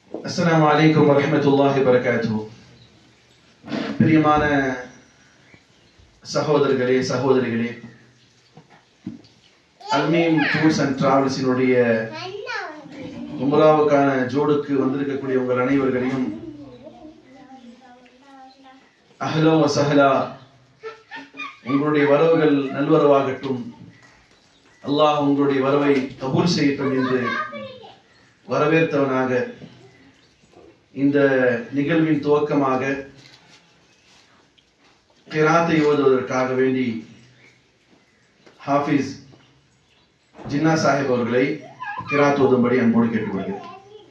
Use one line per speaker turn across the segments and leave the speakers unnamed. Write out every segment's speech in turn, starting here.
அஸ்ஸலாமு அலைக்கும் வரஹ்மத்துல்லாஹி வரகாத்துஹு பிரியமான சகோதரர்களே சகோதரிகளே அல்மீம் டூர்ஸ் அண்ட் டிராவல்ஸினுடைய உம்ராவுக்கான ஜோடுக்கு வந்திருக்கக்கூடிய உங்கள் அனைவர்களையும் அஹ்லோ சஹலா உங்களுடைய வரவுகள் நல்வரவாகட்டும் அல்லாஹ் உங்களுடைய வரவை கபூல் செய்யட்டும் என்று வரவேற்றவனாக இந்த நிகழ்வின் துவக்கமாக கிராத்தை ஓதுவதற்காக வேண்டி ஹாஃபிஸ் ஜின்னா சாஹிப் அவர்களை கிராத் ஓதும்படி அன்போடு கேட்டுக்கொள்கிறேன்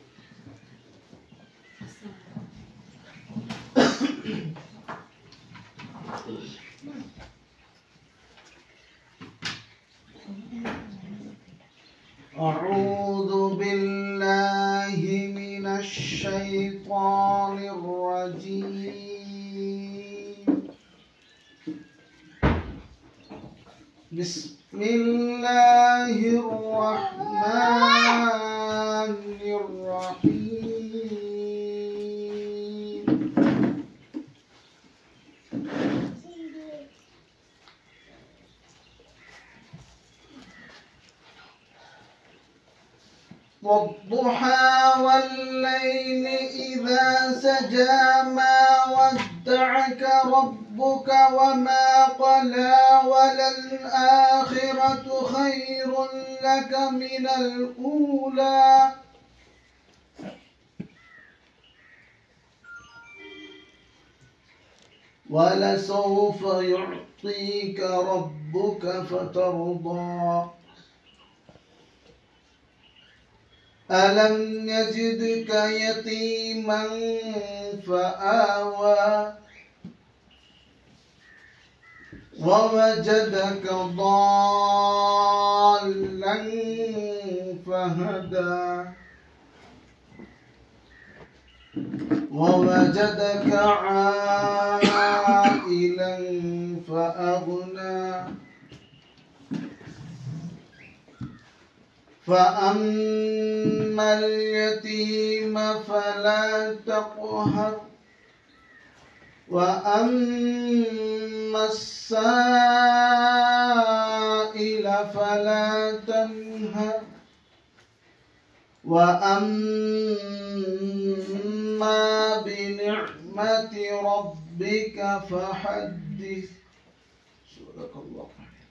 أعوذ بالله من الشيطان الرجيم بسم الله الرحمن الرحيم والضحى والليل إذا سجى ما ودعك ربك وما قلى وللآخرة خير لك من الأولى ولسوف يعطيك ربك فترضى ألم يجدك يتيما فآوى ووجدك ضالا فهدى ووجدك عائلا فأغنى فأما اليتيم فلا تقهر وأما السائل فلا تنهر وأما بنعمة ربك فحدث صدق الله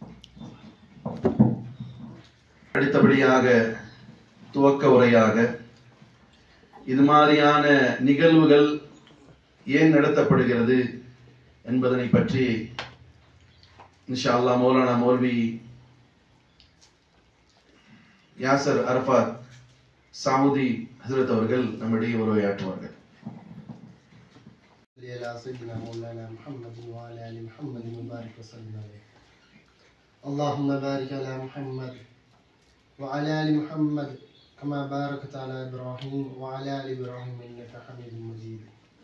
அடுத்தபடியாக துவக்க உரையாக இது மாதிரியான நிகழ்வுகள் ஏன் நடத்தப்படுகிறது என்பதனை பற்றி இன்ஷா அல்லாஹ் மௌலானா மௌல்வி யாசர் அரஃபாத் சாமுதி ஹசரத் அவர்கள் நம்மிடையே உரையாற்றுவார்கள்
صل على سيدنا مولانا محمد وعلى ال محمد وبارك وسلم عليه اللهم بارك على محمد وعلى ال محمد كما باركت على ابراهيم وعلى ال ابراهيم انك حميد مجيد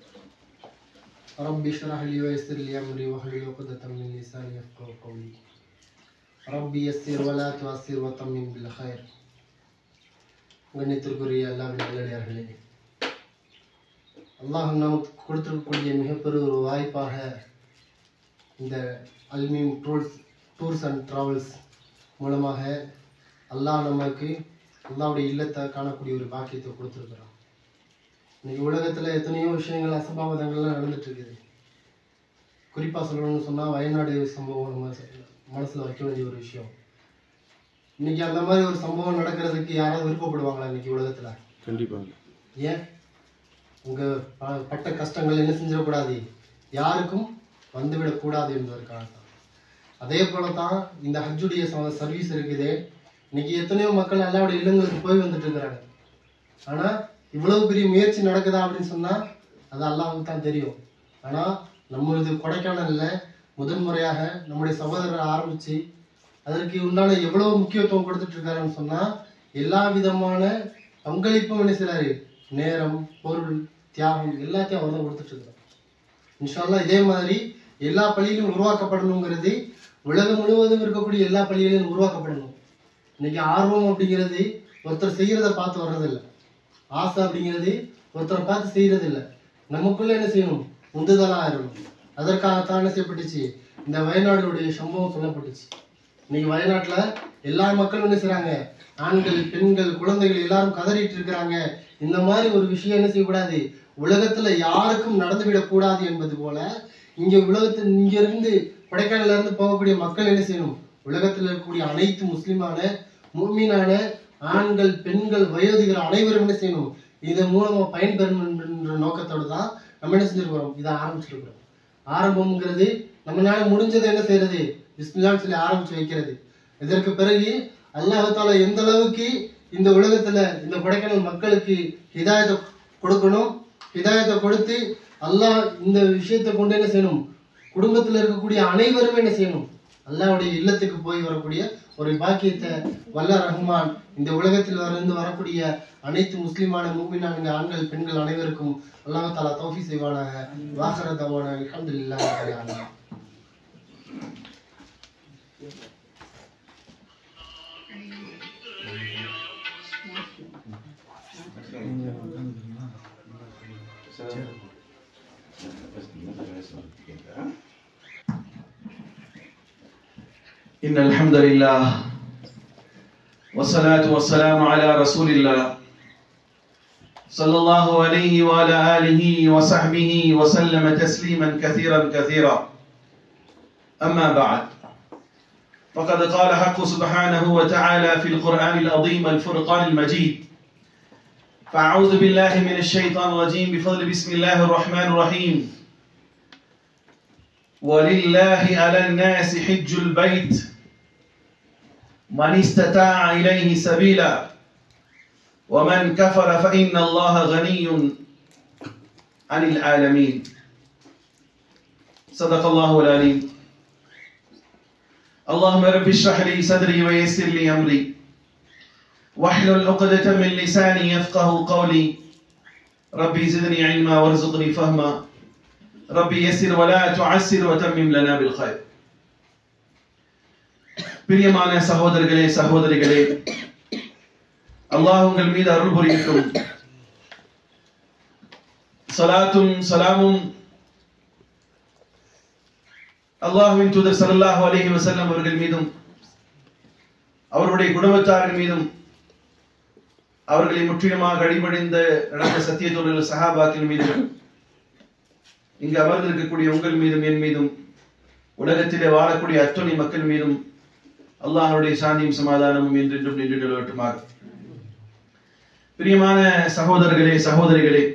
ربي اشرح لي ويسر لي امري واحلل عقدة من لساني يفقهوا قولي ربي يسر ولا تعسر وتمم بالخير கண்ணியத்திற்குரிய அல்லாவின் நல்லடியார்களே அல்லாஹ் நமக்கு கொடுத்திருக்கக்கூடிய மிகப்பெரிய ஒரு வாய்ப்பாக இந்த Almeem tours tours and travels மூலமாக அல்லாஹ் நமக்கு அல்லாவுடைய இல்லத்தை காணக்கூடிய ஒரு பாக்கியத்தை கொடுத்துருக்குறான் இன்னைக்கு உலகத்தில் எத்தனையோ விஷயங்கள் அசம்பாவிதங்கள்லாம் நடந்துட்டு இருக்குது குறிப்பாக சொல்லணும்னு சொன்னால் வயநாடு சம்பவம் நம்ம மனசில் வைக்க வேண்டிய ஒரு விஷயம் இன்னைக்கு அந்த மாதிரி ஒரு சம்பவம் நடக்கிறதுக்கு யாராவது விருப்பப்படுவாங்களா இன்னைக்கு உலகத்தில்
கண்டிப்பாக
ஏன் உங்க ப- பட்ட கஷ்டங்கள் என்ன செஞ்சிடக்கூடாது யாருக்கும் வந்துவிடக்கூடாது என்பதற்காக தான் அதே போல தான் இந்த ஹஜ்ஜுடைய சர்வீஸ் இருக்குதே இன்னைக்கு எத்தனையோ மக்கள் அல்லாவுடைய இல்லங்களுக்கு போய் வந்துட்டு இருக்கிறாங்க ஆனா இவ்வளவு பெரிய முயற்சி நடக்குதா அப்படின்னு சொன்னா அது அல்லாஹ்வுக்கு தான் தெரியும் ஆனா நம்மளது கொடைக்கானல்ல முதன்முறையாக நம்முடைய சகோதரர் ஆரம்பிச்சு அதற்கு உண்டான எவ்வளவு முக்கியத்துவம் கொடுத்துட்டு இருக்காருன்னு சொன்னா எல்லா விதமான பங்களிப்பும் என்ன செய்றாரு நேரம் பொருள் தியாகம் எல்லாத்தையும் அவர் தான் கொடுத்துட்டு இருக்கிறார் இன்ஷால்லா இதே மாதிரி எல்லா பள்ளிகளும் உருவாக்கப்படணுங்கிறது உலகம் முழுவதும் இருக்கக்கூடிய எல்லா பள்ளிகளிலும் உருவாக்கப்படணும் இன்னைக்கு ஆர்வம் அப்படிங்கிறது ஒருத்தர் செய்யறத பார்த்து வர்றதில்ல ஆசை அப்படிங்கிறது ஒருத்தரை பார்த்து செய்யறது இல்ல நமக்குள்ள என்ன செய்யணும் உந்துதலா இருக்கணும் அதற்காகத்தான் என்ன செய்யப்பட்டுச்சு இந்த வயநாடுடைய சம்பவம் சொல்லப்பட்டுச்சு இன்னைக்கு வயநாட்டுல எல்லா மக்களும் என்ன செய்றாங்க ஆண்கள் பெண்கள் குழந்தைகள் எல்லாரும் கதறிட்டு இருக்கிறாங்க இந்த மாதிரி ஒரு விஷயம் என்ன செய்யக்கூடாது உலகத்துல யாருக்கும் நடந்துவிடக் கூடாது என்பது போல இங்க உலகத்தில் இங்க இருந்து கொடைக்கானல்ல இருந்து போகக்கூடிய மக்கள் என்ன செய்யணும் உலகத்துல இருக்கக்கூடிய அனைத்து முஸ்லிமான முக்மீனான ஆண்கள் பெண்கள் வயோதிகர் அனைவரும் என்ன செய்யணும் இதன் மூலமா பயன்பெறும் என்ற நோக்கத்தோடு தான் நம்ம என்ன செஞ்சிருக்கிறோம் இதை ஆரம்பிச்சிருக்கிறோம் ஆரம்பம்ங்கிறது நம்மளால முடிஞ்சதை என்ன செய்யறது பிஸ்மில்லான்னு சொல்லி ஆரம்பிச்சு வைக்கிறது இதற்கு பிறகு அல்லாஹ் தாலா எந்த அளவுக்கு இந்த உலகத்துல இந்த கொடைக்கானல் மக்களுக்கு ஹிதாயத்தை கொடுக்கணும் ஹிதாயத்தை கொடுத்து அல்லாஹ் இந்த விஷயத்தை கொண்டு என்ன செய்யணும் குடும்பத்துல இருக்கக்கூடிய அனைவரும் என்ன செய்யணும் அல்லாஹ்வுடைய இல்லத்துக்கு போய் வரக்கூடிய ஒரு பாக்கியத்தை வல்ல ரஹ்மான் இந்த உலகத்தில் இருந்து வரக்கூடிய அனைத்து முஸ்லிமான மூமினான ஆண்கள் பெண்கள் அனைவருக்கும் அல்லாஹ் தாலா தௌஃபி செய்வானாக வாசரதவான அல்ஹம்துலில்லாஹ் ரப்பில் ஆலமீன்
إن الحمد لله والصلاة والسلام على رسول الله صلى الله عليه وعلى آله وصحبه وسلم تسليما كثيرا كثيرا أما بعد فقد قال حق سبحانه وتعالى في القرآن العظيم الفرقان المجيد فأعوذ بالله من الشيطان الرجيم بفضل بسم الله الرحمن الرحيم ولله على الناس حج البيت من استطاع إليه سبيلا ومن كفر فإن الله غني عن العالمين صدق الله العليم اللهم رب اشرح لي صدري ويسر لي أمري واحلل عقدة من لساني يفقه قولي ربي زدني علما وارزقني فهما ربي يسر ولا تعسر وتمم لنا بالخير பிரியமான சகோதரர்களே சகோதரிகளே அல்லாஹ் உங்கள் மீது அருள் புரியட்டும் சலாத்தும் சலாமும் அல்லாஹுவின் தூதர் ஸல்லல்லாஹு அலைஹி வஸல்லம் அவர்கள் மீதும் அவருடைய குடும்பத்தாரின் மீதும் அவர்களை முற்றிலுமாக அடிபணிந்த நடந்த சத்திய தோழர்கள் சஹாபாக்கள் மீதும் இங்கு அமர்ந்திருக்கக்கூடிய உங்கள் மீதும் என் மீதும் உலகத்திலே வாழக்கூடிய அத்துணை மக்கள் மீதும் அல்லாஹனுடைய சாந்தியும் சமாதானமும் என்றென்றும் நின்று நிலவட்டுமாக பிரியமான சகோதரர்களே சகோதரிகளே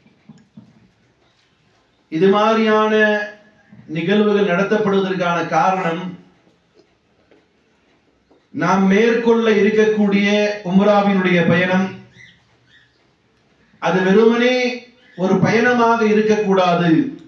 இது மாதிரியான நிகழ்வுகள் நடத்தப்படுவதற்கான காரணம் நாம் மேற்கொள்ள இருக்கக்கூடிய உம்ராவினுடைய பயணம் அது வெறுமனே ஒரு பயணமாக இருக்கக்கூடாது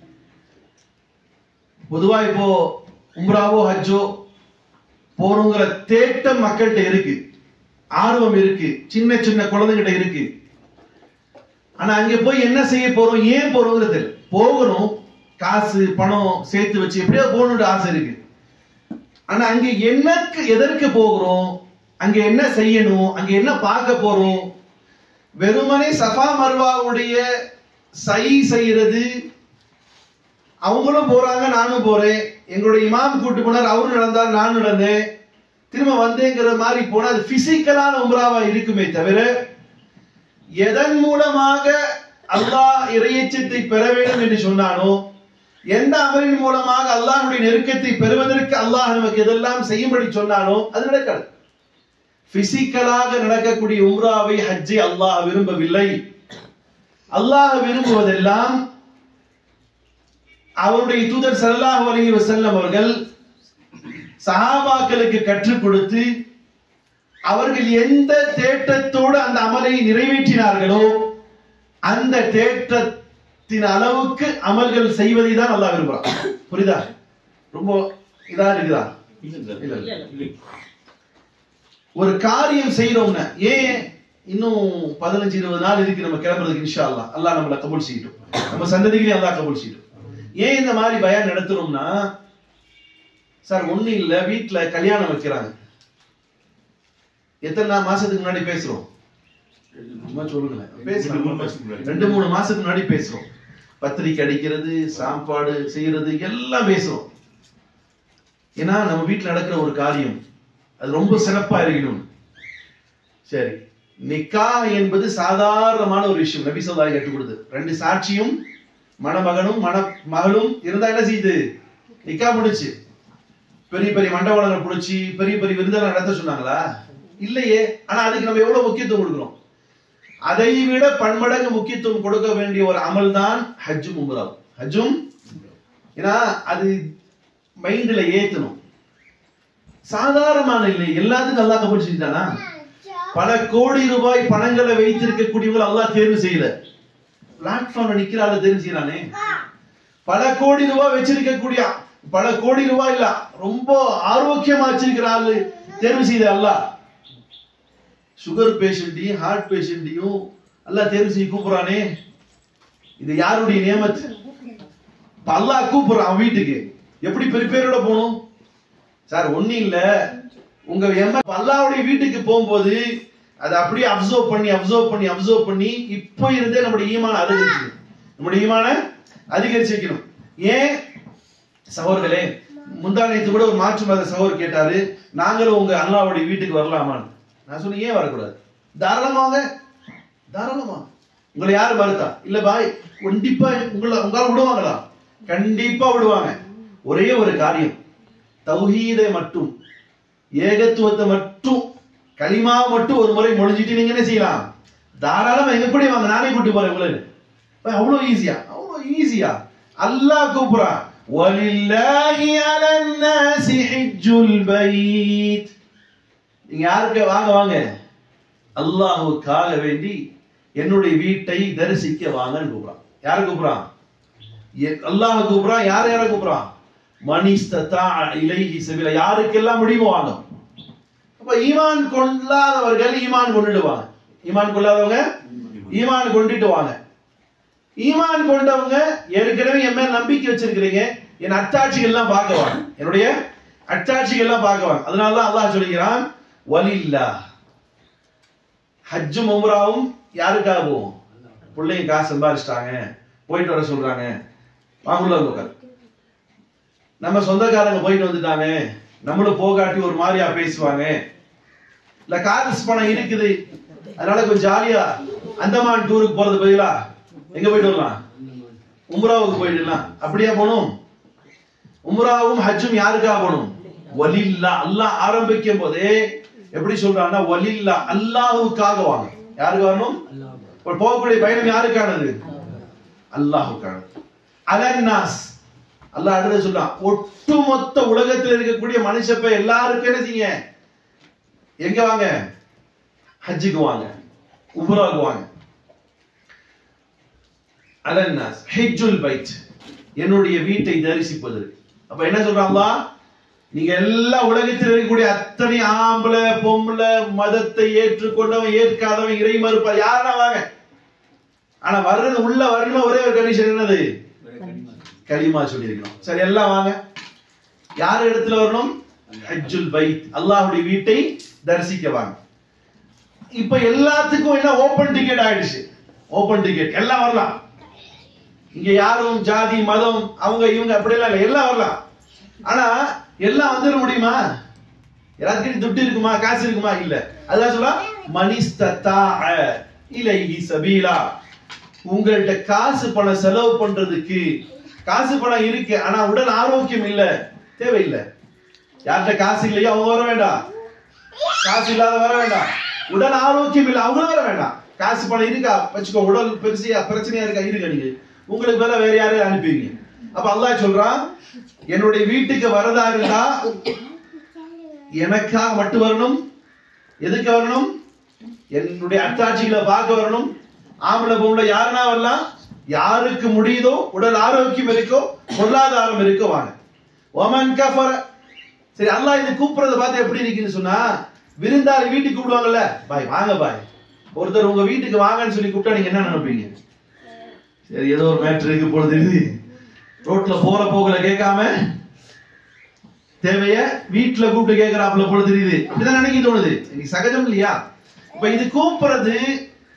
பொதுவா இப்போ உம்ராவோ ஹஜ்ஜோ போறோங்கிற தேட்டம் மக்கள்கிட்ட இருக்கு ஆர்வம் இருக்கு சின்ன சின்ன குழந்தைகிட்ட இருக்கு ஆனா அங்க போய் என்ன செய்ய போறோம் ஏன் போறோங்கிறது தெரியல. போகணும் காசு பணம் சேர்த்து வச்சு எப்படியோ போகணும்னு ஆசை இருக்கு ஆனா அங்க என்னக்கு எதற்கு போகிறோம் அங்க என்ன செய்யணும் அங்க என்ன பார்க்க போறோம் வெறுமனே சஃபா மர்வாவுடைய சை செய்யறது அவங்களும் போறாங்க நானும் போறேன் எங்களுடைய இமாம் கூட்டு போனார் அவரும் நடந்தார் நானும் நடந்தேன் திரும்ப வந்தேங்கிற மாதிரி போனா அது பிசிக்கலான உம்ராவா இருக்குமே தவிர எதன் மூலமாக அல்லாஹ் இறையச்சத்தை பெற வேண்டும் என்று சொன்னானோ எந்த அமலின் மூலமாக அல்லாஹ்வுடைய நெருக்கத்தை பெறுவதற்கு அல்லாஹ் நமக்கு எதெல்லாம் செய்யும்படி சொன்னானோ அது நடக்காது பிசிக்கலாக நடக்கக்கூடிய உம்ராவை ஹஜ்ஜை அல்லாஹ் விரும்பவில்லை அல்லாஹ் விரும்புவதெல்லாம் அவருடைய தூதர் ஸல்லல்லாஹு அலைஹி வஸல்லம் அவர்கள் சஹாபாக்களுக்கு கற்றுக் கொடுத்து அவர்கள் எந்த தேட்டத்தோடு அந்த அமலை நிறைவேற்றினார்களோ அந்த தேட்டத்தின் அளவுக்கு அமல்கள் செய்வதை தான் அல்லாஹ் விரும்புறான் புரியுதா ரொம்ப இதா இருக்குதா இல்ல, இல்ல. ஒரு காரியம் செய்யறோம்னா ஏன் இன்னும் பதினஞ்சு இருபது நாள் இருக்கு நம்ம கிளம்புறதுக்கு இன்ஷா அல்லாஹ் அல்லாஹ் நம்மளை கபூல் செய்யட்டும் நம்ம சந்ததிகளையும் அல்லாஹ் கபூல் செய்யட்டும் ஏன் இந்த மாதிரி பயான் நடத்துறோம்னா சார் ஒண்ணு இல்ல வீட்ல கல்யாணம் வைக்கிறாங்க எத்தனை நாள் மாசத்துக்கு முன்னாடி பேசுறோம் சும்மா சொல்லுங்களேன் பேசலாம்.
ரெண்டு மூணு மாசத்துக்கு முன்னாடி.
ரெண்டு மூணு மாசத்துக்கு முன்னாடி பேசுறோம் பத்திரிக்கை அடிக்கிறது சாப்பாடு செய்யறது எல்லாம் பேசுறோம் ஏன்னா நம்ம வீட்டுல நடக்கிற ஒரு காரியம் அது ரொம்ப சிறப்பா இருக்கணும் சரி நிக்கா என்பது சாதாரணமான ஒரு விஷயம் நபி சொல்லாய் கற்றுக் கொடுத்து ரெண்டு சாட்சியும் மணமகனும் மண மகளும் இருந்தா என்ன செய்யுது நிக்கா முடிச்சு பெரிய பெரிய மண்டபங்கள் புடிச்சு பெரிய பெரிய விருந்தெல்லாம் நடத்த சொன்னாங்களா இல்லையே ஆனா அதுக்கு நம்ம எவ்வளவு முக்கியத்துவம் கொடுக்கிறோம் அதை விட பன்மடங்கு முக்கியத்துவம் கொடுக்க வேண்டிய ஒரு அமல் தான் ஹஜ்ஜும் உம்ராவும் ஹஜ்ஜும் ஏன்னா அது மைண்ட்ல ஏத்தணும் சாதாரணமான இல்லை எல்லாத்துக்கும் அல்லாஹ் கபூல் செஞ்சானா பல கோடி ரூபாய் பணங்களை வைத்திருக்கக்கூடியவங்க அல்லாஹ் தேர்வு செய்யல பிளாட்ஃபார்ம்ல நிக்கிற ஆளை தேர்வு செய்யறானே பல கோடி ரூபாய் வச்சிருக்கக்கூடிய பல கோடி ரூபாய் இல்ல ரொம்ப ஆரோக்கியமா வச்சிருக்கிற ஆளு தேர்வு செய்த அல்லாஹ் சுகர் பேஷண்ட்டையும் ஹார்ட் பேஷண்ட்டையும் அல்லாஹ் தேர்வு செய்ய கூப்பிடுறானே இது யாருடைய நியமத் இப்ப அல்லாஹ் கூப்பிடுறான் அவன் வீட்டுக்கு எப்படி பெரிய பேரோட போகணும் சார் ஒண்ணும் இல்ல உங்க எம்ம அல்லாவுடைய வீட்டுக்கு போகும்போது அதை அப்படியே அப்சர்வ் பண்ணி அப்சர்வ் பண்ணி அப்சர்வ் பண்ணி இப்போ இருந்தே நம்முடைய ஈமான அதிகரிச்சுக்கணும் நம்முடைய ஈமான அதிகரிச்சு வைக்கணும் ஏன் சகோதரர்களே முந்தானத்து கூட ஒரு மாற்று மத சகோதரர் கேட்டாரு நாங்களும் உங்க அல்லாவுடைய வீட்டுக்கு வரலாமான்னு நான் சொன்னேன் ஏன் வரக்கூடாது தாராளமாக தாராளமா உங்களை யாரு மறுத்தா இல்ல பாய் கண்டிப்பா உங்களை உங்களால விடுவாங்களா கண்டிப்பா விடுவாங்க ஒரே ஒரு காரியம் தௌஹீதை மட்டும் ஏகத்துவத்தை மட்டும் கலிமா மட்டும் ஒரு முறை முடிஞ்சிட்டு நீங்க என்ன செய்யலாம் தாராளமா எங்க கூட வாங்க நானே கூட்டி போறேன் உங்களுக்கு பாய், அவ்வளவு ஈஸியா அவ்வளவு ஈஸியா அல்லாஹ் கூப்பிடுறான் وَلِلَّهِ عَلَى النَّاسِ حِجُّ الْبَيْتِ நீங்க யாருக்கு வாங்க வாங்க அல்லாஹுக்காக வேண்டி என்னுடைய வீட்டை தரிசிக்க வாங்கன்னு கூப்பிடுறான் யாரு கூப்பிடுறான் எ- அல்லாஹ் கூப்பிடுறான் யார் யார கூப்பிடுறான் மனிஸ்ததா இலைஹி சபில யாருக்கெல்லாம் முடியுமோ வாங்க அப்ப ஈமான் கொள்ளாதவர்கள் ஈமான் கொண்டுடுவாங்க ஈமான் கொள்ளாதவங்க ஈமான் கொண்டுட்டு வாங்க ஈமான் கொண்டவங்க ஏற்கனவே என் மேல நம்பிக்கை வச்சிருக்கிறீங்க என் அத்தாட்சிகள் எல்லாம் பார்க்க வாங்க என்னுடைய அத்தாட்சிகள் எல்லாம் பார்க்க வாங்க அதனாலதான் அல்லாஹ் சொல்லுகிறான் வலில்லா ஹஜ்ஜும் உம்ராவும் யாருக்காக போகும் பிள்ளைங்க காசு சம்பாதிச்சிட்டாங்க போயிட்டு வர சொல்றாங்க வாங்குள்ள உட்கார் நம்ம சொந்தக்காரங்க போயிட்டு வந்துட்டாங்க நம்மளும் போகாட்டி ஒரு மாதிரியா பேசுவாங்க இல்ல காசு பணம் இருக்குது அதனால கொஞ்சம் ஜாலியா அந்தமான் டூருக்கு போறது பதிலா எங்க போயிட்டு வரலாம் உம்ராவுக்கு போயிடலாம் அப்படியா போகணும் உம்ராவும் ஹஜ்ஜும் யாருக்காக போகணும் வலில்லா அல்லாஹ் ஆரம்பிக்கும் போதே எப்படி சொல்றான்னா வலில்லா அல்லாஹுக்காக வாங்க யாருக்கு வரணும் ஒரு போகக்கூடிய பயணம் யாருக்கானது அல்லாஹுக்கானது அலன்னாஸ் அல்லாஹ் அடுத்து சொல்றான் ஒட்டுமொத்த உலகத்தில் இருக்கக்கூடிய மனுஷப்ப எல்லாருக்கும் என்ன செய்யுங்க எங்க வாங்க ஹஜ்ஜுக்கு வாங்க உம்ராவுக்கு வாங்க அலன்னாஸ் ஹிஜ்ஜுல் பைத் என்னுடைய வீட்டை தரிசிப்பது அப்ப என்ன சொல்றான் அல்லாஹ் நீங்க எல்லா உலகத்தில் இருக்கக்கூடிய அத்தனை ஆம்பளை பொம்பளை மதத்தை ஏற்றுக்கொண்டவன் ஏற்காதவன் இறை மறுப்பா யாருன்னா வாங்க ஆனா வர்றது உள்ள வரணும் ஒரே ஒரு கண்டிஷன் என்னது கலிமா சொல்லியிருக்கணும் சரி எல்லாம் வாங்க யார் இடத்துல வரணும் ஹஜ்ஜுல் பைத் அல்லாஹ்வுடைய வீட்டை தரிசிக்க வாங்க இப்ப எல்லாத்துக்கும் என்ன ஓபன் டிக்கெட் ஆயிடுச்சு ஓபன் டிக்கெட் எல்லாம் வரலாம் இங்க யாரும் ஜாதி மதம் அவங்க இவங்க அப்படியெல்லாம் இல்லை எல்லாம் வரலாம் ஆனா எல்லாம் வந்துட முடியுமா எல்லாத்துக்கும் துட்டு இருக்குமா காசு இருக்குமா இல்ல அதான் சொல்ல மனிஸ்தத்தா இலைஹி சபீலா உங்கள்ட்ட காசு பணம் செலவு பண்றதுக்கு காசு பணம் இருக்கு ஆனா உடல் ஆரோக்கியம் இல்ல தேவையில்லை யார்கிட்ட காசு இல்லையோ அவங்க வர வேண்டாம் காசு இல்லாத வர வேண்டாம் உடல் ஆரோக்கியம் இல்லை அவங்களும் வர வேண்டாம் காசு பணம் இருக்கா வச்சுக்கோ உடல் பெருசியா பிரச்சனையா இருக்கா இருக்க நீங்க உங்களுக்கு மேல வேற யாரையும் அனுப்புவீங்க அப்ப அல்லாஹ் சொல்றான் என்னுடைய வீட்டுக்கு வரதா இருந்தா எனக்காக மட்டும் வரணும் எதுக்கு வரணும் என்னுடைய அத்தாட்சிகளை பார்க்க வரணும் ஆம்பளை பொம்பளை யாருன்னா வரலாம் யாருக்கு முடியுதோ உடல் ஆரோக்கியம் இருக்கோ பொருளாதாரம் இருக்கோ வாங்க ஒமன் கஃபர சரி அல்லாஹ் இது கூப்பிடுறத பார்த்து எப்படி இருக்குன்னு சொன்னா விருந்தாளி வீட்டுக்கு கூப்பிடுவாங்கல்ல பாய் வாங்க பாய் ஒருத்தர் உங்க வீட்டுக்கு வாங்கன்னு சொல்லி கூப்பிட்டா நீங்க என்ன நினைப்பீங்க சரி ஏதோ ஒரு மேட்ரு இருக்கு போல தெரியுது ரோட்ல போற போகல கேட்காம தேவைய வீட்டுல கூப்பிட்டு கேட்கறாப்புல போல தெரியுது அப்படிதான் நினைக்க தோணுது இன்னைக்கு சகஜம் இல்லையா இப்ப இது கூப்பிடுறது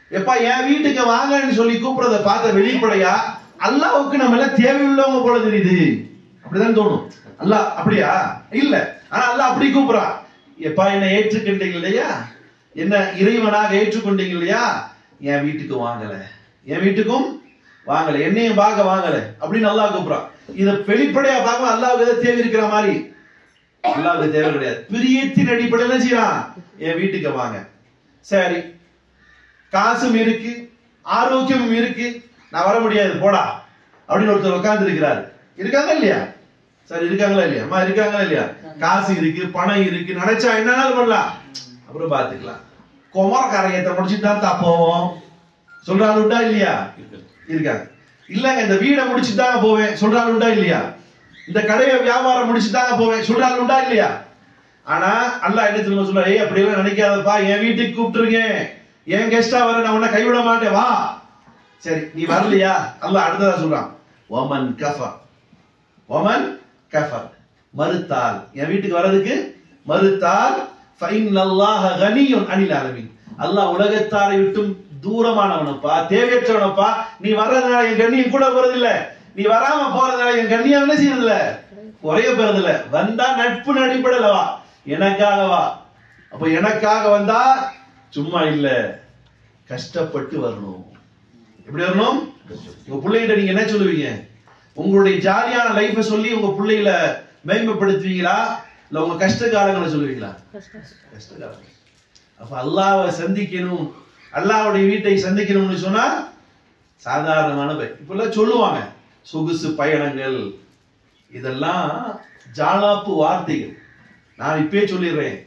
எப்பா என் வீட்டுக்கு வாங்கன்னு சொல்லி கூப்பிடுறத பார்த்த வெளிப்படையா அல்லாவுக்கு நம்ம எல்லாம் தேவையுள்ளவங்க போல தெரியுது அப்படிதான் தோணும் அல்லாஹ் அப்படியா இல்ல ஆனா அல்லாஹ் அப்படி கூப்பிடுறான் எப்பா என்ன ஏற்றுக்கொண்டீங்க இல்லையா என்ன இறைவனாக ஏற்றுக்கொண்டீங்க இல்லையா என் வீட்டுக்கு வாங்கல என் வீட்டுக்கும் வாங்கல என்னையும் பார்க்க வாங்கல அப்படின்னு அல்லாஹ் கூப்பிடுறான் இத வெளிப்படையா பார்க்க அல்லாவுக்கு ஏதோ தேவை இருக்கிற மாதிரி அல்லாவுக்கு தேவை கிடையாது பிரியத்தின் அடிப்படையில் என்ன செய்யறான் என் வீட்டுக்கு வாங்க சரி காசும் இருக்கு ஆரோக்கியமும் இருக்கு நான் வர முடியாது போடா அப்படின்னு ஒருத்தர் உட்கார்ந்து இருக்கிறாரு இருக்காங்க இல்லையா சரி இருக்காங்களா இல்லையா அம்மா இருக்காங்களா இல்லையா காசு இருக்கு பணம் இருக்கு நினைச்சா என்னாலும் பண்ணலாம் அப்புறம் பாத்துக்கலாம் குமர காரியத்தை முடிச்சுட்டு தான் தான் போவோம் சொல்றாரு உண்டா இல்லையா இருக்காங்க இல்லங்க இந்த வீடை முடிச்சுட்டு தாங்க போவேன் சொல்றாரு உண்டா இல்லையா இந்த கடையை வியாபாரம் முடிச்சுட்டு தாங்க போவேன் சொல்றாரு உண்டா இல்லையா ஆனா அல்லாஹ் என்ன தெரியுமா சொல்ற ஏய் அப்படி எல்லாம் நினைக்காதப்பா என் வீட்டுக்கு கூப்பிட்டுருங்க என் கெஸ்டா வர நான் உன்னை கைவிட மாட்டேன் வா சரி நீ வரலையா அல்லாஹ் அடுத்ததா சொல்றான் ஒமன் கஃபர் ஒமன் கஃபர் மறுத்தால் என் வீட்டுக்கு வர்றதுக்கு மறுத்தால் ஃபைன் அல்லாஹ கனியுன் அனில் ஆலமீன் அல்லாஹ் உலகத்தாரை விட்டும் தூரமானவனப்பா தேவையற்றவனப்பா நீ வர்றதுனால என் கண்ணியம் கூட போறதில்ல நீ வராம போறதுனால என் கண்ணியம் என்ன செய்யறதில்ல குறைய போறதில்ல வந்தா நட்பு அடிப்படையில வா எனக்காக வா அப்ப எனக்காக வந்தா சும்மா இல்ல கஷ்டப்பட்டு வரணும் எப்படி வரணும் உங்க பிள்ளைகிட்ட நீங்க என்ன சொல்லுவீங்க உங்களுடைய ஜாலியான லைஃப சொல்லி உங்க பிள்ளைகளை மேம்படுத்துவீங்களா இல்ல உங்க கஷ்ட காலங்களை சொல்லுவீங்களா கஷ்ட காலங்கள் அப்ப அல்லாஹ்வை சந்திக்கணும் அல்லாஹ்வுடைய வீட்டை சந்திக்கணும்னு சொன்னா சாதாரணமான பை- இப்பெல்லாம் சொல்லுவாங்க சொகுசு பயணங்கள் இதெல்லாம் ஜாலாப்பு வார்த்தைகள் நான் இப்பயே சொல்லிடுறேன்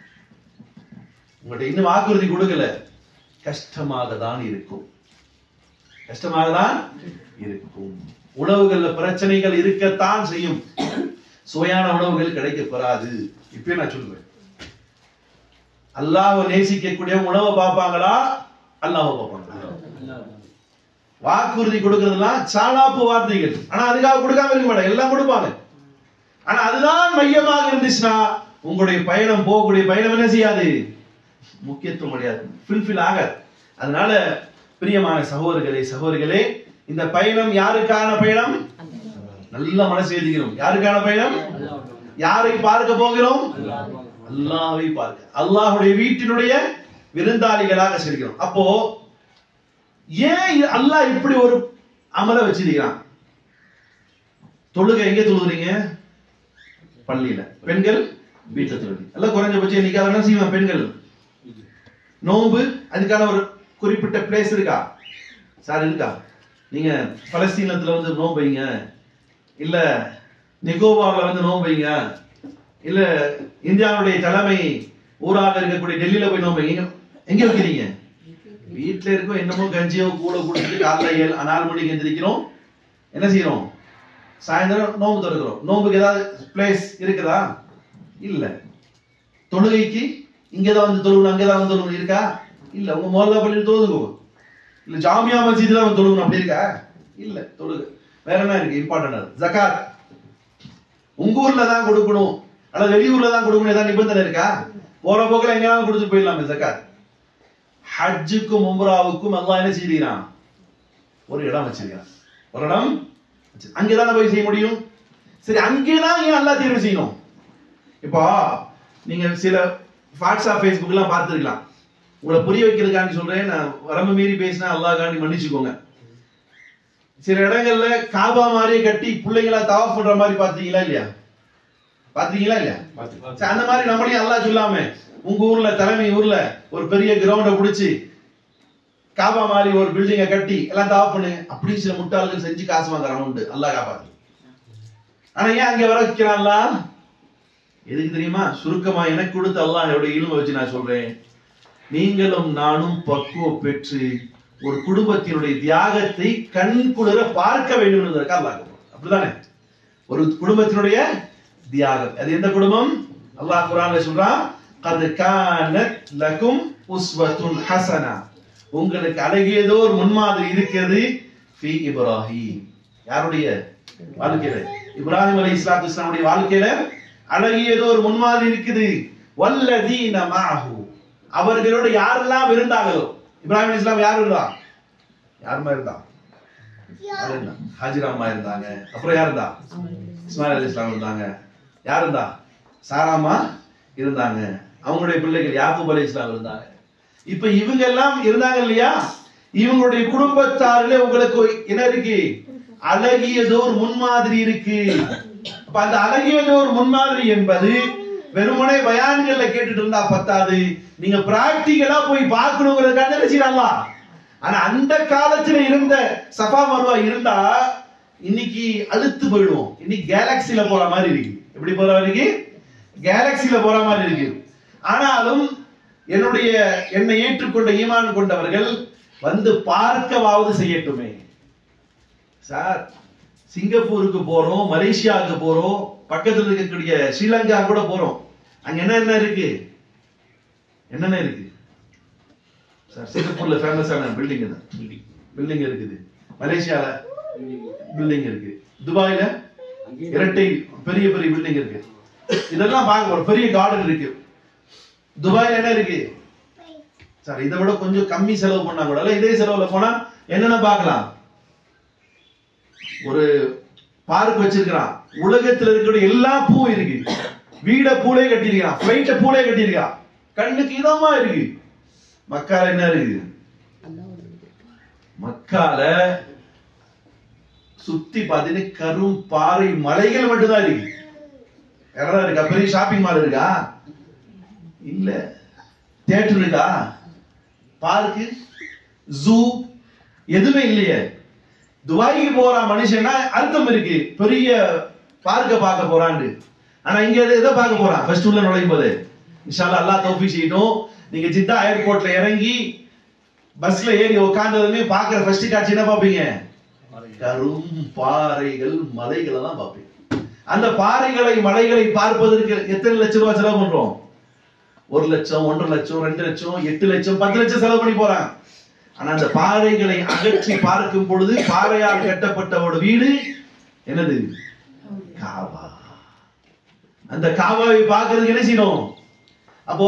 உங்கள்ட்ட இன்னும் வாக்குறுதி கொடுக்கல கஷ்டமாக தான் இருக்கும் கஷ்டமாக தான் இருக்கும் உணவுகள்ல பிரச்சனைகள் இருக்கத்தான் செய்யும் சுவையான உணவுகள் கிடைக்க பெறாது இப்பயே நான் சொல்லுவேன் அல்லாஹ்வை நேசிக்கக்கூடிய உணவை பார்ப்பாங்களா அல்லாஹ்வை பார்ப்பாங்களா வாக்குறுதி கொடுக்கறதெல்லாம் சாலாப்பு வார்த்தைகள் ஆனா அதுக்காக கொடுக்காம இருக்க மாட்டாங்க எல்லாம் கொடுப்பாங்க ஆனா அதுதான் மையமாக இருந்துச்சுன்னா உங்களுடைய பயணம் போகக்கூடிய பயணம் என்ன செய்யாது முக்கியத்துவம் கிடையாது ஃபில்ஃபில் ஆகாது அதனால பிரியமான சகோதரர்களே சகோதரிகளே இந்த பயணம் யாருக்கான பயணம் நல்ல மனசு எழுதிக்கிறோம் யாருக்கான பயணம் யாரை பார்க்க போகிறோம் அல்லாஹ்வை பார்க்க அல்லாஹ்வுடைய வீட்டினுடைய விருந்தாளிகளாக செல்கிறோம் அப்போ ஏன் இது அல்லாஹ் இப்படி ஒரு அமல வச்சிருக்கிறான் தொழுகை எங்க தொழுகிறீங்க பள்ளியில பெண்கள் வீட்டுல தொழுகை எல்லாம் குறைஞ்சபட்சம் இன்னைக்கு என்ன செய்வான் பெண்கள் நோன்பு அதுக்கான ஒரு குறிப்பிட்ட பிளேஸ் இருக்கா சார் இருக்கா நீங்க பலஸ்தீனத்துல வந்து நோன்பு வைங்க இல்ல நிக்கோபார்ல வந்து நோன்பு வைங்க இல்ல இந்தியாவுடைய தலைமை ஊராக இருக்கக்கூடிய டெல்லியில போய் நோன்பு வைங்க எங்க வைக்கிறீங்க வீட்டுல இருக்கோம் என்னமோ கஞ்சியோ கூட குடிச்சிட்டு காலைல ஏழு நாலு மணிக்கு எந்திரிக்கிறோம் என்ன செய்யறோம் சாயந்தரம் நோன்பு திறக்கிறோம் நோன்புக்கு ஏதாவது பிளேஸ் இருக்குதா இல்ல தொழுகைக்கு இங்கதான் வந்து தொழுகணும் அங்கதான் வந்து தொழுகணும் இருக்கா இல்ல உங்க மோல்லா பள்ளியில் தொழுதுக்கோ இல்ல ஜாமியா மஸ்ஜித்ல தான் வந்து தொழுகணும் அப்படி இருக்கா இல்ல தொழுகு வேற என்ன இருக்கு இம்பார்ட்டன்ட் ஜகாத் உங்க ஊர்ல தான் கொடுக்கணும் அல்லது வெளியூர்ல தான் கொடுக்கணும் ஏதாவது நிபந்தனை இருக்கா போற போக்குல எங்கேயாவது கொடுத்து போயிடலாமே ஜகாத் ஹஜ்ஜுக்கும் உம்ராவுக்கும் அல்லாஹ் என்ன செய்கிறான் ஒரு இடம் வச்சிருக்கான் ஒரு இடம் வச்சிரு- அங்கதானே போய் செய்ய முடியும் சரி அங்கேதான் ஏன் அல்லாஹ் தேர்வு செய்யணும் இப்போ நீங்க சில வாட்ஸ்அப் ஃபேஸ்புக் எல்லாம் பார்த்துருக்கலாம் உங்களை புரிய வைக்கிறதுக்காண்டி சொல்றேன் நான் வரம்பு மீறி பேசினா அல்லாஹ் காண்டி மன்னிச்சுக்கோங்க சில இடங்கள்ல காபா மாதிரியே கட்டி பிள்ளைங்களா தவாஃப் பண்ற மாதிரி பாத்தீங்களா இல்லையா பாத்தீங்களா இல்லையா சரி, அந்த மாதிரி நம்மளையும் அல்லாஹ் சொல்லாம உங்க ஊர்ல தலைமை ஊர்ல ஒரு பெரிய கிரவுண்ட புடிச்சு காபா மாதிரி ஒரு பில்டிங்கை கட்டி எல்லாம் தவாஃப் பண்ணு அப்படி சில முட்டாள்கள் செஞ்சு காசு வாங்குறான் உண்டு அல்லாஹ் காப்பாத்து ஆனா ஏன் அங்க வர வைக்கிறான்ல எதுக்கு தெரியுமா சுருக்கமா எனக்கு கொடுத்த அல்லாஹ் என்னுடைய இல்ம வச்சு நான் சொல்றேன் நீங்களும் நானும் பக்குவம் பெற்று ஒரு குடும்பத்தினுடைய தியாகத்தை கண் குளிர பார்க்க வேண்டும் என்பதற்காக அல்லாஹ் கூப்பிடுறான். அப்படிதானே ஒரு குடும்பத்தினுடைய தியாகம் அது எந்த குடும்பம் அல்லாஹ் குர்ஆன்ல சொல்றான் கத் கானத் லகும் உஸ்வத்துன் ஹசனா உங்களுக்கு அழகியதோ ஒரு முன்மாதிரி இருக்கிறது ஃபி இப்ராஹிம் யாருடைய வாழ்க்கையில இப்ராஹிம் அலை இஸ்லாத்து இஸ்லாமுடைய வாழ்க்கையில அழகியதோ ஒரு முன்மாதிரி இருக்குது வல்லதீன மாஹு அவர்களோடு யாரெல்லாம் இருந்தாங்களோ இப்ராஹிம் இஸ்லாம் யார் இருந்தா யாருமா இருந்தா யார் இருந்தா ஹாஜிரா அம்மா இருந்தாங்க அப்புறம் யார் இருந்தா இஸ்மாயில் அலி இஸ்லாம் இருந்தாங்க யார் இருந்தா சாராமா இருந்தாங்க அவங்களுடைய பிள்ளைகள் யாக்கூப் அலி இஸ்லாம் இருந்தாங்க இப்ப இவங்க எல்லாம் இருந்தாங்க இல்லையா இவங்களுடைய குடும்பத்தாரிலே உங்களுக்கு என்ன இருக்கு அழகியதோர் முன்மாதிரி இருக்கு அப்ப அந்த அழகியதோர் முன்மாதிரி என்பது வெறுமனே பயான்கள்ல கேட்டுட்டு இருந்தா பத்தாது நீங்க பிராக்டிகலா போய் பார்க்கணுங்கிறதுக்காக என்ன செய்யறாங்களா ஆனா அந்த காலத்துல இருந்த சஃபா மருவா இருந்தா இன்னைக்கு அழுத்து போயிடுவோம் இன்னைக்கு கேலக்சில போற மாதிரி இருக்கு எப்படி போற வரைக்கு கேலக்சில போற மாதிரி இருக்கு ஆனாலும் என்னுடைய என்னை ஏற்றுக்கொண்ட ஈமான் கொண்டவர்கள் வந்து பார்க்கவாவது செய்யட்டுமே சார் சிங்கப்பூருக்கு போறோம் மலேசியாவுக்கு போறோம் பக்கத்துல இருக்கக்கூடிய ஸ்ரீலங்கா கூட போறோம் அங்க என்னென்ன இருக்கு என்னென்ன இருக்கு சார் சிங்கப்பூர்ல ஃபேமஸான பில்டிங் தான் பில்டிங் இருக்குது மலேசியால பில்டிங் இருக்கு துபாயில இரட்டை பெரிய பெரிய பில்டிங் இருக்கு இதெல்லாம் பார்க்க ஒரு பெரிய கார்டன் இருக்கு துபாயில என்ன இருக்கு சார் இதை விட கொஞ்சம் கம்மி செலவு பண்ணா கூட இல்ல இதே செலவுல போனா என்னென்ன பார்க்கலாம் ஒரு பார்க் வச்சிருக்கிறான் உலகத்துல இருக்கக்கூடிய எல்லா பூவும் இருக்கு வீட பூலே கட்டியிருக்கான் பிளைட்ட பூலே கட்டியிருக்கான் கண்ணுக்கு இதமா இருக்கு மக்கால என்ன இருக்கு மக்கால சுத்தி பாத்தீங்கன்னா கரும் பாறை மலைகள் மட்டும்தான் இருக்கு வேற இருக்கா பெரிய ஷாப்பிங் மால் இருக்கா இல்ல தியேட்டர் இருக்கா பார்க்கு ஜூ எதுவுமே இல்லையே துபாய்க்கு போற மனுஷன்னா அர்த்தம் இருக்கு பெரிய பார்க்க பார்க்க போறான்னு ஆனா இங்க எது- எதை பார்க்க போறான் ஃபர்ஸ்ட் உள்ள நுழையும் போது இன்ஷால்லா அல்லாஹ் தௌஃபீக் செய்யட்டும் நீங்க ஜித்தா ஏர்போர்ட்ல இறங்கி பஸ்ல ஏறி உட்கார்ந்ததுமே பாக்குற ஃபர்ஸ்ட் காட்சி என்ன பாப்பீங்க கரும் பாறைகள் மலைகளை தான் பார்ப்பீங்க அந்த பாறைகளை மலைகளை பார்ப்பதற்கு எத்தனை லட்சம் ரூபாய் செலவு பண்றோம் ஒரு லட்சம் ஒன்றரை லட்சம் ரெண்டு லட்சம் எட்டு லட்சம் பத்து லட்சம் செலவு பண்ணி போறாங்க ஆனா அந்த பாறைகளை அகற்றி பார்க்கும் பொழுது பாறையால் கட்டப்பட்ட ஒரு வீடு என்னது காவா அந்த காவாவை பார்க்கிறதுக்கு என்ன செய்யணும் அப்போ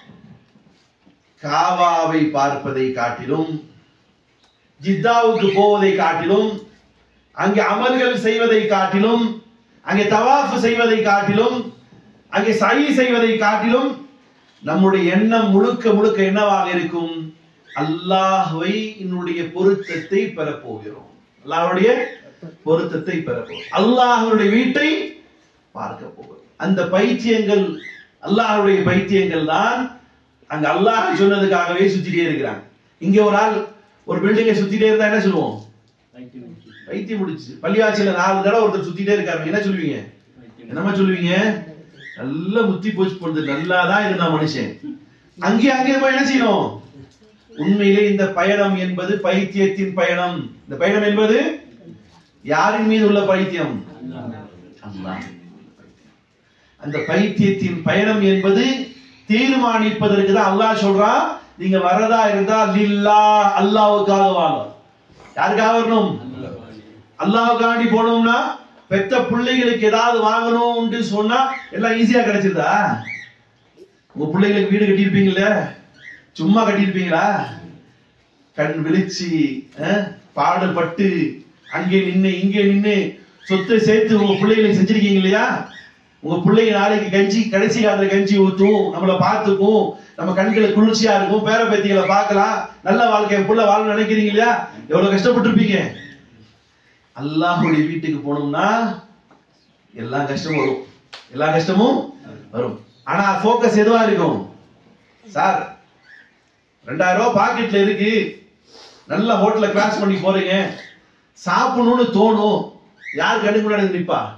காவாவை பார்ப்பதை காட்டிலும் ஜித்தாவுக்கு போவதை காட்டிலும் அங்கே அமல்கள் செய்வதை காட்டிலும் அங்கே தவாஃப் செய்வதை காட்டிலும் அங்கே சை செய்வதை காட்டிலும் நம்முடைய எண்ணம் முழுக்க முழுக்க என்னவாக இருக்கும் அல்லாஹ்வை என்னுடைய பொருத்தத்தை பெறப் போகிறோம் அல்லாஹ்வுடைய பொருத்தத்தை பெறப் போகிறோம் அல்லாஹ்வுடைய வீட்டை பார்க்க போகிறோம் அந்த பைத்தியங்கள் அல்லாஹ்வுடைய பைத்தியங்கள் தான் அங்க அல்லாஹ் சொன்னதுக்காகவே சுத்திட்டே இருக்கிறாங்க இங்க ஒரு ஆள் ஒரு பில்டிங்கை சுத்திட்டே இருந்தா என்ன சொல்லுவோம் பைத்தியம் முடிச்சு பள்ளியாச்சியில நாலு தடவை ஒருத்தர் சுத்திட்டே இருக்காரு என்ன சொல்லுவீங்க என்னமா சொல்லுவீங்க நல்ல புத்தி போச்சு பொழுது நல்லா தான் இருந்தா மனுஷன் அங்கே அங்கே போய் என்ன செய்யணும் உண்மையிலே இந்த பயணம் என்பது பைத்தியத்தின் பயணம் இந்த பயணம் என்பது யாரின் மீது உள்ள பைத்தியம் அல்லாஹ் அந்த பைத்தியத்தின் பயணம் என்பது தீர்மானிப்பதற்கு தான் அல்லாஹ் சொல்றான் நீங்க வரதா இருந்தா லில்லா அல்லாஹ்வுக்காக வாங்க யாருக்காக வரணும் அல்லாஹ்வுக்காண்டி போனோம்னா பெத்த பிள்ளைகளுக்கு ஏதாவது வாங்கணும்னு சொன்னா எல்லாம் ஈஸியா கிடைச்சிருதா உங்க பிள்ளைகளுக்கு வீடு கட்டியிருப்பீங்கல்ல சும்மா கட்டியிருப்பீங்களா கண் விழிச்சு அஹ், பாடுபட்டு அங்கே நின்னு இங்கே நின்னு சொத்தை சேர்த்து உங்க பிள்ளைகளுக்கு செஞ்சிருக்கீங்க இல்லையா உங்க பிள்ளைங்க நாளைக்கு கஞ்சி கடைசி காலத்துல கஞ்சி ஊத்தும் நம்மள பார்த்துக்கும் நம்ம கண்களுக்கு குளிர்ச்சியா இருக்கும் பேர பேத்திகளை பார்க்கலாம் நல்ல வாழ்க்கை புள்ள வாழ நினைக்கிறீங்க இல்லையா எவ்வளவு கஷ்டப்பட்டிருப்பீங்க அல்லாஹுடைய வீட்டுக்கு போனோம்னா எல்லா கஷ்டமும் வரும் எல்லா கஷ்டமும் வரும் ஆனா ஃபோக்கஸ் எதுவா இருக்கும் சார் ரெண்டாயிரம் ரூபாய் பாக்கெட்ல இருக்கு நல்ல ஹோட்டல்ல கிராஸ் பண்ணி போறீங்க சாப்பிடணும்னு தோணும் யார் கண்ணுக்கு முன்னாடி வந்து நிப்பா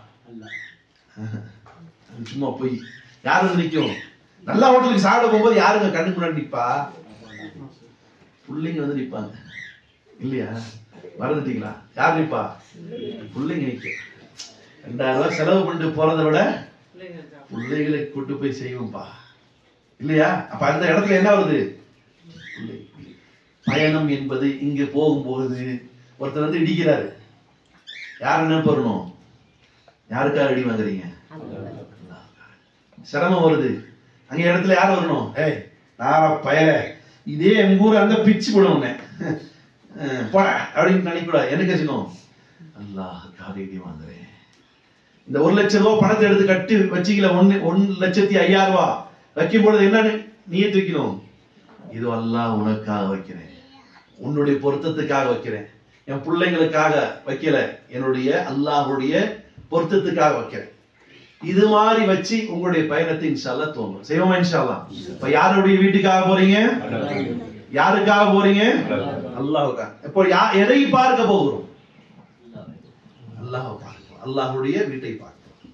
அது சும்மா போய் யார் வந்து நிக்கும் நல்ல ஹோட்டலுக்கு சாப்பிட போகும்போது யாருங்க கண்ணுக்கு முன்னாடி நிப்பா பிள்ளைங்க வந்து நிப்பாங்க இல்லையா மறந்துட்டீங்களா யார் நிப்பா பிள்ளைங்க நிக்க ரெண்டாயிரம் ரூபாய் செலவு பண்ணிட்டு போறதை விட பிள்ளைகளை கூட்டு போய் செய்வோம்ப்பா இல்லையா அப்ப அந்த இடத்துல என்ன வருது பிள்ளை. பயணம் என்பது இங்க போகும்போது ஒருத்தர் வந்து இடிக்கிறாரு யார் என்ன வரணும் யாருக்காக அடி வாங்குறீங்க சிரமம் வருது அங்க இடத்துல யார் வரணும் ஏய் நாரா பயல இதே எங்க ஊர் அந்த பிச்சு போடும் உன்னை அஹ் போடா அப்படின்னு நினைக்கூடாது எனக்கு செய்யணும் அல்லாஹ் காரியத்தை வாங்குறேன் இந்த ஒரு லட்சம் ரூபாய் பணத்தை எடுத்து கட்டி வச்சிக்கல ஒன்னு ஒன்னு லட்சத்தி ஐயாயிரம் ரூபாய் வைக்கும் பொழுது என்ன நீயத்து வைக்கணும் இது அல்லாஹ் உனக்காக வைக்கிறேன் உன்னுடைய பொருத்தத்துக்காக வைக்கிறேன் என் பிள்ளைங்களுக்காக வைக்கல என்னுடைய அல்லாஹ்வுடைய பொருத்தத்துக்காக வைக்கிறேன் இது மாதிரி வச்சு உங்களுடைய பயணத்தை இன்ஷால்லா தோணும் செய்வோமா இன்ஷால்லா இப்ப யாருடைய வீட்டுக்காக போறீங்க யாருக்காக போறீங்க அல்லாஹுக்காக இப்போ யா எதை பார்க்க போகிறோம் அல்லாஹ் பார்க்கிறோம் அல்லாஹ்வுடைய வீட்டை பார்க்கிறோம்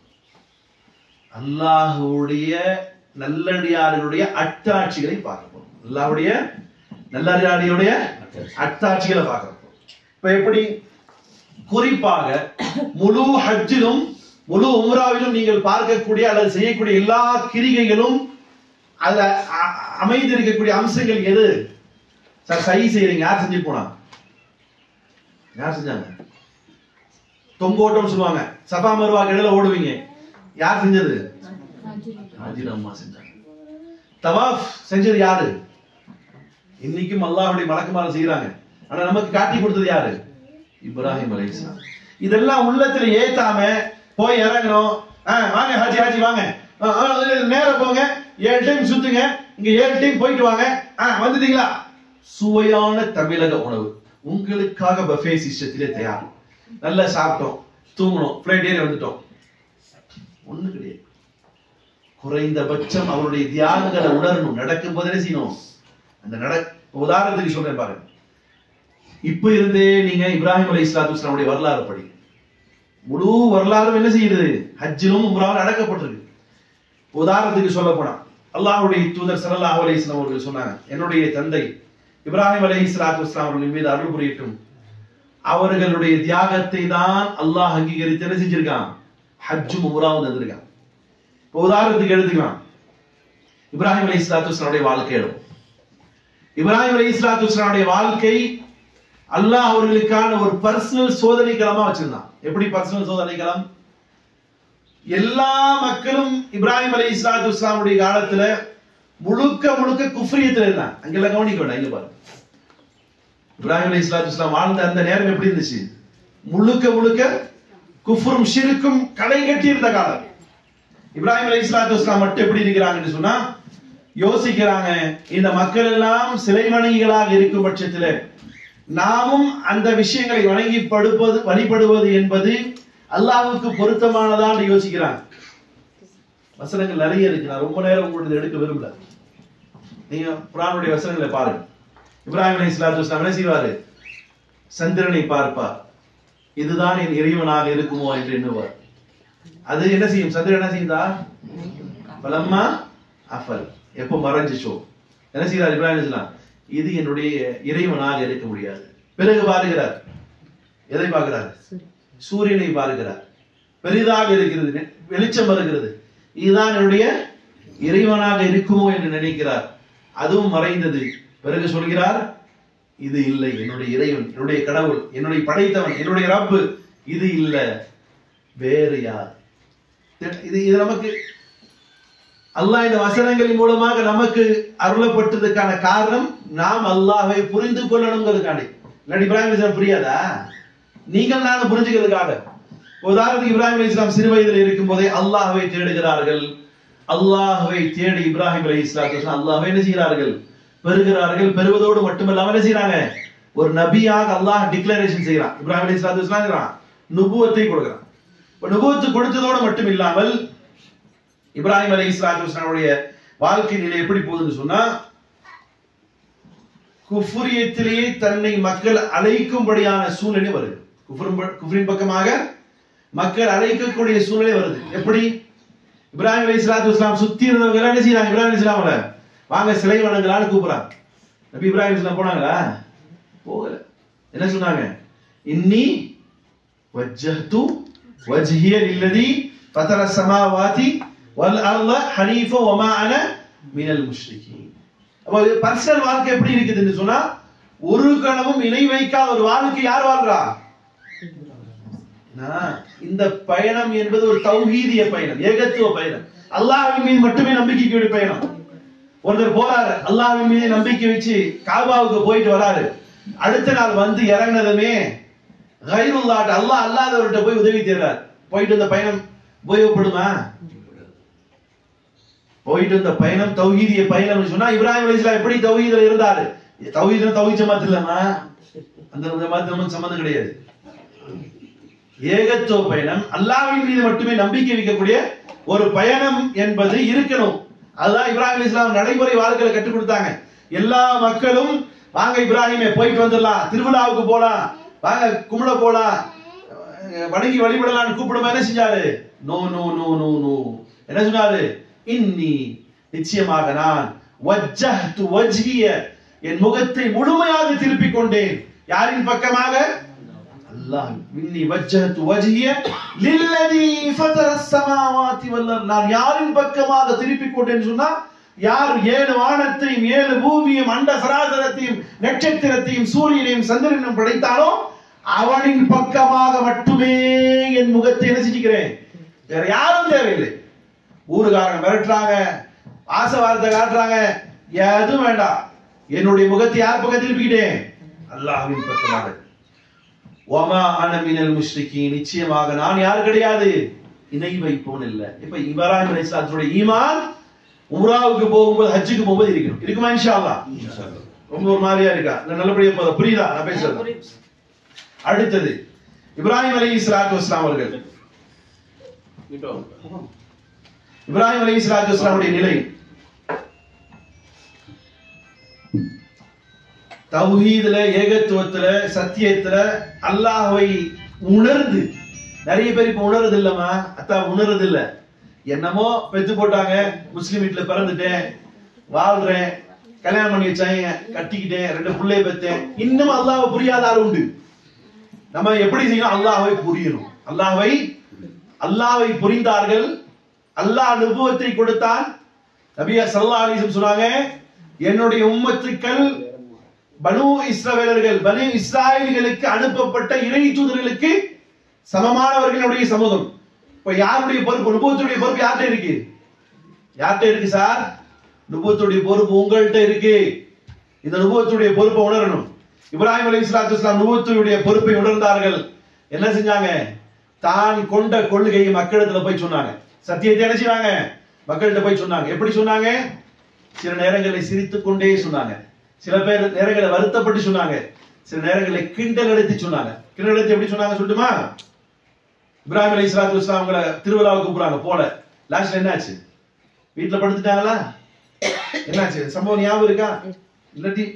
அல்லாஹ்வுடைய நல்லடியார்களுடைய அட்டாட்சிகளை பார்க்க போறோம் அல்லாஹ்வுடைய நல்லடியார்களுடைய அட்டாட்சிகளை பார்க்க போறோம் இப்ப எப்படி குறிப்பாக முழு ஹஜ்ஜிலும் முழு உம்ராவிலும் நீங்கள் பார்க்கக்கூடிய அல்லது செய்யக்கூடிய எல்லா கிரிகைகளும் அதுல அ- அமைந்திருக்கக்கூடிய அம்சங்கள் எது சார் சை செய்யறீங்க யார் செஞ்சு போனா யார் செஞ்சாங்க தொங்கோட்டம் சொல்லுவாங்க சபா மருவா இடையில ஓடுவீங்க யார் செஞ்சது ஹாஜிர் அம்மா செஞ்சாங்க தவாஃப் செஞ்சது யாரு இன்னைக்கும் அல்லாஹ்வுடைய மலக்குமார செய்யறாங்க ஆனா நமக்கு காட்டி கொடுத்தது யாரு இப்ராஹிம் அலைஹிஸ்ஸலாம் இதெல்லாம் உள்ளத்துல ஏத்தாம போய் இறங்கணும் ஆ, வாங்க ஹாஜி ஹாஜி வாங்க ஆ, ஆ, நேரா போங்க ஏழு டைம் சுத்துங்க இங்க ஏழு டைம் போயிட்டு வாங்க ஆ, வந்துட்டீங்களா சுவையான தமிழக உணவு உங்களுக்காக பஃபே சிஸ்டத்திலே தயார் நல்லா சாப்பிட்டோம் தூங்கணும் ஃபிளைட் ஏறி வந்துட்டோம் ஒண்ணு கிடையாது குறைந்தபட்சம் அவருடைய தியாகங்களை உணரணும் நடக்கும் போதே செய்யணும் அந்த நட உதாரணத்துக்கு சொல்றேன் பாருங்க இப்ப இருந்தே நீங்க இப்ராஹிம் அலை இஸ்லாத்து வரலாறு படிங்க முழு வரலாறும் என்ன செய்யுது ஹஜ்ஜிலும் உம்ராவும் அடக்கப்பட்டிருக்கு உதாரணத்துக்கு சொல்ல போனா அல்லாஹ்வுடைய தூதர் ஸல்லல்லாஹு அலைஹி வஸல்லம் அவர்கள் சொன்னாங்க என்னுடைய தந்தை இப்ராஹிம் அலைஹி ஸலாத்து வஸலாம் அவர்களின் மீது அருள் புரியட்டும் அவர்களுடைய தியாகத்தை தான் அல்லாஹ் அங்கீகரித்து என்ன செஞ்சிருக்கான் ஹஜ்ஜும் உம்ராவும் தந்திருக்கான் இப்போ உதாரணத்துக்கு எடுத்துக்கலாம் இப்ராஹிம் அலைஹி ஸலாத்து வஸலாமுடைய வாழ்க்கை எடுப்போம் இப்ராஹிம் அலைஹி ஸலாத்து வஸலாமுடைய வாழ்க்கை அல்லாஹ் அவர்களுக்கான ஒரு பர்சனல் சோதனை களமா வச்சிருந்தான் எப்படி பர்சனல் சோதனை களம் எல்லா மக்களும் இப்ராஹிம் அலி இஸ்லாத்து இஸ்லாமுடைய காலத்துல முழுக்க முழுக்க குஃப்ரியத்துல இருந்தாங்க அங்கெல்லாம் கவனிக்க வேண்டாம் இங்க பாருங்க இப்ராஹிம் அலி இஸ்லாத்து இஸ்லாம் வாழ்ந்த அந்த நேரம் எப்படி இருந்துச்சு முழுக்க முழுக்க குஃப்ரும் ஷிருக்கும் கடை கட்டி இருந்த காலம் இப்ராஹிம் அலி இஸ்லாத்து இஸ்லாம் மட்டும் எப்படி இருக்கிறாங்கன்னு சொன்னா யோசிக்கிறாங்க இந்த மக்கள் எல்லாம் சிலை வணங்கிகளாக இருக்கும் பட்சத்துல நாமும் அந்த விஷயங்களை வணங்கி படுப்பது வழிபடுவது என்பது அல்லாஹ்வுக்கு பொருத்தமானதான் யோசிக்கிறாங்க வசனங்கள் நிறைய இருக்கு நான் ரொம்ப நேரம் உங்களுக்கு எடுக்க விரும்பல நீங்க குரானுடைய வசனங்களை பாருங்க இப்ராஹிம் அலி இஸ்லாத்து வஸ்லாம் என்ன செய்வாரு சந்திரனை பார்ப்பார் இதுதான் என் இறைவனாக இருக்குமோ என்று எண்ணுவார் அது என்ன செய்யும் சந்திரன் என்ன செய்யுதா பலம்மா அஃபல் எப்போ மறைஞ்சிச்சோ என்ன செய்யறார் இப்ராஹிம் அலைஹிஸ்ஸலாம் இது என்னுடைய இறைவனாக இருக்க முடியாது பிறகு பாருகிறார் எதை பார்க்கிறார் சூரியனை பார்க்கிறார் பெரிதாக இருக்கிறது நெ- வெளிச்சம் வருகிறது இதுதான் என்னுடைய இறைவனாக இருக்குமோ என்று நினைக்கிறார் அதுவும் மறைந்தது பிறகு சொல்கிறார் இது இல்லை என்னுடைய இறைவன் என்னுடைய கடவுள் என்னுடைய படைத்தவன் என்னுடைய ரப்பு இது இல்ல வேறு யார் இது இது நமக்கு அல்லாஹ் இந்த வசனங்களின் மூலமாக நமக்கு அருளப்பட்டதுக்கான காரணம் நாம் அல்லாஹ்வை புரிந்து கொள்ளணுங்கிறதுக்காண்டி இல்லாட்டி இப்ராஹிம் அலைஹிஸ்ஸலாம் புரியாதா நீங்கள் நானும் புரிஞ்சுக்கிறதுக்காக உதாரணத்துக்கு இப்ராஹிம் அலைஹிஸ்ஸலாம் சிறு வயதில் இருக்கும் போதே அல்லாஹ்வை தேடுகிறார்கள் அல்லாஹ்வை தேடி இப்ராஹிம் அலைஹிஸ்ஸலாம் அல்லாஹ்வை என்ன செய்கிறார்கள் பெறுகிறார்கள் பெறுவதோடு மட்டுமல்லாம என்ன செய்றாங்க ஒரு நபியாக அல்லாஹ் டிக்ளரேஷன் செய்கிறான் இப்ராஹிம் அலைஹிஸ்ஸலாத்து வஸலாம் நுபுவத்தை கொடுக்கிறான் இப்ப நுபுவத்து கொடுத்ததோடு மட்டும் இல்லாமல் இப்ராஹிம் அலி இஸ்லாத்துடைய வாழ்க்கை நிலை எப்படி போகுதுன்னு சொன்னா குஃபுரியத்திலேயே தன்னை மக்கள் அழைக்கும்படியான சூழ்நிலை வருது குஃபுரும் ப- குஃபுரின் பக்கமாக மக்கள் அழைக்கக்கூடிய சூழ்நிலை வருது எப்படி இப்ராஹிம் அலி இஸ்லாத்து இஸ்லாம் சுத்தி இருந்தவங்க எல்லாம் என்ன செய்யறாங்க இப்ராஹிம் இஸ்லாமல வாங்க சிலை வணங்கலான்னு கூப்பிடுறாங்க நபி இப்ராஹிம் இஸ்லாம் போனாங்களா போகல என்ன சொன்னாங்க இன்னி وجهت وجهي للذي فطر السماوات والارض حنيفا وما انا من المشركين அப்ப பர்சனல் வாழ்க்கை எப்படி இருக்குதுன்னு சொன்னா ஒரு கணமும் இணை வைக்காத ஒரு வாழ்க்கை யார் வாழ்றா நான் இந்த பயணம் என்பது ஒரு தௌஹீதிய பயணம் ஏகத்துவ பயணம் அல்லாஹ்வின் மீது மட்டுமே நம்பிக்கைக்குரிய பயணம் ஒருத்தர் போறாரு அல்லாஹ்வின் மீது நம்பிக்கை வச்சு காபாவுக்கு போயிட்டு வராரு அடுத்த நாள் வந்து இறங்கினதுமே கைருல்லாட்ட அல்லாஹ் அல்லாதவர்கிட்ட போய் உதவி தேடுறார் போயிட்டு இந்த பயணம் உபயோகப்படுமா போயிட்டு இந்த பயணம் தௌஹீதிய பயணம் சொன்னா இப்ராஹிம் அலைஹிஸ்ஸலாம் எப்படி தௌஹீதுல இருந்தாரு தௌஹீதுல தௌஹீத் ஜமாத் இல்லமா அந்த ஜமாத் நமக்கு சம்பந்தம் கிடையாது ஏகத்துவ பயணம் அல்லாஹ்வின் மீது மட்டுமே நம்பிக்கை வைக்கக்கூடிய ஒரு பயணம் என்பது இருக்கணும் அதுதான் இப்ராஹிம் அலைஹிஸ்ஸலாம் நடைமுறை வாழ்க்கையில கற்றுக் கொடுத்தாங்க எல்லா மக்களும் வாங்க இப்ராஹிமே போயிட்டு வந்துடலாம் திருவிழாவுக்கு போலாம் வாங்க கும்பிட போலாம் அஹ் வணங்கி வழிபடலாம்னு கூப்பிடுமா என்ன செஞ்சாரு no no no no no என்ன சொன்னாரு இன்னி நிச்சயமாக நான் வஜ்ஜஹ்து வஜ்ஹிய என் முகத்தை முழுமையாக திருப்பிக் கொண்டேன் யாரின் பக்கமாக அல்லாஹ் இன்னி வஜ்ஜஹ்து வஜ்ஹிய லில்லதி ஃபதர ஸமாவாதி வல் அர்த். நான் யாரின் பக்கமாக திருப்பிக் கொண்டேன்னு சொன்னா யார் ஏழு வானத்தையும் ஏழு பூமியும் அண்ட சராசரத்தையும் நட்சத்திரத்தையும் சூரியனையும் சந்திரனையும் படைத்தானோ அவனின் பக்கமாக மட்டுமே என் முகத்தை என்ன செஞ்சுக்கிறேன் வேற யாரும் தேவையில்லை ஊருக்காரங்க மிரட்டுறாங்க ஆசை வார்த்தை காட்டுறாங்க எதுவும் வேண்டாம் என்னுடைய முகத்தை யார் பக்கம் திருப்பிக்கிட்டேன் அல்லாஹ்வின் பக்கமாக ஒமா அனமினல் முஷ்ரிகி நிச்சயமாக நான் யார் கிடையாது இணை வைப்போன் இல்ல இப்ப இப்ராஹிம் அலைஹிஸ்ஸலாத்துடைய ஈமான் உம்ராவுக்கு போகும்போது ஹஜ்ஜுக்கு போகும்போது இருக்கணும் இருக்குமா இன்ஷா அல்லாஹ் ரொம்ப ஒரு மாதிரியா இருக்கா நான் நல்லபடியா போதும் புரியுதா நான் பேசுறது அடுத்தது இப்ராஹிம் அலைஹி ஸலாத்து வஸ்ஸலாம் அவர்கள் இப்ராஹிம் அலைஹி ஸலாத்து வஸ்ஸலாமுடைய நிலை தௌஹீதுல ஏகத்துவத்துல சத்தியத்துல அல்லாஹ்வை உணர்ந்து நிறைய பேர் இப்ப உணர்றது இல்லம்மா அத்தா உணர்றது இல்ல என்னமோ பெத்து போட்டாங்க முஸ்லிம் வீட்டுல பிறந்துட்டேன் வாழ்றேன் கல்யாணம் பண்ணி வச்சாங்க கட்டிக்கிட்டேன் ரெண்டு பிள்ளைய பெத்தேன் இன்னும் அல்லாஹ்வை புரியாத ஆள் உண்டு நம்ம எப்படி செய்யணும் அல்லாஹ்வை புரியணும் அல்லாஹ்வை அல்லாஹ்வை புரிந்தார்கள் அல்லாஹ் அனுபவத்தை கொடுத்தான் நபியா ஸல்லல்லாஹு அலைஹி வஸல்லம் சொன்னாங்க என்னுடைய உம்மத்துக்கள் பனு இஸ்ரவேலர்கள் பனு இஸ்ராயல்களுக்கு அனுப்பப்பட்ட இறை தூதர்களுக்கு சமமானவர்களுடைய சமூகம் இப்ப யாருடைய பொறுப்பு நுபுவத்துடைய பொறுப்பு யார்கிட்ட இருக்கு யார்கிட்ட இருக்கு சார் நுபுவத்துடைய பொறுப்பு உங்கள்கிட்ட இருக்கு இந்த நுபுவத்துடைய பொறுப்பை உணரணும் இப்ராஹிம் அலைஹி ஸலாத்து வஸலாம் நுபுவத்துடைய பொறுப்பை உணர்ந்தார்கள் என்ன செஞ்சாங்க தான் கொண்ட கொள்கையை மக்களிடத்துல போய் சொன்னாங்க சத்தியத்தை என்ன செய்றாங்க மக்கள்கிட்ட போய் சொன்னாங்க எப்படி சொன்னாங்க சில நேரங்களில் சிரித்துக் கொண்டே சொன்னாங்க சில பேர் நேரங்களில் வருத்தப்பட்டு சொன்னாங்க சில நேரங்களில் கிண்டல் எடுத்து சொன்னாங்க கிண்டல் எடுத்து எப்படி சொன்னாங்க சொல்லட்டுமா இப்ராஹிம் அலி இஸ்லாத்து இஸ்லாம் அவங்கள திருவிழாவுக்கு கூப்பிடுறாங்க போல லாஸ்ட்ல என்னாச்சு வீட்டுல படுத்துட்டாங்களா என்னாச்சு சம்பவம் ஞாபகம் இருக்கா இல்லாட்டி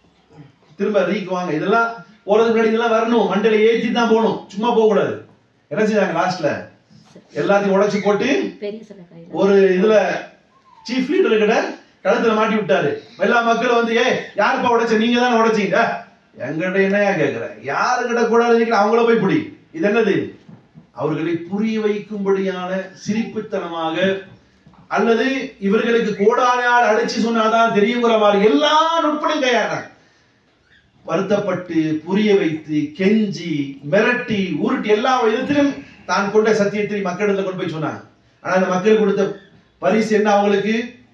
திரும்ப ரீக்கு வாங்க இதெல்லாம் போறதுக்கு முன்னாடி இதெல்லாம் வரணும் மண்டையில ஏத்தி தான் போகணும் சும்மா போக கூடாது என்ன செஞ்சாங்க லாஸ்ட்ல எல்லாத்தையும் உடைச்சு போட்டு
பெரிய சில கையில
ஒரு இதுல சீஃப் லீடர் கிட்ட கழுத்துல மாட்டி விட்டாரு எல்லா மக்களும் வந்து ஏய் யாருப்பா உடைச்ச நீங்க தானே உடைச்சீங்க எங்கிட்ட என்னையா கேக்குற யாருக்கிட்ட கூட நினைக்கிற அவங்கள போய் பிடி இது என்னது அவர்களை புரிய வைக்கும்படியான சிரிப்புத்தனமாக அல்லது இவர்களுக்கு கோடானால் அழைச்சு சொன்னாதான் தெரியுங்கிற மாதிரி எல்லா நுட்பங்களும் கையாடுறாங்க வருத்தப்பட்டு புரிய வைத்து கெஞ்சி மிரட்டி உருட்டி எல்லா விதத்திலும் தான் கொண்ட சத்தியத்தை மக்களிடத்துல கொண்டு போய் சொன்னாங்க ஆனா அந்த மக்கள் கொடுத்த பரிசு என்ன அவங்களுக்கு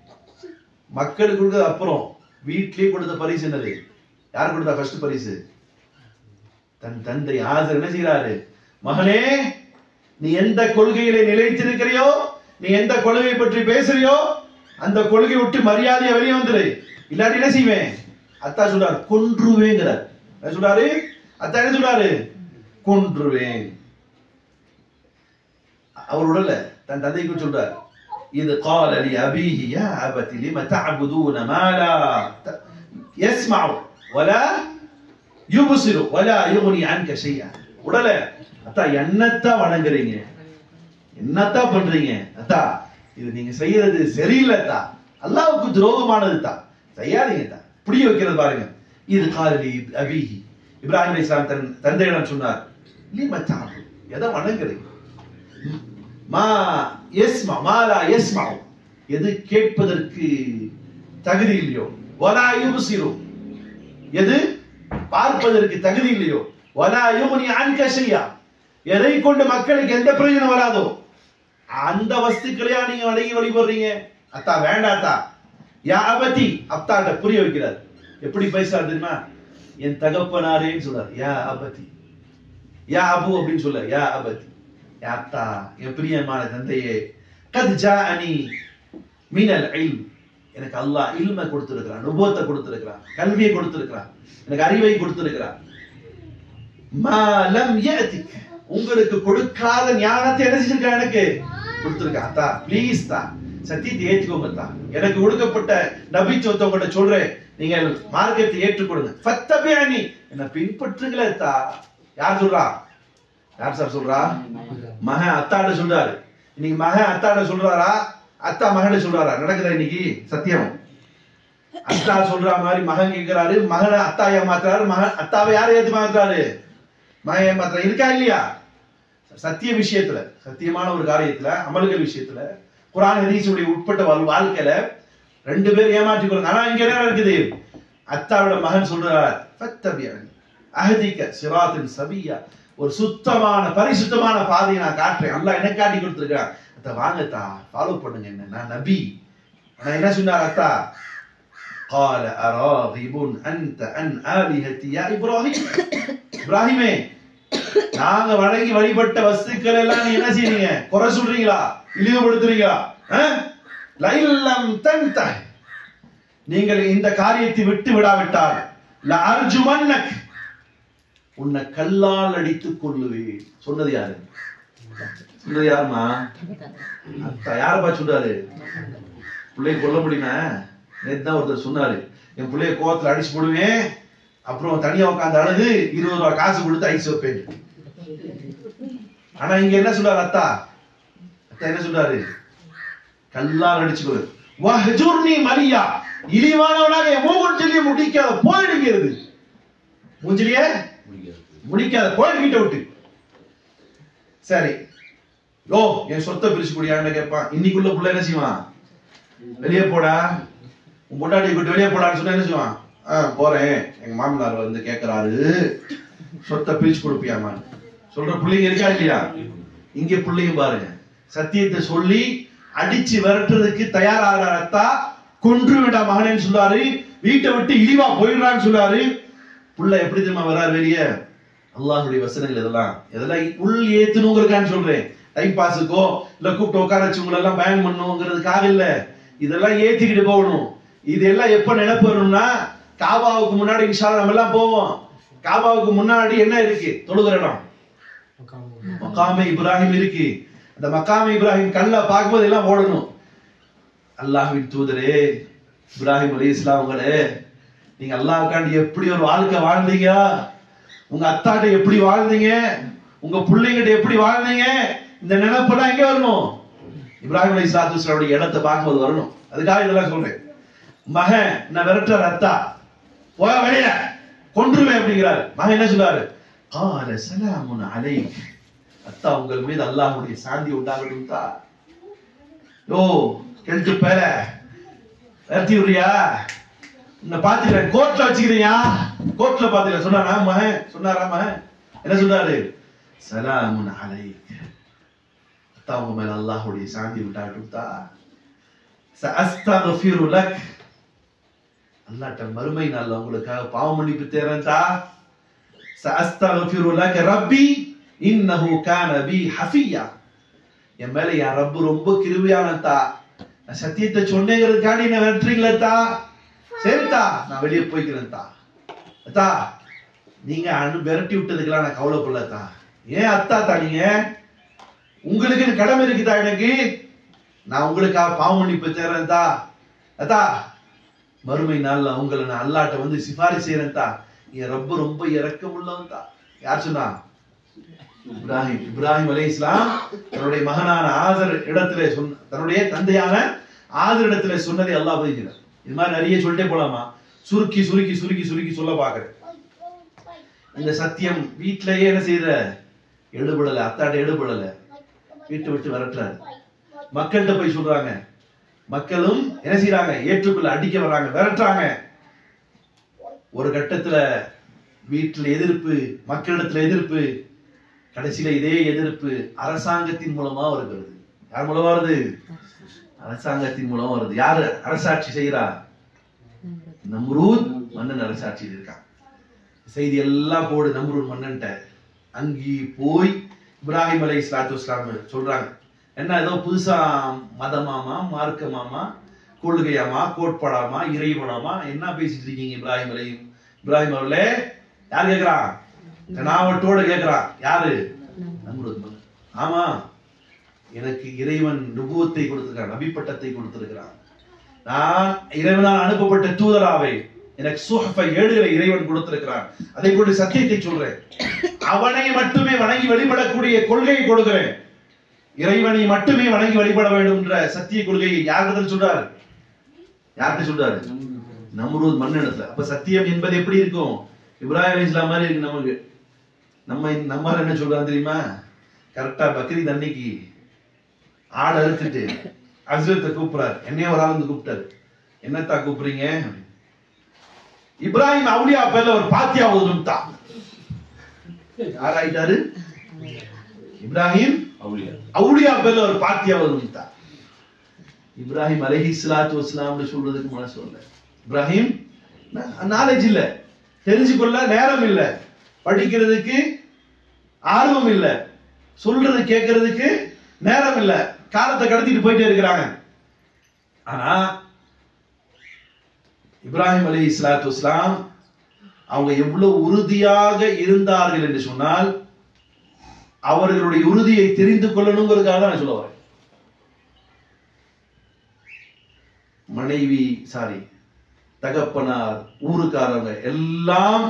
மக்களுக்கு கொடுத்தது அப்புறம் வீட்லயே கொடுத்த பரிசு என்னது யார் கொடுத்தா ஃபர்ஸ்ட் பரிசு தன் தந்தை ஆசர் என்ன செய்கிறாரு மகனே நீ எந்த கொள்கையிலே நிலைத்திருக்கிறையோ நீ எந்த கொள்கையை பற்றி பேசுறியோ அந்த கொள்கை விட்டு மரியாதையா வெளியே வந்துரு இல்லாட்டி என்ன செய்வேன் அத்தா சொல்றாரு கொன்றுவேங்கிறார் என்ன சொல்றாரு அத்தா என்ன சொல்றாரு கொன்றுவேன் அவர் உடல தன் தந்தைக்கு சொல்றார் இது قال لأبيه يا أبت لم تعبدون ما لا ت- يسمع ولا يبصر ولا يغني عنك شيئا உடல அத்தா என்னத்தான் வணங்குறீங்க என்னத்தான் பண்றீங்க அத்தா இது நீங்க செய்யறது சரியில்லை அத்தா அல்லாவுக்கு துரோகமானது தான் செய்யாதீங்க தா புரிய வைக்கிறது பாருங்க இது காலி அபிஹி இப்ராஹிம் அலைஹிஸ்ஸலாம் தன் தந்தையிடம் சொன்னார் லிம தாபு எதை வணங்குறீங்க மா எஸ்மா மாலா எஸ்மா எது கேட்பதற்கு தகுதி இல்லையோ வலா யுபசிரு எது பார்ப்பதற்கு தகுதி இல்லையோ வலா யுமனி அன்க ஷையா எதை கொண்டு மக்களுக்கு எந்த பிரயோஜனம் வராதோ அந்த வஸ்துக்களையா நீங்க வணங்கி வழிபடுறீங்க அத்தா வேண்டாத்தா யா அபதி அத்தாட்ட புரிய வைக்கிறார் எப்படி பேசுறாரு தெரியுமா என் தகப்பனாரேன்னு சொல்றாரு யா அபதி யா அபு அப்படின்னு சொல்ல யா அபதி யா அத்தா என் பிரியமான தந்தையே கத் ஜாஅனி மீனல் இல்ம் எனக்கு அல்லாஹ் இல்மை கொடுத்திருக்கிறான் நுபுவத்தை கொடுத்திருக்கிறான் கல்வியை கொடுத்திருக்கிறான் எனக்கு அறிவை கொடுத்திருக்கிறான் மா லம் யஅதிக் உங்களுக்கு கொடுக்காத ஞானத்தை என்ன செஞ்சிருக்கான் எனக்கு கொடுத்திருக்கான் அத்தா ப்ளீஸ் தான் சத்தியத்தை ஏற்றுக்கோங்க தான் எனக்கு கொடுக்கப்பட்ட நபித்துவத்தை உங்கள்ட்ட சொல்றேன் நீங்கள் மார்க்கத்தை ஏற்றுக்கொடுங்க ஃபத்தபியானி என்ன பின்பற்றுங்களே தா யார் சொல்றா யார் சார் சொல்றா மகன் அத்தாட சொல்றாரு இன்னைக்கு மகன் அத்தாட சொல்றாரா அத்தா மகனை சொல்றாரா நடக்குதா இன்னைக்கு சத்தியம் அத்தா சொல்ற மாதிரி மகன் கேட்கிறாரு மகனை அத்தா ஏமாத்துறாரு மகன் அத்தாவை யாரை ஏத்து மாத்துறாரு மகன் ஏமாத்துறாரு இருக்கா இல்லையா சத்திய விஷயத்துல சத்தியமான ஒரு காரியத்துல அமல்கள் விஷயத்துல குரான் ஹதீஸுடைய உட்பட்ட வாழ்- வாழ்க்கையில ரெண்டு பேர் ஏமாற்றிக் கொள்ளுங்க ஆனா இங்க என்ன இருக்குது அத்தாவோட மகன் சொல்றார் ஃபத்தபியனி அஹதிக்க சிராத்தின் சபியா ஒரு சுத்தமான பரிசுத்தமான பாதையை நான் காட்டுறேன் அல்லாஹ் எனக்கு காட்டி கொடுத்துருக்கான் அத்தா வாங்கத்தா ஃபாலோ பண்ணுங்க என்ன நான் நபி ஆனா என்ன சொன்னார் அத்தா قال أراغب أنت عن آلهتي يا إبراهيم இப்ராஹிமே நாங்க வணங்கி வழிபட்ட வஸ்துக்கள் எல்லாம் நீ என்ன செய்றீங்க குறை சொல்றீங்களா இழிவுபடுத்துறீங்களா அஹ்? லைல்லம் தன்தஹ். நீங்கள் இந்த காரியத்தை விட்டு விடாவிட்டால் ல அர்ஜுமன்னக் உன்னை கல்லால் அடித்துக் கொள்ளுவேன் சொன்னது யாரு சொன்னது யாருமா அத்தா யாரப்பா சொல்றாரு பிள்ளைய கொல்ல முடியுமா நேத்து தான் ஒருத்தர் சொன்னாரு என் பிள்ளைய கோவத்துல அடிச்சு போடுவேன் அப்புறம் தனியா உட்காந்து அழுது இருபது ரூபாய் காசு கொடுத்து ஐஸ் வைப்பேன் ஆனா இங்க என்ன சொல்றாரு அத்தா அத்தா என்ன சொல்றாரு கல்லால் அடிச்சுக்கொடு வஹஜுர்னி மலியா இழிவானவனாக என் மூவன் சொல்லி முடிக்காத போயிடுங்கிறது மூஞ்சிலியே முடிக்காத போயிடு வீட்டை விட்டு சரி ஓ என் சொத்தை பிரிச்சு குடியான்னு கேட்பான் இன்னைக்குள்ள புள்ள என்ன செய்வான் வெளியே போடா உன் பொண்டாட்டி கூட்டு வெளியே போடான்னு சொன்னா என்ன செய்வான் ஆ போறேன் எங்க மாமனார் வந்து கேக்குறாரு சொத்தை பிரிச்சு கொடுப்பியாமா சொல்ற பிள்ளைங்க இருக்கா இல்லையா இங்க பிள்ளைங்க பாருங்க சத்தியத்தை சொல்லி அடிச்சு விரட்டுறதுக்கு தயாராகிறார் அத்தா கொன்று விடா மகனேன்னு சொல்றாரு வீட்டை விட்டு இழிவா போயிடுறான்னு சொல்றாரு புள்ள எப்படி தெரியுமா வராரு வெளியே அல்லாஹ்வுடைய வசனங்கள் இதெல்லாம் இதெல்லாம் உள் ஏத்தணுங்கிறதுக்கான்னு சொல்றேன் டைம் பாஸுக்கோ இல்ல கூப்பிட்டு உட்கார வச்சு உங்களை எல்லாம் பயன் பண்ணுங்கிறதுக்காக இல்ல இதெல்லாம் ஏத்திக்கிட்டு போகணும் இதெல்லாம் எப்ப நினைப்பு வரணும்னா காபாவுக்கு முன்னாடி இன்ஷா அல்லாஹ் நம்ம எல்லாம் போவோம் காபாவுக்கு முன்னாடி என்ன இருக்கு தொழுகிற இடம் மக்காமே இப்ராஹிம் இருக்கு அந்த மக்காமே இப்ராஹிம் கல்ல பார்க்கும்போது எல்லாம் ஓடணும் அல்லாஹ்வின் தூதரே இப்ராஹிம் அலி இஸ்லாமங்களே நீங்க அல்லாஹ்காண்டி எப்படி ஒரு வாழ்க்கை வாழ்ந்தீங்க உங்க அத்தாட்ட எப்படி வாழ்ந்தீங்க உங்க பிள்ளைங்கிட்ட எப்படி வாழ்ந்தீங்க இந்த நினைப்பெல்லாம் எங்க வரணும் இப்ராஹிம் அலி இஸ்லாத்துடைய இடத்தை பார்க்கும்போது வரணும் அதுக்காக இதெல்லாம் சொல்றேன் மகன் நான் விரட்டுற அத்தா போய வெளிய கொன்றுவேன் அப்படிங்கிறாரு மகன் என்ன சொல்றாரு கால சலாமுன் அலைக் அத்தா உங்கள் மீது அல்லாஹ்வுடைய சாந்தி உண்டாகட்டும் தா ஓ கெழுத்து பேர விரட்டி விடுறியா உன்னை பாத்துக்கிறேன் கோர்ட்ல வச்சுக்கிறியா கோர்ட்ல பாத்துக்கிறேன் சொன்னாரா மகன் சொன்னாரா மகன் என்ன சொன்னாரு சலாமுன் அலைக் அத்தா உங்க மேல அல்லாஹ்வுடைய சாந்தி உண்டாகட்டும் தா சஅஸ்தக்ஃபிரு லக் அல்லாட்ட மறுமை நாள்ல உங்களுக்காக பாவ மன்னிப்பு தேர்றேன்டா சஅஸ்தக்ஃபிரு லக ரப்பி இன்னஹு கான பி ஹஃபியா என் மேல என் ரப்பு ரொம்ப கிருபையானதா நான் சத்தியத்தை சொன்னேங்கிறதுக்காண்டி என்ன வென்றீங்களா சரிதா நான் வெளியே போய்க்கிறேன்தா அத்தா நீங்க அனு விரட்டி விட்டதுக்கெல்லாம் நான் கவலைப்படலத்தா ஏன் அத்தா தா நீங்க உங்களுக்கு கடமை இருக்குதா எனக்கு நான் உங்களுக்காக பாவ மன்னிப்பு தேர்றேன்தா அத்தா மறுமை நாள்ல உங்களை நான் அல்லாட்ட வந்து சிபாரிசு செய்யறேன்தா என் ரப்ப ரொம்ப இறக்கம் உள்ளவன் தான் யார் சொன்னா இப்ராஹிம் இப்ராஹிம் அலை இஸ்லாம் தன்னுடைய மகனான ஆதர் இடத்துல சொன்ன தன்னுடைய தந்தையான ஆதர் இடத்துல சொன்னதை அல்லாஹ் பதிக்கிறார் இது மாதிரி நிறைய சொல்லிட்டே போலாமா சுருக்கி சுருக்கி சுருக்கி சுருக்கி சொல்ல பாக்குறேன் இந்த சத்தியம் வீட்டிலேயே என்ன செய்யற எடுபடல அத்தாட்ட எடுபடல வீட்டு விட்டு விரட்டுறாரு மக்கள்கிட்ட போய் சொல்றாங்க மக்களும் என்ன செய்யறாங்க ஏற்றுக்குள்ள அடிக்க வர்றாங்க விரட்டுறாங்க ஒரு கட்டத்துல வீட்டுல எதிர்ப்பு மக்களிடத்துல எதிர்ப்பு கடைசியில இதே எதிர்ப்பு அரசாங்கத்தின் மூலமா வருகிறது யார் மூலமா வருது அரசாங்கத்தின் மூலம் வருது யாரு அரசாட்சி செய்யறா நம்ரூத் மன்னன் அரசாட்சியில் இருக்கான் செய்தி எல்லாம் போடு நம்ரூத் மன்னன்ட்ட அங்கே போய் இப்ராஹிம் அலை இஸ்லாத்து இஸ்லாம் சொல்றாங்க என்ன ஏதோ புதுசா மதமாமா மார்க்கமாமா கொள்கையாமா கோட்பாடாமா இறைவனாமா என்ன பேசிட்டு இருக்கீங்க இப்ராஹிம் அலை இப்ராஹிம் அவர்களே யார் கேக்குறான் நாவட்டோட கேக்குறான் யாரு நம்ரூத் மன்னன் ஆமா எனக்கு இறைவன் நுபுவத்தை கொடுத்திருக்கிறான் நபிப்பட்டத்தை கொடுத்திருக்கிறான் நான் இறைவனால் அனுப்பப்பட்ட தூதராவை எனக்கு சுஹஃபை ஏடுகளை இறைவன் கொடுத்திருக்கிறான் அதை கொண்டு சத்தியத்தை சொல்றேன் அவனை மட்டுமே வணங்கி வழிபடக்கூடிய கொள்கையை கொடுக்கிறேன் இறைவனை மட்டுமே வணங்கி வழிபட வேண்டும் என்ற சத்திய கொள்கையை யாரிடத்தில் சொல்றாரு யார்கிட்ட சொல்றாரு நம்ரூத் மன்னனிடத்துல அப்ப சத்தியம் என்பது எப்படி இருக்கும் இப்ராஹிம் அலைஹிஸ் ஸலாம் மாதிரி இருக்கு நமக்கு நம்ம நம்ம என்ன சொல்றாங்க தெரியுமா கரெக்டா பக்ரீத் அன்னைக்கு ஆடை அறுத்துட்டு அஸ்ரத்தை கூப்பிடுறாரு என்னைய ஒரு ஆள் வந்து கூப்பிட்டாரு என்னத்தா கூப்பிடுறீங்க அப்படின்னு. இப்ராஹிம் அவுலியா பேர்ல ஒரு பாத்தியா ஓதுனும்தா யார் ஆயிட்டாரு இப்ராஹிம்
அவுளியா
அவுலியா பேர்ல ஒரு பாத்தியா ஓதுனும்தா இப்ராஹிம் அலைஹி ஸலாத்து வஸலாம்னு சொல்றதுக்கு மனசு வரல இப்ராஹிம் நாலேஜ் இல்ல தெரிஞ்சுக்கொள்ள நேரம் இல்ல படிக்கிறதுக்கு ஆர்வம் இல்ல சொல்றது கேட்கறதுக்கு நேரம் இல்ல காலத்தை கடத்திட்டு போயிட்டே இருக்கிறாங்க ஆனா இப்ராஹிம் அலி இஸ்லாத்து இஸ்லாம் அவங்க எவ்வளவு உறுதியாக இருந்தார்கள் என்று சொன்னால் அவர்களுடைய உறுதியை தெரிந்து கொள்ளணுங்கிறதுக்காக தான் நான் சொல்ல வரேன் மனைவி சாரி தகப்பனார் ஊருக்காரங்க எல்லாம்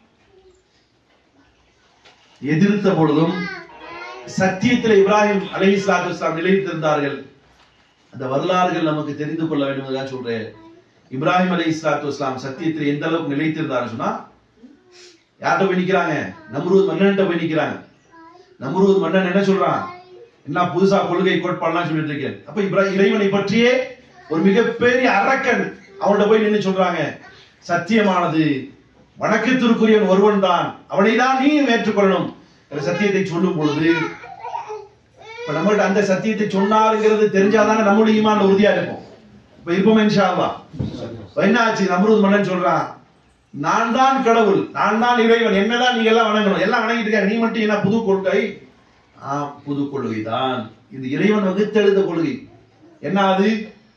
எதிர்த்த பொழுதும் சத்தியத்தில் இப்ராஹிம் அலை இஸ்லாத்து இஸ்லாம் நிலைத்திருந்தார்கள் அந்த வரலாறுகள் நமக்கு தெரிந்து கொள்ள வேண்டும் என்றுதான் சொல்றேன் இப்ராஹிம் அலை இஸ்லாத்து இஸ்லாம் சத்தியத்தில் எந்த அளவுக்கு நிலைத்திருந்தாரு சொன்னா யார்கிட்ட போய் நிக்கிறாங்க நம்ரூத் மன்னன்ட்ட போய் நிக்கிறாங்க நம்ரூத் மன்னன் என்ன சொல்றான் என்ன புதுசா கொள்கை கோட்பாடுலாம் சொல்லிட்டு இருக்கேன் அப்ப இப்ராஹிம் இறைவனை பற்றியே ஒரு மிகப்பெரிய அரக்கன் அவன்கிட்ட போய் நின்னு சொல்றாங்க சத்தியமானது வணக்கத்திற்குரியவன் ஒருவன் தான் அவனை தான் நீ ஏற்றுக்கொள்ளணும் என்ற சத்தியத்தை சொல்லும் பொழுது இப்ப நம்மகிட்ட அந்த சத்தியத்தை சொன்னாருங்கிறது தெரிஞ்சாதானே நம்மளுடைய ஈமான்ல உறுதியா இருக்கும் இப்ப இருப்போம் இன்ஷா அல்லாஹ் இப்ப என்ன ஆச்சு நம்ரூத் மன்னன் சொல்றான் நான் தான் கடவுள் நான் தான் இறைவன் என்னதான் நீங்க எல்லாம் வணங்கணும் எல்லாம் வணங்கிட்டு இருக்காங்க நீ மட்டும் என்ன புது கொள்கை ஆ புது கொள்கை தான் இது இறைவன் வகுத்தெழுந்த கொள்கை என்ன அது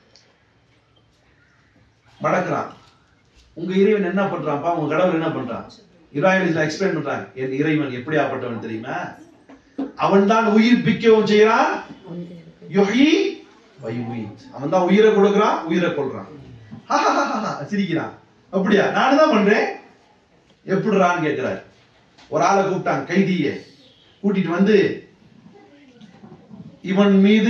மடக்குறான் உங்க இறைவன் என்ன பண்றான்ப்பா உங்க கடவுள் என்ன பண்றான் இப்ராஹிம் எக்ஸ்பிளைன் பண்றாங்க என் இறைவன் எப்படி ஆப்பட்டவன் தெரியுமா அவன் தான் உயிர்ப்பிக்கவும் செய்யறான் யுஹி வயுமீத் அவன் தான் உயிரை கொடுக்கறான் உயிரை கொள்றான் சிரிக்கிறான் அப்படியா நானும் தான் பண்றேன் எப்படிறான்னு கேட்கிறார் ஒரு ஆளை கூப்பிட்டான் கைதிய கூட்டிட்டு வந்து இவன் மீது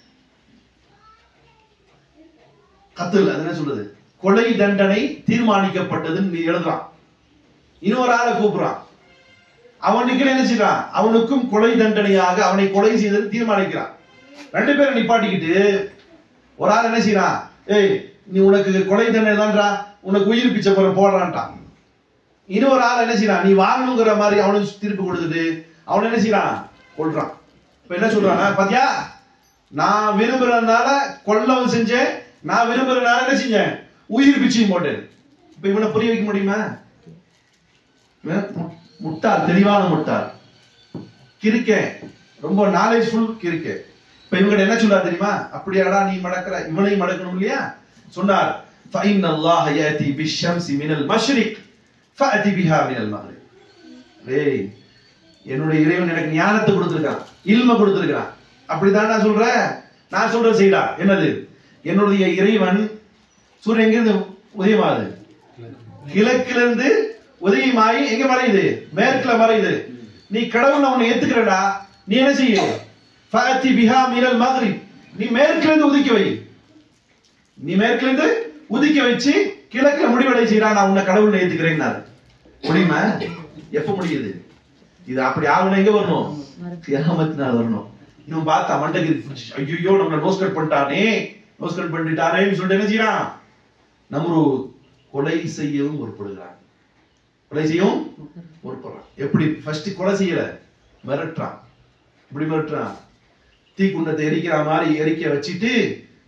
கத்தல் அது என்ன சொல்றது கொலை தண்டனை தீர்மானிக்கப்பட்டதுன்னு நீ எழுதுறான் இன்னொரு ஆளை கூப்பிடுறான் அவனுக்கு என்ன செய்யறான் அவனுக்கும் கொலை தண்டனையாக அவனை கொலை செய்தது தீர்மானிக்கிறான் ரெண்டு பேரும் நிப்பாட்டிக்கிட்டு ஒரு ஆள் என்ன செய்யறான் ஏய் நீ உனக்கு கொலை தண்டனை தான்டா உனக்கு உயிர் பிச்சை போற போடுறான்ட்டான் இன்னொரு ஆள் என்ன செய்யறான் நீ வாங்கணுங்கிற மாதிரி அவனுக்கு தீர்ப்பு கொடுத்துட்டு அவன் என்ன செய்யறான் கொல்றான் இப்ப என்ன சொல்றானா பாத்தியா நான் விரும்புறதுனால கொல்லவும் செஞ்சேன் நான் விரும்புறதுனால என்ன செஞ்சேன் உயிர் பிச்சையும் போட்டேன் இப்ப இவனை புரிய வைக்க முடியுமா இவன் மு- முட்டாள் தெளிவான முட்டாள் கிறுக்கேன் ரொம்ப நாலேஜ்ஃபுல் கிறுக்கேன் இப்ப இவங்க என்ன சொல்றாரு தெரியுமா அப்படியாடா நீ மடக்கிற இவனையும் மடக்கணும் இல்லையா சொன்னார் فإن الله يأتي بالشمس من المشرق فأتي بها من المغرب டேய் என்னுடைய இறைவன் எனக்கு ஞானத்தை கொடுத்திருக்கான் இல்ம கொடுத்திருக்கான் அப்படிதான் நான் சொல்றேன் நான் சொல்ற செய்டா என்னது என்னுடைய இறைவன் சூரியன் எங்கிருந்து உதயமாகுது கிழக்கிலிருந்து உதயமாயி எங்க மறையுது மேற்குல மறையுது நீ கடவுளை உன்னை ஏத்துக்கிறடா நீ என்ன செய்ய ஃபஅத்தி பிஹா மினல் மக்ரிப் நீ மேற்குல இருந்து உதிக்க வை நீ மேற்குல இருந்து உதிக்க வச்சு கிழக்குல முடிவடை செய்யறா நான் உன்னை கடவுளை ஏத்துக்கிறேன்னாரு முடியுமா எப்ப முடியுது இது அப்படி ஆகணும் எங்க வரணும் கியாமத்து நாள் வரணும் இவன் பார்த்தா மண்டக்கு ஐயோ நம்மள நோஸ் கட் பண்ணிட்டானே நோஸ் கட் பண்ணிட்டானேன்னு சொல்லிட்டு என்ன செய்யறான் நம்ம ஒரு கொலை செய்யவும் முற்படுகிறான் கொலை செய்யவும் முற்படுறான் எப்படி ஃபர்ஸ்ட் கொலை செய்யல மிரட்டுறான் இப்படி மிரட்டுறான் தீக்குண்டத்தை எரிக்கிற மாதிரி எரிக்க வச்சுட்டு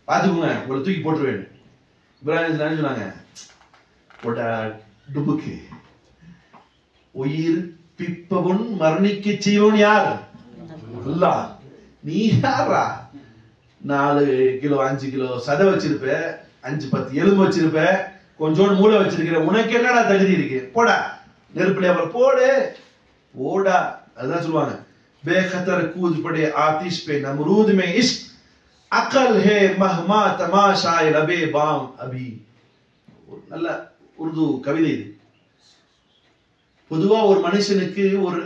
பாத்துக்கோங்க உங்களை தூக்கி போட்டுருவேன் இப்ராஹிம் என்ன சொன்னாங்க போட்ட டுபுக்கு உயிர் பிப்பவன் மரணிக்க செய்வன் யார் அல்லாஹ் நீ யாரா நாலு கிலோ அஞ்சு கிலோ சதை வச்சிருப்ப அஞ்சு பத்து எலும்பு வச்சிருப்ப கொஞ்சோண்டு மூளை வச்சிருக்கிற உனக்கு என்னடா தகுதி இருக்கு போடா நெருப்புல அப்புறம் போடு போடா அதுதான் சொல்லுவாங்க பேகத்தர் கூது படே ஆதிஷ் பே நம்ரூத் மே இஷ்க் அக்கல் ஹே மஹ்மா தமாஷா லபே பாம் அபி ஒரு நல்ல உருது கவிதை இது பொதுவா ஒரு மனுஷனுக்கு ஒரு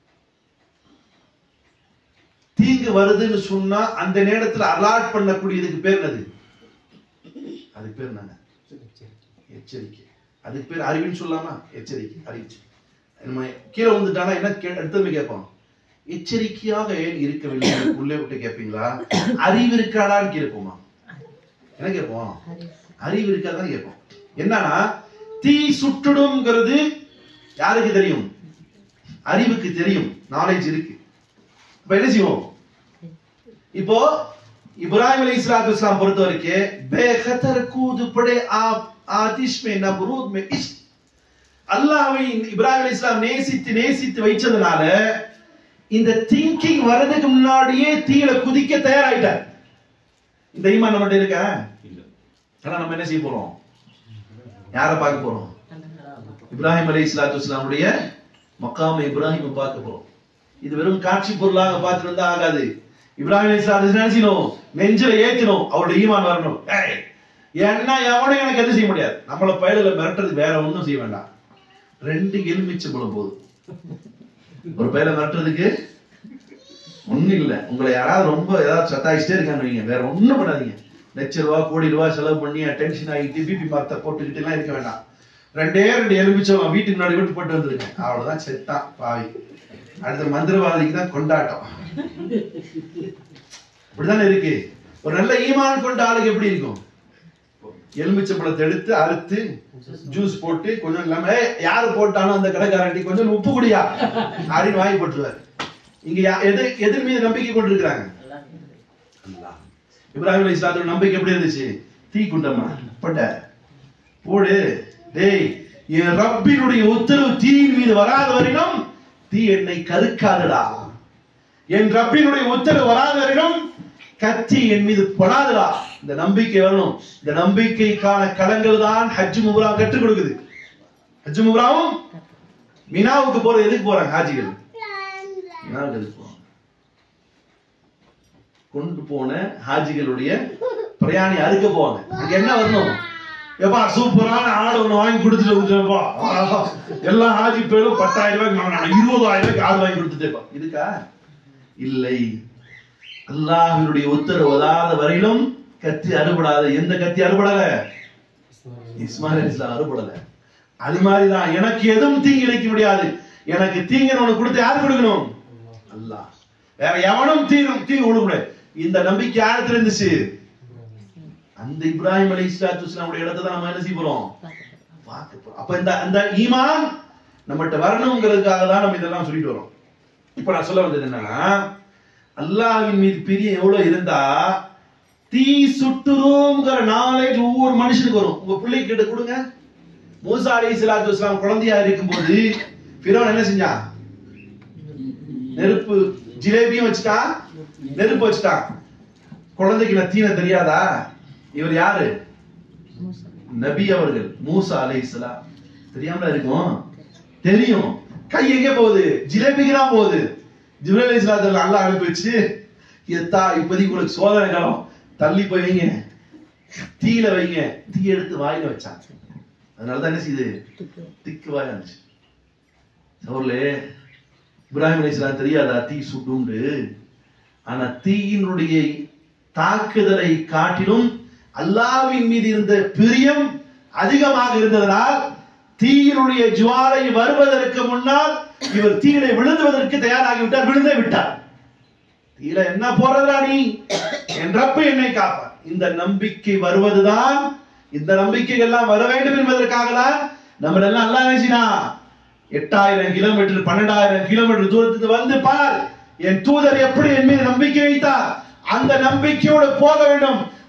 தீங்கு வருதுன்னு சொன்னா அந்த நேரத்துல அலாட் பண்ணக்கூடியதுக்கு பேர் என்னது அதுக்கு பேர் என்னங்க எச்சரிக்கை அதுக்கு பேர் அறிவுன்னு சொல்லாமா எச்சரிக்கை அறிவிச்சு நம்ம கீழே வந்துட்டானா என்ன கே- அடுத்தது கேட்போம் எச்சரிக்கையாக ஏன் இருக்கவில்லை உள்ளே விட்டு கேட்பீங்களா அறிவு இருக்காடான்னு கேட்போமா என்ன கேட்போம் அறிவு இருக்காதான் கேட்போம் என்னன்னா தீ சுட்டுடும்ங்கிறது யாருக்கு தெரியும் அறிவுக்கு தெரியும் நாலேஜ் இருக்கு இப்ப என்ன செய்வோம் இப்போ இப்ராஹிம் அலி இஸ்லாத்து இஸ்லாம் பொறுத்த வரைக்கும் பேகத்தர் கூது படே ஆப் ஆதிஷ் மே நப்ரூத் மே இஷ்க் அல்லாஹ்வை இப்ராஹிம் அலி இஸ்லாம் நேசித்து நேசித்து வைச்சதுனால இந்த திங்கிங் வர்றதுக்கு முன்னாடியே தீயில குதிக்க தயாராயிட்டார் இந்த ஈமான் நம்மகிட்ட இருக்கா ஆனா நம்ம என்ன செய்ய போறோம் யாரை பார்க்க போறோம் இப்ராஹிம் அலி இஸ்லாத்து இஸ்லாமுடைய மக்காம இப்ராஹிம் பார்க்க போறோம் இது வெறும் காட்சி பொருளாக பார்த்துட்டு இருந்தா ஆகாது இப்ராஹிம் அலி இஸ்லாத்து நினைச்சினோம் நெஞ்சில ஏத்தினோம் அவருடைய ஈமான் வரணும் ஏய், என்ன எவனும் எனக்கு எதுவும் செய்ய முடியாது நம்மள பயலுல மிரட்டுறது வேற ஒண்ணும் செய்ய வேண்டாம் ரெண்டு எலுமிச்சை பழம் போதும் ஒரு பயில மிரட்டுறதுக்கு ஒண்ணும் இல்ல உங்களை யாராவது ரொம்ப ஏதாவது சத்தாயிச்சிட்டே இருக்காங்க வைங்க வேற ஒண்ணும் பண்ணாதீங்க லட்ச ரூபா கோடி ரூபாய் செலவு பண்ணி டென்ஷன் ஆகிட்டு பிபி மரத்தை போட்டுக்கிட்டு எல்லாம் இருக்க வேண்டாம் ரெண்டே ரெண்டு எலுமிச்சம் வீட்டுக்கு முன்னாடி விட்டு போட்டு வந்திருக்கேன் அவ்வளவுதான் செத்தான் பாவி அடுத்த மந்திரவாதிக்கு தான் கொண்டாட்டம் இப்படிதானே இருக்கு ஒரு நல்ல ஈமான் கொண்ட ஆளுக்கு எப்படி இருக்கும் எலுமிச்சை பழத்தை எடுத்து அறுத்து ஜூஸ் போட்டு கொஞ்சம் இல்லாம "ஏய், யாரு போட்டாலும் அந்த கடைக்காரண்டி கொஞ்சம் உப்பு குடியா அப்படின்னு வாங்கி போட்டுருவாரு இங்க யா- எதிர் எதிர் மீது நம்பிக்கை கொண்டிருக்கிறாங்க அல்லாஹ். இப்ராஹிம் அலி இஸ்லாத்தோட நம்பிக்கை எப்படி இருந்துச்சு தீ குண்டமா பட்ட போடு டேய் என் ரப்பினுடைய உத்தரவு தீயின் மீது வராத வரையிலும் தீ என்னை கருக்காதடா என் ரப்பினுடைய உத்தரவு வராத வரையிலும் கத்தி என் மீது படாதடா இந்த நம்பிக்கை வரணும் இந்த நம்பிக்கைக்கான களங்கள் தான் ஹஜ் முப்ரா கற்றுக் கொடுக்குது ஹஜ் முப்ராவும் மினாவுக்கு போறது எதுக்கு போறாங்க ஹாஜிகள் மினாவுக்கு எதுக்கு போறாங்க கொண்டு போன ஹாஜிகளுடைய பிரயாணி அறுக்க போவாங்க அங்க என்ன வரணும் எப்பா சூப்பரான ஆடு ஒண்ணு வாங்கி கொடுத்துட்டு விட்டுருப்பா ஆஹா, எல்லா ஹாஜி பேரும் பத்தாயிரம் ரூபாய்க்கு வாங்கினாங்க இருபதாயிரம் ரூபாய்க்கு ஆடு வாங்கி கொடுத்துட்டேப்பா இதுக்கா இல்லை அல்லாஹ்வினுடைய உத்தரவு வராத வரையிலும் கத்தி அறுபடாத எந்த கத்தி அறுபடல இஸ்மாயில் அலி இஸ்லாம் அறுபடல அது மாதிரிதான் எனக்கு எதுவும் தீங்கு இழைக்க முடியாது எனக்கு தீங்கு உனக்கு கொடுத்து யார் கொடுக்கணும் அல்லாஹ் வேற எவனும் தீரும் தீங்கு கொடுக்கூடாது இந்த நம்பிக்கை யாருக்கு இருந்துச்சு அந்த இப்ராஹிம் அலி இஸ்லாத்து இஸ்லாமுடைய இடத்தை தான் நம்ம என்ன செய்ய போறோம் பார்க்க போறோம் அப்ப இந்த அந்த ஈமான் நம்மகிட்ட வரணுங்கிறதுக்காக தான் நம்ம இதெல்லாம் சொல்லிட்டு வரோம் இப்ப நான் சொல்ல வந்தது என்னன்னா அல்லாஹ்வின் மீது பிரியம் எவ்வளவு இருந்தா தீ சுட்டுருங்கிற நாலேஜ் ஒவ்வொரு மனுஷனுக்கு வரும் உங்க பிள்ளைக்கு கிட்ட கொடுங்க மூசா அலி இஸ்லாத்து இஸ்லாம் குழந்தையா இருக்கும்போது பிறவன் என்ன செஞ்சான் நெருப்பு ஜிலேபியும் வச்சுட்டான் நெருப்பு வச்சுட்டான் குழந்தைக்கு நான் தீன தெரியாதா இவர் யாரு நபி அவர்கள் மூசா அலை இஸ்லாம் தெரியாமல இருக்கும் தெரியும் கை எங்க போகுது ஜிலேபிக்கு தான் போகுது ஜிப்ரேல் அலி இஸ்லாத்துல அல்லாஹ் அனுப்பி வச்சு எத்தா இப்போதைக்கு உங்களுக்கு சோதனை காலம் தள்ளி போய் வைங்க தீயில வைங்க தீ எடுத்து வாயில வச்சான் அதனாலதான் என்ன செய்யுது திக்கு வாயா இருந்துச்சு அவர்களே இப்ராஹிம் அலி இஸ்லாம் தெரியாதா தீ சுட்டுண்டு ஆனா தீயினுடைய தாக்குதலை காட்டிலும் அல்லாஹ்வின் மீது இருந்த பிரியம் அதிகமாக இருந்ததனால் தீயினுடைய ஜுவாலை வருவதற்கு முன்னால் இவர் தீயிலே விழுந்துவதற்கு தயாராகி விட்டார் விழுந்தே விட்டார் தீயில என்ன போறதா நீ என் ரப்பு என்னை காப்பார் இந்த நம்பிக்கை வருவதுதான் இந்த நம்பிக்கை எல்லாம் வர வேண்டும் என்பதற்காக தான் நம்ம எல்லாம் அல்லாஹ் நினைச்சினா எட்டாயிரம் கிலோமீட்டர் பன்னெண்டாயிரம் கிலோமீட்டர் தூரத்துக்கு வந்து பார் என் தூதர் எப்படி என் மீது நம்பிக்கை வைத்தார் அந்த நம்பிக்கையோடு போக வேண்டும்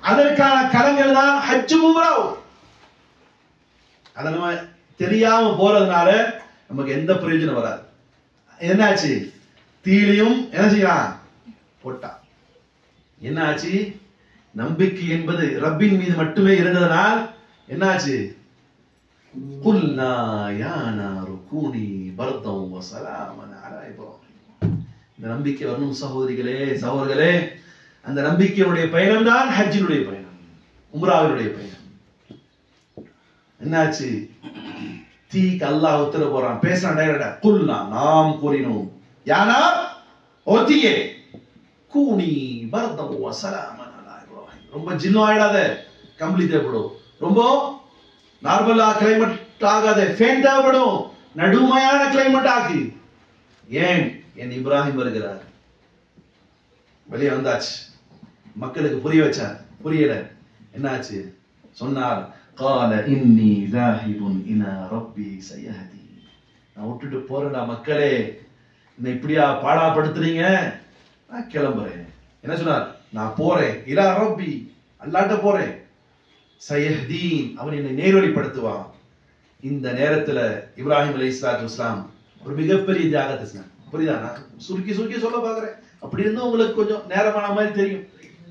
அதற்கான களங்கள் தான் ஹஜ்ஜு உம்ராவும் அதை நம்ம தெரியாம போறதுனால நமக்கு எந்த பிரயோஜனம் வராது என்னாச்சு தீலியும் என்ன செய்யலாம் போட்டா என்ன ஆச்சு நம்பிக்கை என்பது ரப்பின் மீது மட்டுமே இருந்ததனால் என்னாச்சு குல்னா யா நாரு கூனி பர்தம் வசலாமன் அலா இப்ராஹிம் இந்த நம்பிக்கை வரணும் சகோதரிகளே சகோதரர்களே அந்த நம்பிக்கையினுடைய பயணம் தான் ஹஜ்ஜினுடைய பயணம் உம்ராவினுடைய பயணம் என்னாச்சு தீக்கு அல்லாஹ் உத்தரவு போறான் பேசுறான் டைரக்டா குல்னா நாம் கூறினோம் யானா ஓ தீயே கூனி பரதம் வசலாமன் அலா இப்ராஹிம் ரொம்ப ஜில்லும் ஆயிடாத கம்பளி தேவைப்படும் ரொம்ப நார்மலா கிளைமேட் ஆகாத ஃபேன் தேவைப்படும் நடுமையான கிளைமேட் ஆக்கு ஏன் என் இப்ராஹிம் வருகிறார் வெளியே வந்தாச்சு மக்களுக்கு புரிய வச்சார் புரியல என்னாச்சு சொன்னார் قال இன்னி ذاهب الى ربي سيهدي நான் விட்டுட்டு போறேன்டா மக்களே என்ன இப்படியா பாடாப்படுத்துறீங்க நான் கிளம்புறேன் என்ன சொன்னார் நான் போறேன் இலா ரப்பி அல்லாட்ட போறேன் சயஹ்தீன் அவன் என்னை நேர்வழிப்படுத்துவான் இந்த நேரத்துல இப்ராஹிம் அலை இஸ்லாத்து இஸ்லாம் ஒரு மிகப்பெரிய தியாகத்தை செஞ்சாங்க புரியுதா நான் சுருக்கி சுருக்கி சொல்ல பாக்குறேன் அப்படி இருந்தும் உங்களுக்கு கொஞ்சம் நேரமான மாதிரி தெரியும்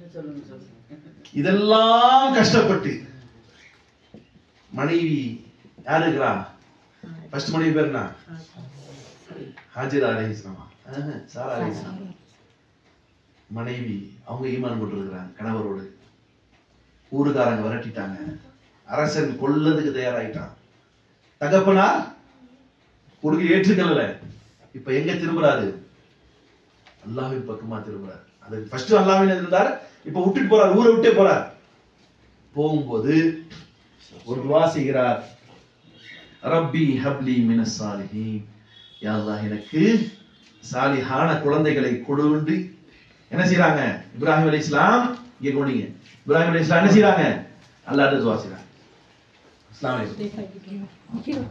இதெல்லாம் கஷ்டப்பட்டு மனைவி யாரு இருக்கிறா ஃபர்ஸ்ட் மனைவி பேர் என்ன ஹாஜிரா அலை இஸ்லாமா சாரா அலை இஸ்லாம் மனைவி அவங்க ஈமான் கொண்டிருக்கிறாங்க கணவரோடு ஊருக்காரங்க விரட்டிட்டாங்க அரசன் கொல்லதுக்கு தயாராயிட்டான் தகப்பனார் கொடுக்க ஏற்றுக்கல இப்ப எங்க திரும்புறாரு அல்லாஹ்வின் பக்கமா திரும்புறாரு அது ஃபர்ஸ்ட் அல்லாஹ்வின் இருந்தார் இப்ப விட்டுட்டு போறார் ஊரை விட்டே போறார் போகும்போது ஒரு துவா செய்கிறார் ரப்பி ஹப்லி மினஸ் சாலிஹீன் யா அல்லாஹ் எனக்கு சாலிஹான குழந்தைகளை கொடுண்டு என்ன செய்றாங்க இப்ராஹிம் அலைஹிஸ்ஸலாம் இங்க கவனிங்க இப்ராஹிம் அலைஹிஸ்ஸலாம் என்ன செய்றாங்க அல்லாஹ்ட்ட துவா செய்றாங்க அஸ்ஸலாமு அலைக்கும்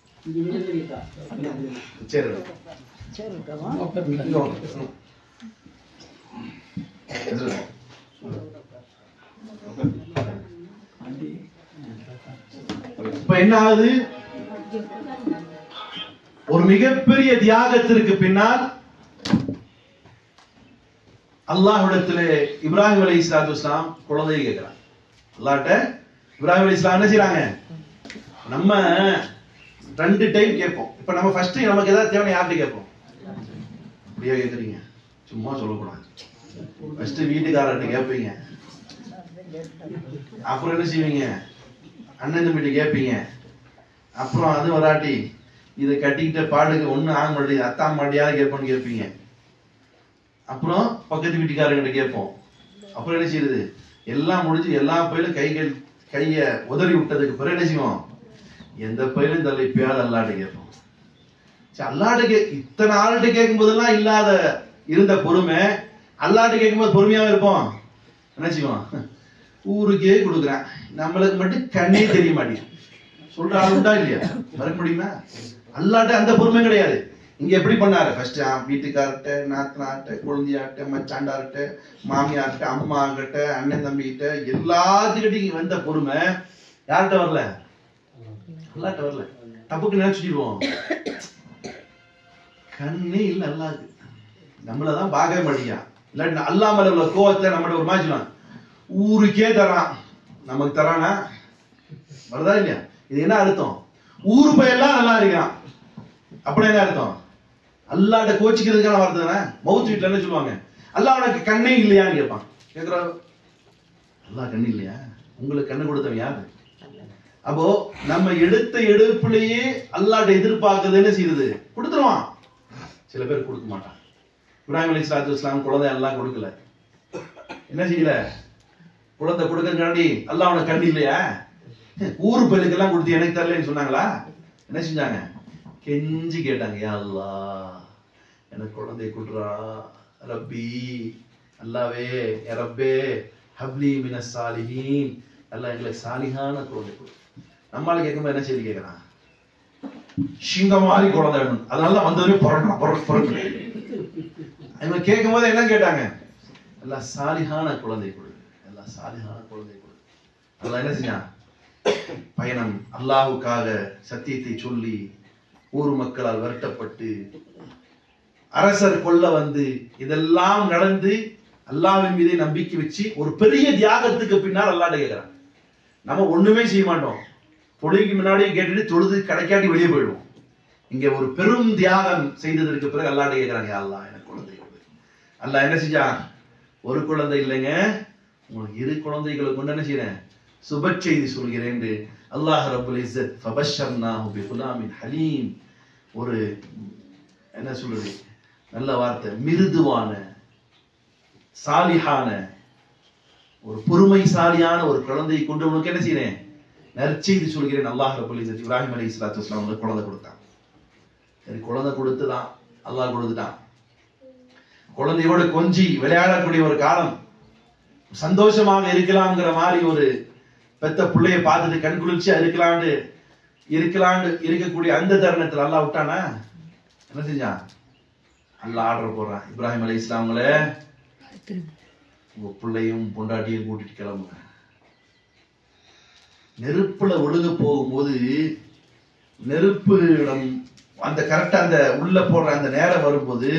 சரி இங்க வாங்க. ம். எதிர்ல. இப்ப என்ன ஆகுது ஒரு மிகப்பெரிய தியாகத்திற்கு பின்னால் அல்லாஹ்விடத்திலே இப்ராஹிம் அலை இஸ்லாத்து இஸ்லாம் குழந்தையை கேட்கிறான் அல்லாஹ்ட்ட இப்ராஹிம் அலை இஸ்லாம் என்ன செய்றாங்க நம்ம ரெண்டு டைம் கேட்போம் இப்ப நம்ம ஃபர்ஸ்ட் நமக்கு ஏதாவது தேவை யார்கிட்ட கேட்போம் அப்படியே கேக்குறீங்க சும்மா சொல்லக்கூடாது ஃபர்ஸ்ட் வீட்டுக்காரர்கிட்ட கேட்பீங்க அப்புறம் என்ன செய்வீங்க அண்ணன் தம்பிட்ட கேட்பீங்க அப்புறம் அது வராட்டி இதை கட்டிக்கிட்ட பாடுக்கு ஒண்ணு ஆக மாட்டேங்குது அத்தா மாட்டியாவது கேட்போம்னு கேட்பீங்க அப்புறம் பக்கத்து வீட்டுக்காரங்கிட்ட கேட்போம் அப்புறம் என்ன செய்யுது எல்லாம் முடிஞ்சு எல்லா பயிலும் கைகள் கைய உதறி விட்டதுக்கு பிறகு என்ன செய்வோம் எந்த பயிலும் தலை இப்பயாவது அல்லாட்ட கேட்போம் சரி, அல்லாட்ட கே இத்தனை ஆள்கிட்ட கேட்கும் போதெல்லாம் இல்லாத இருந்த பொறுமை அல்லாட்ட கேட்கும்போது பொறுமையாவே இருப்போம் என்ன செய்வோம் ஊருக்கே கொடுக்குறேன் நம்மளுக்கு மட்டும் கண்ணே தெரிய மாட்டேங்குது சொல்ற ஆள் உண்டா இல்லையா மறக்க முடியுமா அல்லாட்ட அந்த பொறுமை கிடையாது இங்க எப்படி பண்ணாரு ஃபர்ஸ்ட் வீட்டுக்கார்ட்ட நாத்தனார்ட்ட குழந்தையார்ட்ட மச்சாண்டார்ட்ட மாமியார்ட்ட அம்மா கிட்ட அண்ணன் தம்பி கிட்ட எல்லாத்துக்கிட்டையும் வந்த பொறுமை யார்கிட்ட வரல அல்லாட்ட வரல தப்புக்கு நினைச்சுடுவோம் கண்ணே இல்ல அல்லாது நம்மளதான் பார்க்கவே மாட்டேங்கிறான் இல்லாட்டி அல்லா மேல உள்ள கோவத்தை நம்மள ஒரு மாதிரி ஊருக்கே தரான் நமக்கு தரானா வருதா இல்லையா இது என்ன அர்த்தம் ஊரு பையெல்லாம் நல்லா இருக்கான் அப்படி என்ன அர்த்தம் அல்லாட்ட கோச்சிக்கிறதுக்கான வார்த்தை தானே மவுத் வீட்டுல என்ன சொல்லுவாங்க அல்லாஹ் உனக்கு கண்ணே இல்லையான்னு கேட்பான் கேக்குறா அல்லாஹ் கண்ணு இல்லையா உங்களுக்கு கண்ணு கொடுத்தவன் யாரு அப்போ நம்ம எடுத்த எடுப்புலயே அல்லாட்ட எதிர்பார்க்கறது என்ன செய்யுது கொடுத்துருவான் சில பேர் கொடுக்க மாட்டான் இப்ராஹிம் அலி இஸ்லாத்து இஸ்லாம் குழந்தை எல்லாம் கொடுக்கல என்ன செய்யல குழந்தை கொடுக்கறதுக்காண்டி அல்லாஹ் உனக்கு கண்ணு இல்லையா ஊர் பயிலுக்கெல்லாம் கொடுத்து எனக்கு தரலன்னு சொன்னாங்களா என்ன செஞ்சாங்க கெஞ்சி கேட்டாங்க யா அல்லாஹ் எனக்கு குழந்தைய கொடுறா ரப்பி அல்லாவே யா ரப்பே ஹப்லி மின சாலிஹீன் அல்லாஹ் எங்களுக்கு சாலிஹான குழந்தை கொடு நம்மளால கேட்கும்போது என்ன செய்தி கேட்கறான் சிங்க மாதிரி குழந்தை வேணும் அதனால தான் வந்தவரையும் புறக்கலாம் புற புறக்கலாம் இவங்க கேட்கும் போது என்ன கேட்டாங்க எல்லாம் சாலிஹான குழந்தை கொடு எல்லாம் சாலிஹான குழந்தை கொடு அல்லாஹ் என்ன செஞ்சான் பயணம் அல்லாஹ்வுக்காக சத்தியத்தை சொல்லி ஊர் மக்களால் வருத்தப்பட்டு அரசர் கொல்ல வந்து இதெல்லாம் நடந்து அல்லாஹ்வின் மீதே நம்பிக்கை வச்சு ஒரு பெரிய தியாகத்துக்கு பின்னால் அல்லாஹ் கேட்கிறான் நம்ம ஒண்ணுமே செய்ய மாட்டோம் தொழுகைக்கு முன்னாடியே கேட்டுட்டு தொழுது கிடைக்காட்டி வெளியே போயிடுவோம் இங்க ஒரு பெரும் தியாகம் செய்ததற்கு பிறகு அல்லாஹ் கேட்கிறாங்க "யா அல்லாஹ் எனக்கு குழந்தை கொடு அல்லாஹ் என்ன செஞ்சான் ஒரு குழந்தை இல்லைங்க உங்களுக்கு இரு குழந்தைகளை கொண்டு என்ன செய்யறேன் சுப செய்தி சொல்கிறேன் என்று அல்லாஹ் ரபுல் இஸ்ஸத் ஃபபஷர்னாஹு பிகுலாமின் ஹலீம் ஒரு என்ன சொல்றது நல்ல வார்த்தை மிருதுவான சாலிஹான ஒரு பொறுமைசாலியான ஒரு குழந்தையை கொண்டு உனக்கு என்ன செய்றேன் நற்செய்தி சொல்கிறேன் அல்லாஹ் ரபுல் இஸ்ஸத் இப்ராஹிம் அலைஹி ஸலாத்து வஸலாம் அவங்களுக்கு குழந்தை கொடுத்தான் சரி குழந்தை கொடுத்துதான் அல்லாஹ் கொடுத்துட்டான் குழந்தையோட கொஞ்சி விளையாடக்கூடிய ஒரு காலம் சந்தோஷமாக இருக்கலாம்ங்கிற மாதிரி ஒரு பெத்த பிள்ளைய பார்த்துட்டு கண் குளிர்ச்சியா இருக்கலாம்னு இருக்கலாம்னு இருக்கக்கூடிய அந்த தருணத்துல அல்லாஹ் விட்டானா என்ன செஞ்சான் அல்லாஹ் ஆர்டர் போடுறான் இப்ராஹிம் அலை இஸ்லாமங்களே உங்க பிள்ளையும் பொண்டாட்டியும் கூட்டிட்டு கிளம்புங்க நெருப்புல ஒழுக போகும்போது நெருப்பு இடம் அந்த கரெக்டா அந்த உள்ள போடுற அந்த நேரம் வரும்போது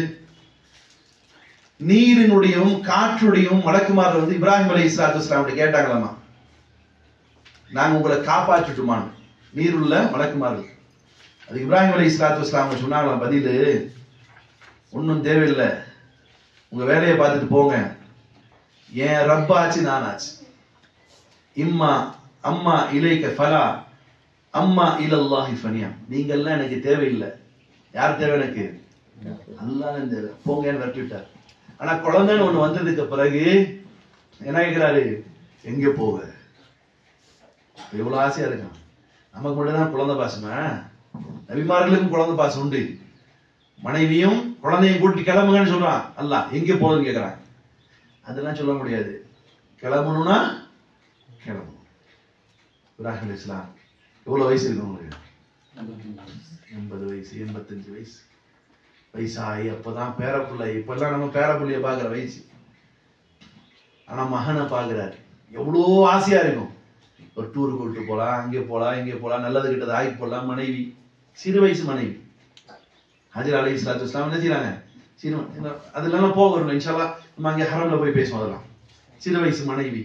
நீரினுடையும் காற்றுடையும் மலக்குமார் வந்து இப்ராஹிம் அலை இஸ்லாத்து இஸ்லாம்கிட்ட கேட்டாங்களாமா நாங்க உங்களை காப்பாற்றிட்டுமான்னு நீருள்ள மலக்குமார்கள் அது இப்ராஹிம் அலை இஸ்லாத்து இஸ்லாம் சொன்னாங்களாம் பதிலு ஒன்றும் தேவையில்லை உங்க வேலையை பார்த்துட்டு போங்க என் ரப்பாச்சு நானாச்சு இம்மா அம்மா இலைக்க ஃபலா அம்மா இலல்லாஹி ஃபனியா நீங்கெல்லாம் எனக்கு தேவையில்லை யார் தேவை எனக்கு அல்லாஹ் தேவை போங்கன்னு விரட்டி விட்டார் ஆனா குழந்தைன்னு ஒண்ணு வந்ததுக்கு பிறகு என்ன கேட்கிறாரு எங்க போக எவ்வளவு ஆசையா இருக்கான் நமக்கு மட்டும் தான் குழந்தை பாசமா நபிமார்களுக்கும் குழந்தை பாசம் உண்டு மனைவியும் குழந்தையும் கூட்டி கிளம்புங்கன்னு சொல்றான் அல்ல எங்க போகுதுன்னு கேக்குறான் அதெல்லாம் சொல்ல முடியாது கிளம்பணும்னா கிளம்பணும் இப்ராஹிம் அலைஹிஸ் இஸ்லாம் எவ்வளவு வயசு இருக்கு உங்களுக்கு எண்பது வயசு எண்பத்தஞ்சு வயசு வயசாகி அப்பதான் பேரப்பிள்ளை இப்பெல்லாம் நம்ம பேரப்பிள்ளைய பார்க்குற வயசு ஆனா மகனை பார்க்குறாரு எவ்வளோ ஆசையா இருக்கும் ஒரு டூருக்கு கூட்டு போலாம் அங்கே போலாம் இங்கே போலாம் நல்லது கிட்டது ஆகி போடலாம் மனைவி சிறு வயசு மனைவி ஹஜர் அலி இஸ்லாத்து இஸ்லாம் என்ன செய்றாங்க சிறு என்ன- அதெல்லாம் போக வரணும் இன்ஷால்லா நம்ம அங்கே ஹரம்ல போய் பேசுவோம் அதெல்லாம் சிறு வயசு மனைவி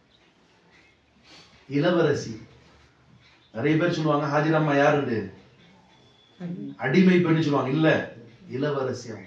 இளவரசி நிறைய பேர் சொல்லுவாங்க ஹாஜிர் அம்மா யாருண்டு அடிமை பெண்ணு சொல்லுவாங்க இல்ல இளவரசி அம்மா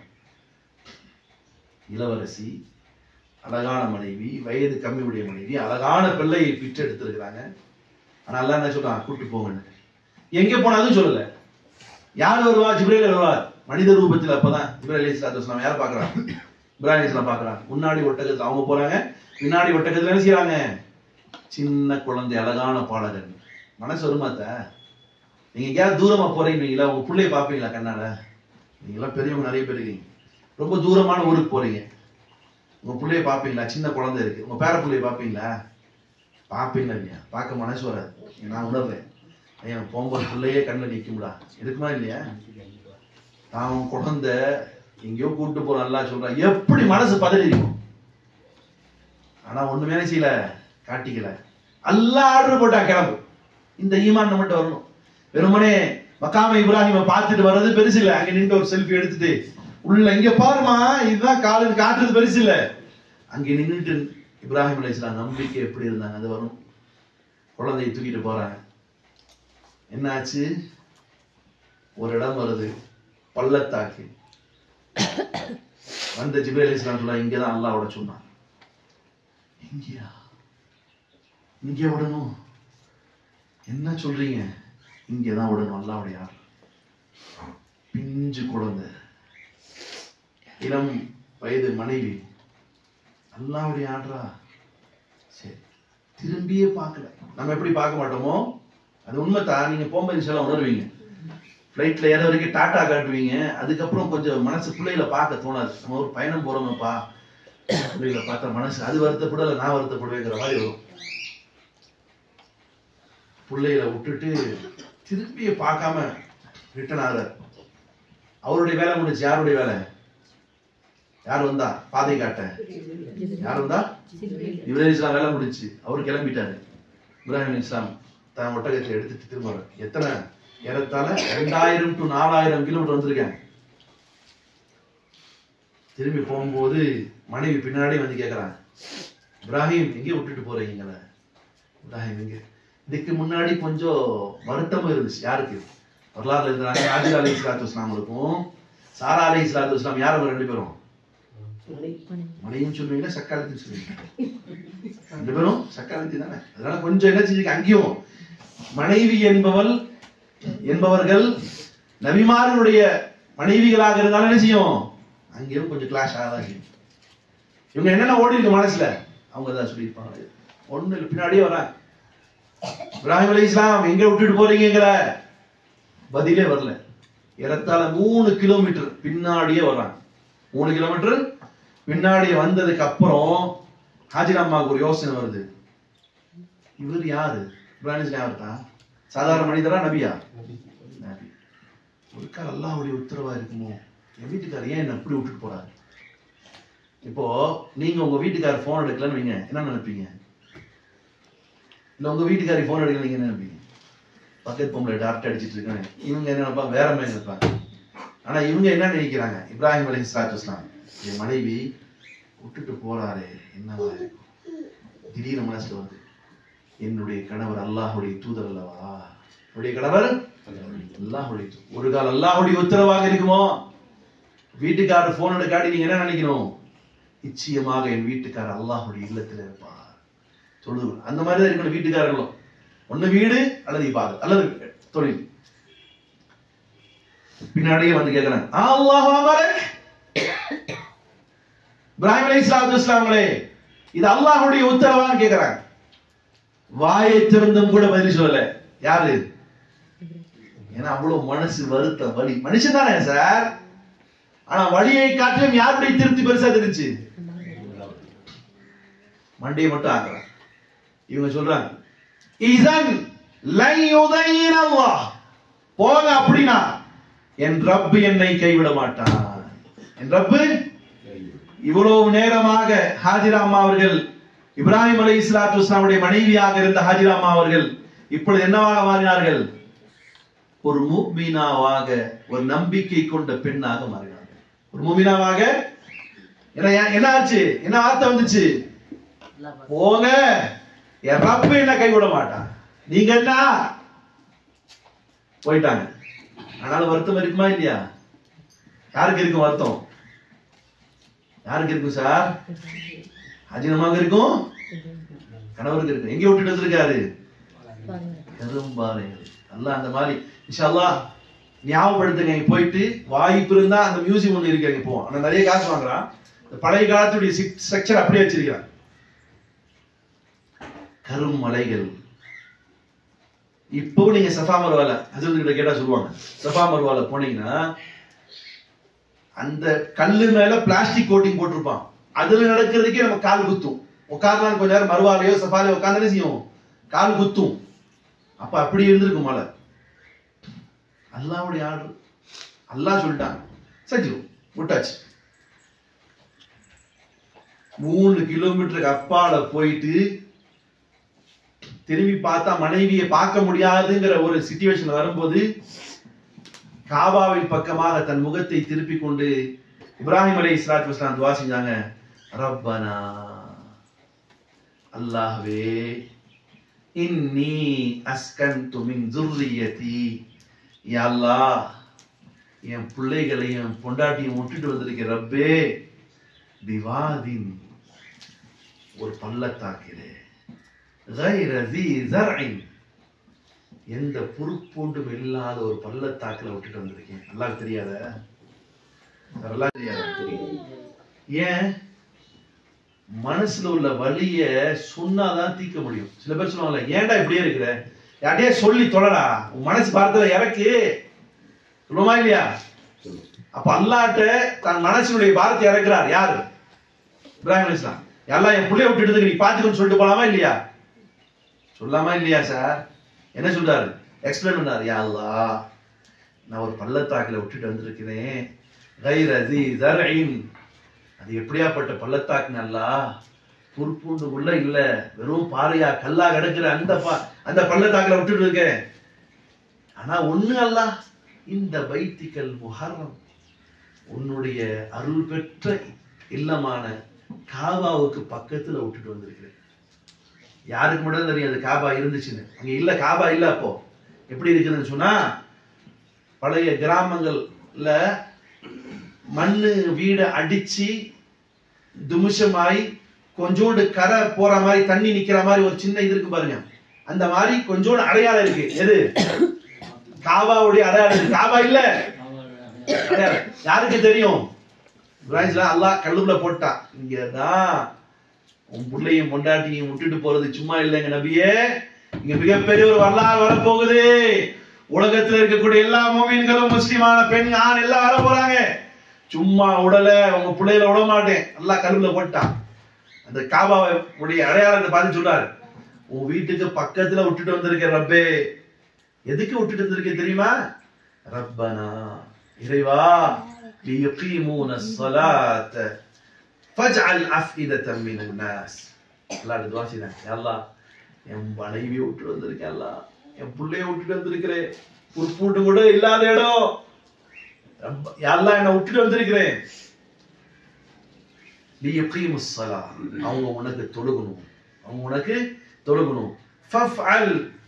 இளவரசி அழகான மனைவி வயது கம்மியுடைய மனைவி அழகான பிள்ளையை பிற்று எடுத்திருக்கிறாங்க ஆனா அல்லாஹ் என்ன சொல்றான் கூட்டு போங்கன்னு எங்க போனாலும் சொல்லல யார் வருவா ஜிப்ரேல் வருவார் மனித ரூபத்தில் அப்பதான் ஜிப்ரேல் அலி இஸ்லாத்து வஸ்லாம் யார் பார்க்கறான் இப்ராஹிம் அலி இஸ்லாம் பார்க்கறான் முன்னாடி ஒட்டகத்துல அவங்க போறாங்க பின்னாடி ஒட்டகத்துல என்ன செய்றாங்க சின்ன குழந்தை அழகான பாடகர் மனசு வருமாத்த நீங்க எங்கேயாவது தூரமா போறீங்களா உங்க பிள்ளைய பாப்பீங்களா கண்ணால நீங்க எல்லாம் பெரியவங்க நிறைய பேர் இருக்கீங்க ரொம்ப தூரமான ஊருக்கு போறீங்க உங்க பிள்ளைய பாப்பீங்களா சின்ன குழந்தை இருக்கு உங்க பேர பிள்ளைய பாப்பீங்களா பாப்பீங்களா இல்லையா பார்க்க மனசு வராது நான் உணர்றேன் ஐயா போகும்போது பிள்ளையே கண்ணில் நிக்கும்டா இருக்குமா இல்லையா தான் குழந்தை எங்கேயோ கூட்டு போற நல்லா சொல்றான் எப்படி மனசு பதறி இருக்கும் ஆனா ஒண்ணுமே செய்யல காட்டிக்கல அல்லாஹ் ஆர்டர் போட்டா கிளம்பு இந்த ஈமான் நம்மகிட்ட வரணும் வெறுமனே மக்காம இப்ராஹிம பார்த்துட்டு வர்றது பெருசு இல்ல அங்க நின்று ஒரு செல்ஃபி எடுத்துட்டு உள்ள இங்க பாருமா இதுதான் காலில் காட்டுறது பெருசு இல்ல அங்க நின்னுட்டு இப்ராஹிம் அலைஹிஸ்ஸலாம் நம்பிக்கை எப்படி இருந்தாங்க அது வரும் குழந்தையை தூக்கிட்டு போறாங்க என்ன ஆச்சு ஒரு இடம் வருது பள்ளத்தாக்கு வந்த ஜிப்ரேல் அலைஹிஸ்ஸலாம் சொல்ல இங்கதான் அல்லாஹ்வோட சொன்னான் இங்கயா இங்கே விடணும் என்ன சொல்றீங்க இங்கதான் விடணும் அல்லாவுடைய யார் பிஞ்சு குழந்தை இளம் வயது மனைவி அல்லாவுடைய ஆடுறா சரி திரும்பியே பார்க்கல நம்ம எப்படி பார்க்க மாட்டோமோ அது உண்மைதான் நீங்க போகும்போது இன்ஷால்லா உணர்வீங்க ஃப்ளைட்ல ஏற வரைக்கும் டாட்டா காட்டுவீங்க அதுக்கப்புறம் கொஞ்சம் மனசு பிள்ளைகளை பார்க்க தோணாது நம்ம ஒரு பயணம் போறோமப்பா பிள்ளைகளை பார்த்தா மனசு அது வருத்தப்படல நான் வருத்தப்படுவேங்கிற மாதிரி வரும் பிள்ளைகளை விட்டுட்டு திரும்பிய பார்க்காம ரிட்டர்ன் ஆகிறார் அவருடைய வேலை முடிஞ்சு யாருடைய வேலை யார் வந்தா பாதை காட்ட யார் வந்தா இப்ராஹிம் இஸ்லாம் வேலை முடிச்சு அவர் கிளம்பிட்டாரு இப்ராஹிம் இஸ்லாம் தன் ஒட்டகத்தை எடுத்துட்டு திரும்ப வர்றாரு. எத்தனை ஏறத்தாழ ரெண்டாயிரம் டு நாலாயிரம் கிலோமீட்டர் வந்திருக்கேன் திரும்பி போகும்போது மனைவி பின்னாடி வந்து கேக்குறாங்க இப்ராஹிம் எங்கே விட்டுட்டு போறீங்கள இப்ராஹிம் எங்க இதுக்கு முன்னாடி கொஞ்சம் வருத்தமும் இருந்துச்சு யாருக்கு வரலாறுல இருந்தாங்க ராஜா அலி இஸ்லாத்து இஸ்லாமுக்கும் சாரா அலி இஸ்லாத்து இஸ்லாம் யார் அவங்க ரெண்டு பேரும் மனையும் சொல்லுவீங்க சக்காலத்தையும் சொல்லுவீங்க ரெண்டு பேரும் சக்காலத்தி தானே அதனால கொஞ்சம் என்ன செஞ்சுக்க அங்கேயும் மனைவி என்பவள் என்பவர்கள் நபிமார்களுடைய மனைவிகளாக இருந்தாலும் என்ன செய்யும் அங்கேயும் கொஞ்சம் கிளாஷ் ஆகதான் செய்யும் இவங்க என்னென்ன ஓடி இருக்கு மனசுல அவங்க தான் சொல்லியிருப்பாங்க ஒண்ணு இல்லை பின்னாடியே வராங்க இப்ராஹிம் அலி இஸ்லாம் எங்க விட்டுட்டு போறீங்கிற பதிலே வரல ஏறத்தாழ மூணு கிலோமீட்டர் பின்னாடியே வர்றாங்க மூணு கிலோமீட்டர் பின்னாடியே வந்ததுக்கு அப்புறம் ஹாஜிர் அம்மாவுக்கு ஒரு யோசனை வருது இவர் யாரு இப்ராஹிம் இஸ்லாம் யாருக்கா சாதாரண மனிதரா நபியா நபி ஒரு கால் அல்லாஹ்வுடைய உத்தரவா இருக்குமோ என் வீட்டுக்காரர் ஏன் என்ன இப்படி விட்டுட்டு போறாரு இப்போ நீங்க உங்க வீட்டுக்காரர் போன் எடுக்கலன்னு வைங்க என்ன நினைப்பீங்க இல்ல உங்க வீட்டுக்காரி போன் எடுக்கல நீங்க என்ன நினைப்பீங்க பக்கத்து பொம்பளை டாக்டர் அடிச்சிட்டு இருக்காங்க இவங்க என்ன நினைப்பாங்க வேற மாதிரி நினைப்பாங்க ஆனா இவங்க என்ன நினைக்கிறாங்க இப்ராஹிம் அலி இஸ்லாத்து இஸ்லாம் என் மனைவி விட்டுட்டு போறாரே என்னவா இருக்கும் திடீர்னு மனசுல வந்து என்னுடைய கணவர் அல்லாஹுடைய தூதர் அல்லவா என்னுடைய கணவர் அல்லாஹுடைய தூதர். ஒரு கால் அல்லாஹுடைய உத்தரவாக இருக்குமோ வீட்டுக்காரர் போன் எடுக்காடி நீங்க என்ன நினைக்கணும் நிச்சயமாக என் வீட்டுக்காரர் அல்லாஹுடைய இல்லத்துல இருப்பார் தொழுது அந்த மாதிரி தான் இருக்கணும் வீட்டுக்காரர்களும் ஒண்ணு வீடு அல்லது இபாதத் அல்லது தொழில் பின்னாடியே வந்து கேட்கிறாங்க அல்லாஹ் அமரக் இப்ராஹிம் அலைஹி ஸலாத்து வஸலாமங்களே இது அல்லாஹ்வுடைய உத்தரவான்னு கேக்குறாங்க வாயை திறந்தும் கூட பதில் சொல்லல யாரு ஏன்னா அவ்வளவு மனசு வருத்தம் வலி மனுஷன் தானே சார் ஆனா வழியை காட்டிலும் யாருடைய திருப்தி பெருசா தெரிஞ்சு மண்டையை மட்டும் ஆக்குறாங்க இவங்க சொல்றாங்க இதன் லை யுதையின் அல்லாஹ் போங்க அப்படின்னா என் ரப்பு என்னை கைவிட மாட்டான் என் ரப்பு இவ்வளவு நேரமாக ஹாஜிரா அம்மா அவர்கள் இப்ராஹிம் அலை இஸ்லாத்து இஸ்லாமுடைய மனைவியாக இருந்த ஹாஜிரா அம்மா அவர்கள் இப்பொழுது என்னவாக மாறினார்கள் ஒரு மூமீனாவாக ஒரு நம்பிக்கை கொண்ட பெண்ணாக மாறினார்கள் ஒரு மூமீனாவாக என்ன என்ன ஆச்சு என்ன வார்த்தை வந்துச்சு போங்க என் ரப்பு என்ன கைவிட மாட்டான் நீங்க என்ன போயிட்டாங்க ஆனாலும் வருத்தம் இருக்குமா இல்லையா யாருக்கு இருக்கும் வருத்தம் யாருக்கு இருக்கும் சார் அஜினமாக இருக்கும் கணவருக்கு இருக்கும் எங்க விட்டுட்டு வந்திருக்காரு கரும்பாறை அல்லாஹ் அந்த மாதிரி இன்ஷா அல்லாஹ் ஞாபகப்படுத்துங்க இங்க போயிட்டு வாய்ப்பு இருந்தா அந்த மியூசியம் ஒண்ணு இருக்கு அங்க போவோம் ஆனா நிறைய காசு வாங்குறான் இந்த பழைய காலத்துடைய ஸ்ட்ரக்சர் அப்படியே வச்சிருக்கிறான் கரும் மலைகள் இப்போ நீங்க சஃபா மருவால ஹசரத் கிட்ட கேட்டா சொல்லுவாங்க சஃபா மருவால போனீங்கன்னா அந்த கல்லு மேல பிளாஸ்டிக் கோட்டிங் போட்டிருப்பான் அதுல நடக்கிறதுக்கே நம்ம கால் குத்தும் உட்காரலாம் கொஞ்ச நேரம் மறுவாலையோ சஃபாலையோ உட்கார்ந்து செய்யும் கால் குத்தும் அப்ப அப்படி இருந்திருக்கும் மலை அல்லாவுடைய ஆர்டர் அல்லாஹ் சொல்லிட்டான் செஞ்சிரும் விட்டாச்சு மூணு கிலோமீட்டருக்கு அப்பால போயிட்டு திரும்பி பார்த்தா மனைவியை பார்க்க முடியாதுங்கிற ஒரு சிச்சுவேஷன் வரும்போது காபாவின் பக்கமாக தன் முகத்தை திருப்பி கொண்டு இப்ராஹிம் அலை இஸ்லாத்து வஸ்லாம் துவா செஞ்சாங்க ரப்பனா அல்லாஹ்வே இன்னி அஸ்கன்து மின் துர்ரியதி யா அல்லாஹ் என் பிள்ளைகளையும் பொண்டாட்டியும் விட்டுட்டு வந்திருக்க ரப்பே பிவாதின் ஒரு பள்ளத்தாக்கிலே غير ذي زرع எந்த பொறுப்போண்டும் இல்லாத ஒரு பள்ளத்தாக்குல விட்டுட்டு வந்திருக்கேன் அல்லாஹ் தெரியாத அல்லாஹ் தெரியாத ஏன் மனசுல உள்ள வலிய சொன்னாதான் தீர்க்க முடியும் சில பேர் சொல்லுவாங்கல்ல ஏன்டா இப்படியே இருக்கிற யார்ட்டையே சொல்லி தொழடா உன் மனசு பார்த்தல இறக்கு சொல்லுமா இல்லையா அப்ப அல்லாட்ட தன் மனசினுடைய பாரத்தை இறக்குறார் யாரு இப்ராஹிம் அலைஹிஸ் ஸலாம் எல்லாம் என் பிள்ளைய விட்டுட்டு நீ பாத்துக்கன்னு சொல்லிட்டு போலாமா இல்லையா சொல்லாமா இல்லையா சார் என்ன சொல்றாரு எக்ஸ்பிளைன் பண்ணாரு யா அல்லாஹ் நான் ஒரு பள்ளத்தாக்குல விட்டுட்டு வந்திருக்கிறேன் غير ذي زرع அது எப்படியாப்பட்ட பள்ளத்தாக்கு நல்லா புற்பூண்டு உள்ள இல்ல வெறும் பாறையா கல்லா கிடக்குற அந்த பா அந்த பள்ளத்தாக்குல விட்டுட்டு இருக்கேன் ஆனா ஒண்ணு அல்ல இந்த பைத்திக்கல் முஹர்ரம் உன்னுடைய அருள் பெற்ற இல்லமான காபாவுக்கு பக்கத்துல விட்டுட்டு வந்திருக்கிறேன் யாருக்கு மட்டும் தெரியும் அது காபா இருந்துச்சுன்னு அங்க இல்ல காபா இல்ல அப்போ எப்படி இருக்குதுன்னு சொன்னா பழைய கிராமங்கள்ல மண்ணு வீடை அடிச்சு துமிஷமாய் கொஞ்சோண்டு கரை போற மாதிரி தண்ணி நிக்கிற மாதிரி ஒரு சின்ன இது இருக்கு பாருங்க அந்த மாதிரி கொஞ்சோண்டு அடையாளம் இருக்கு எது காபாவுடைய அடையாளம் இருக்கு காபா இல்ல அடையாளம். யாருக்கு தெரியும் இப்ராஹிம்ல அல்லாஹ் கல்லுக்குள்ள போட்டான் இங்கதான் உன் பிள்ளையும் பொண்டாட்டியும் விட்டுட்டு போறது சும்மா இல்லைங்க நபியே இங்க மிகப்பெரிய ஒரு வரலாறு வரப்போகுது உலகத்துல இருக்கக்கூடிய எல்லா மூவின்களும் முஸ்லிமான பெண் ஆண் எல்லாம் வர போறாங்க சும்மா உடல உங்க பிள்ளையில விட மாட்டேன் நல்லா கல்லுல போட்டான் அந்த காபாவை உடைய அடையாளத்தை பார்த்து சொல்றாரு உன் வீட்டுக்கு பக்கத்துல விட்டுட்டு வந்திருக்க ரப்பே எதுக்கு விட்டுட்டு வந்திருக்க தெரியுமா ரப்பனா இறைவா ليقيمون الصلاة فاجعل أفئدة من الناس அல்லாஹ் துவா செய்றாங்க யா அல்லாஹ் என் மனைவியை விட்டு வந்திருக்கேன் அல்லாஹ் என் பிள்ளைய விட்டுட்டு வந்திருக்கிறேன் ஒரு பூட்டு கூட இல்லாத இடம் ரப்ப- யா அல்லாஹ் என்னை விட்டுட்டு வந்திருக்கிறேன் ليقيموا الصلاة அவங்க உனக்கு தொழுகணும் அவங்க உனக்கு தொழுகணும் فافعل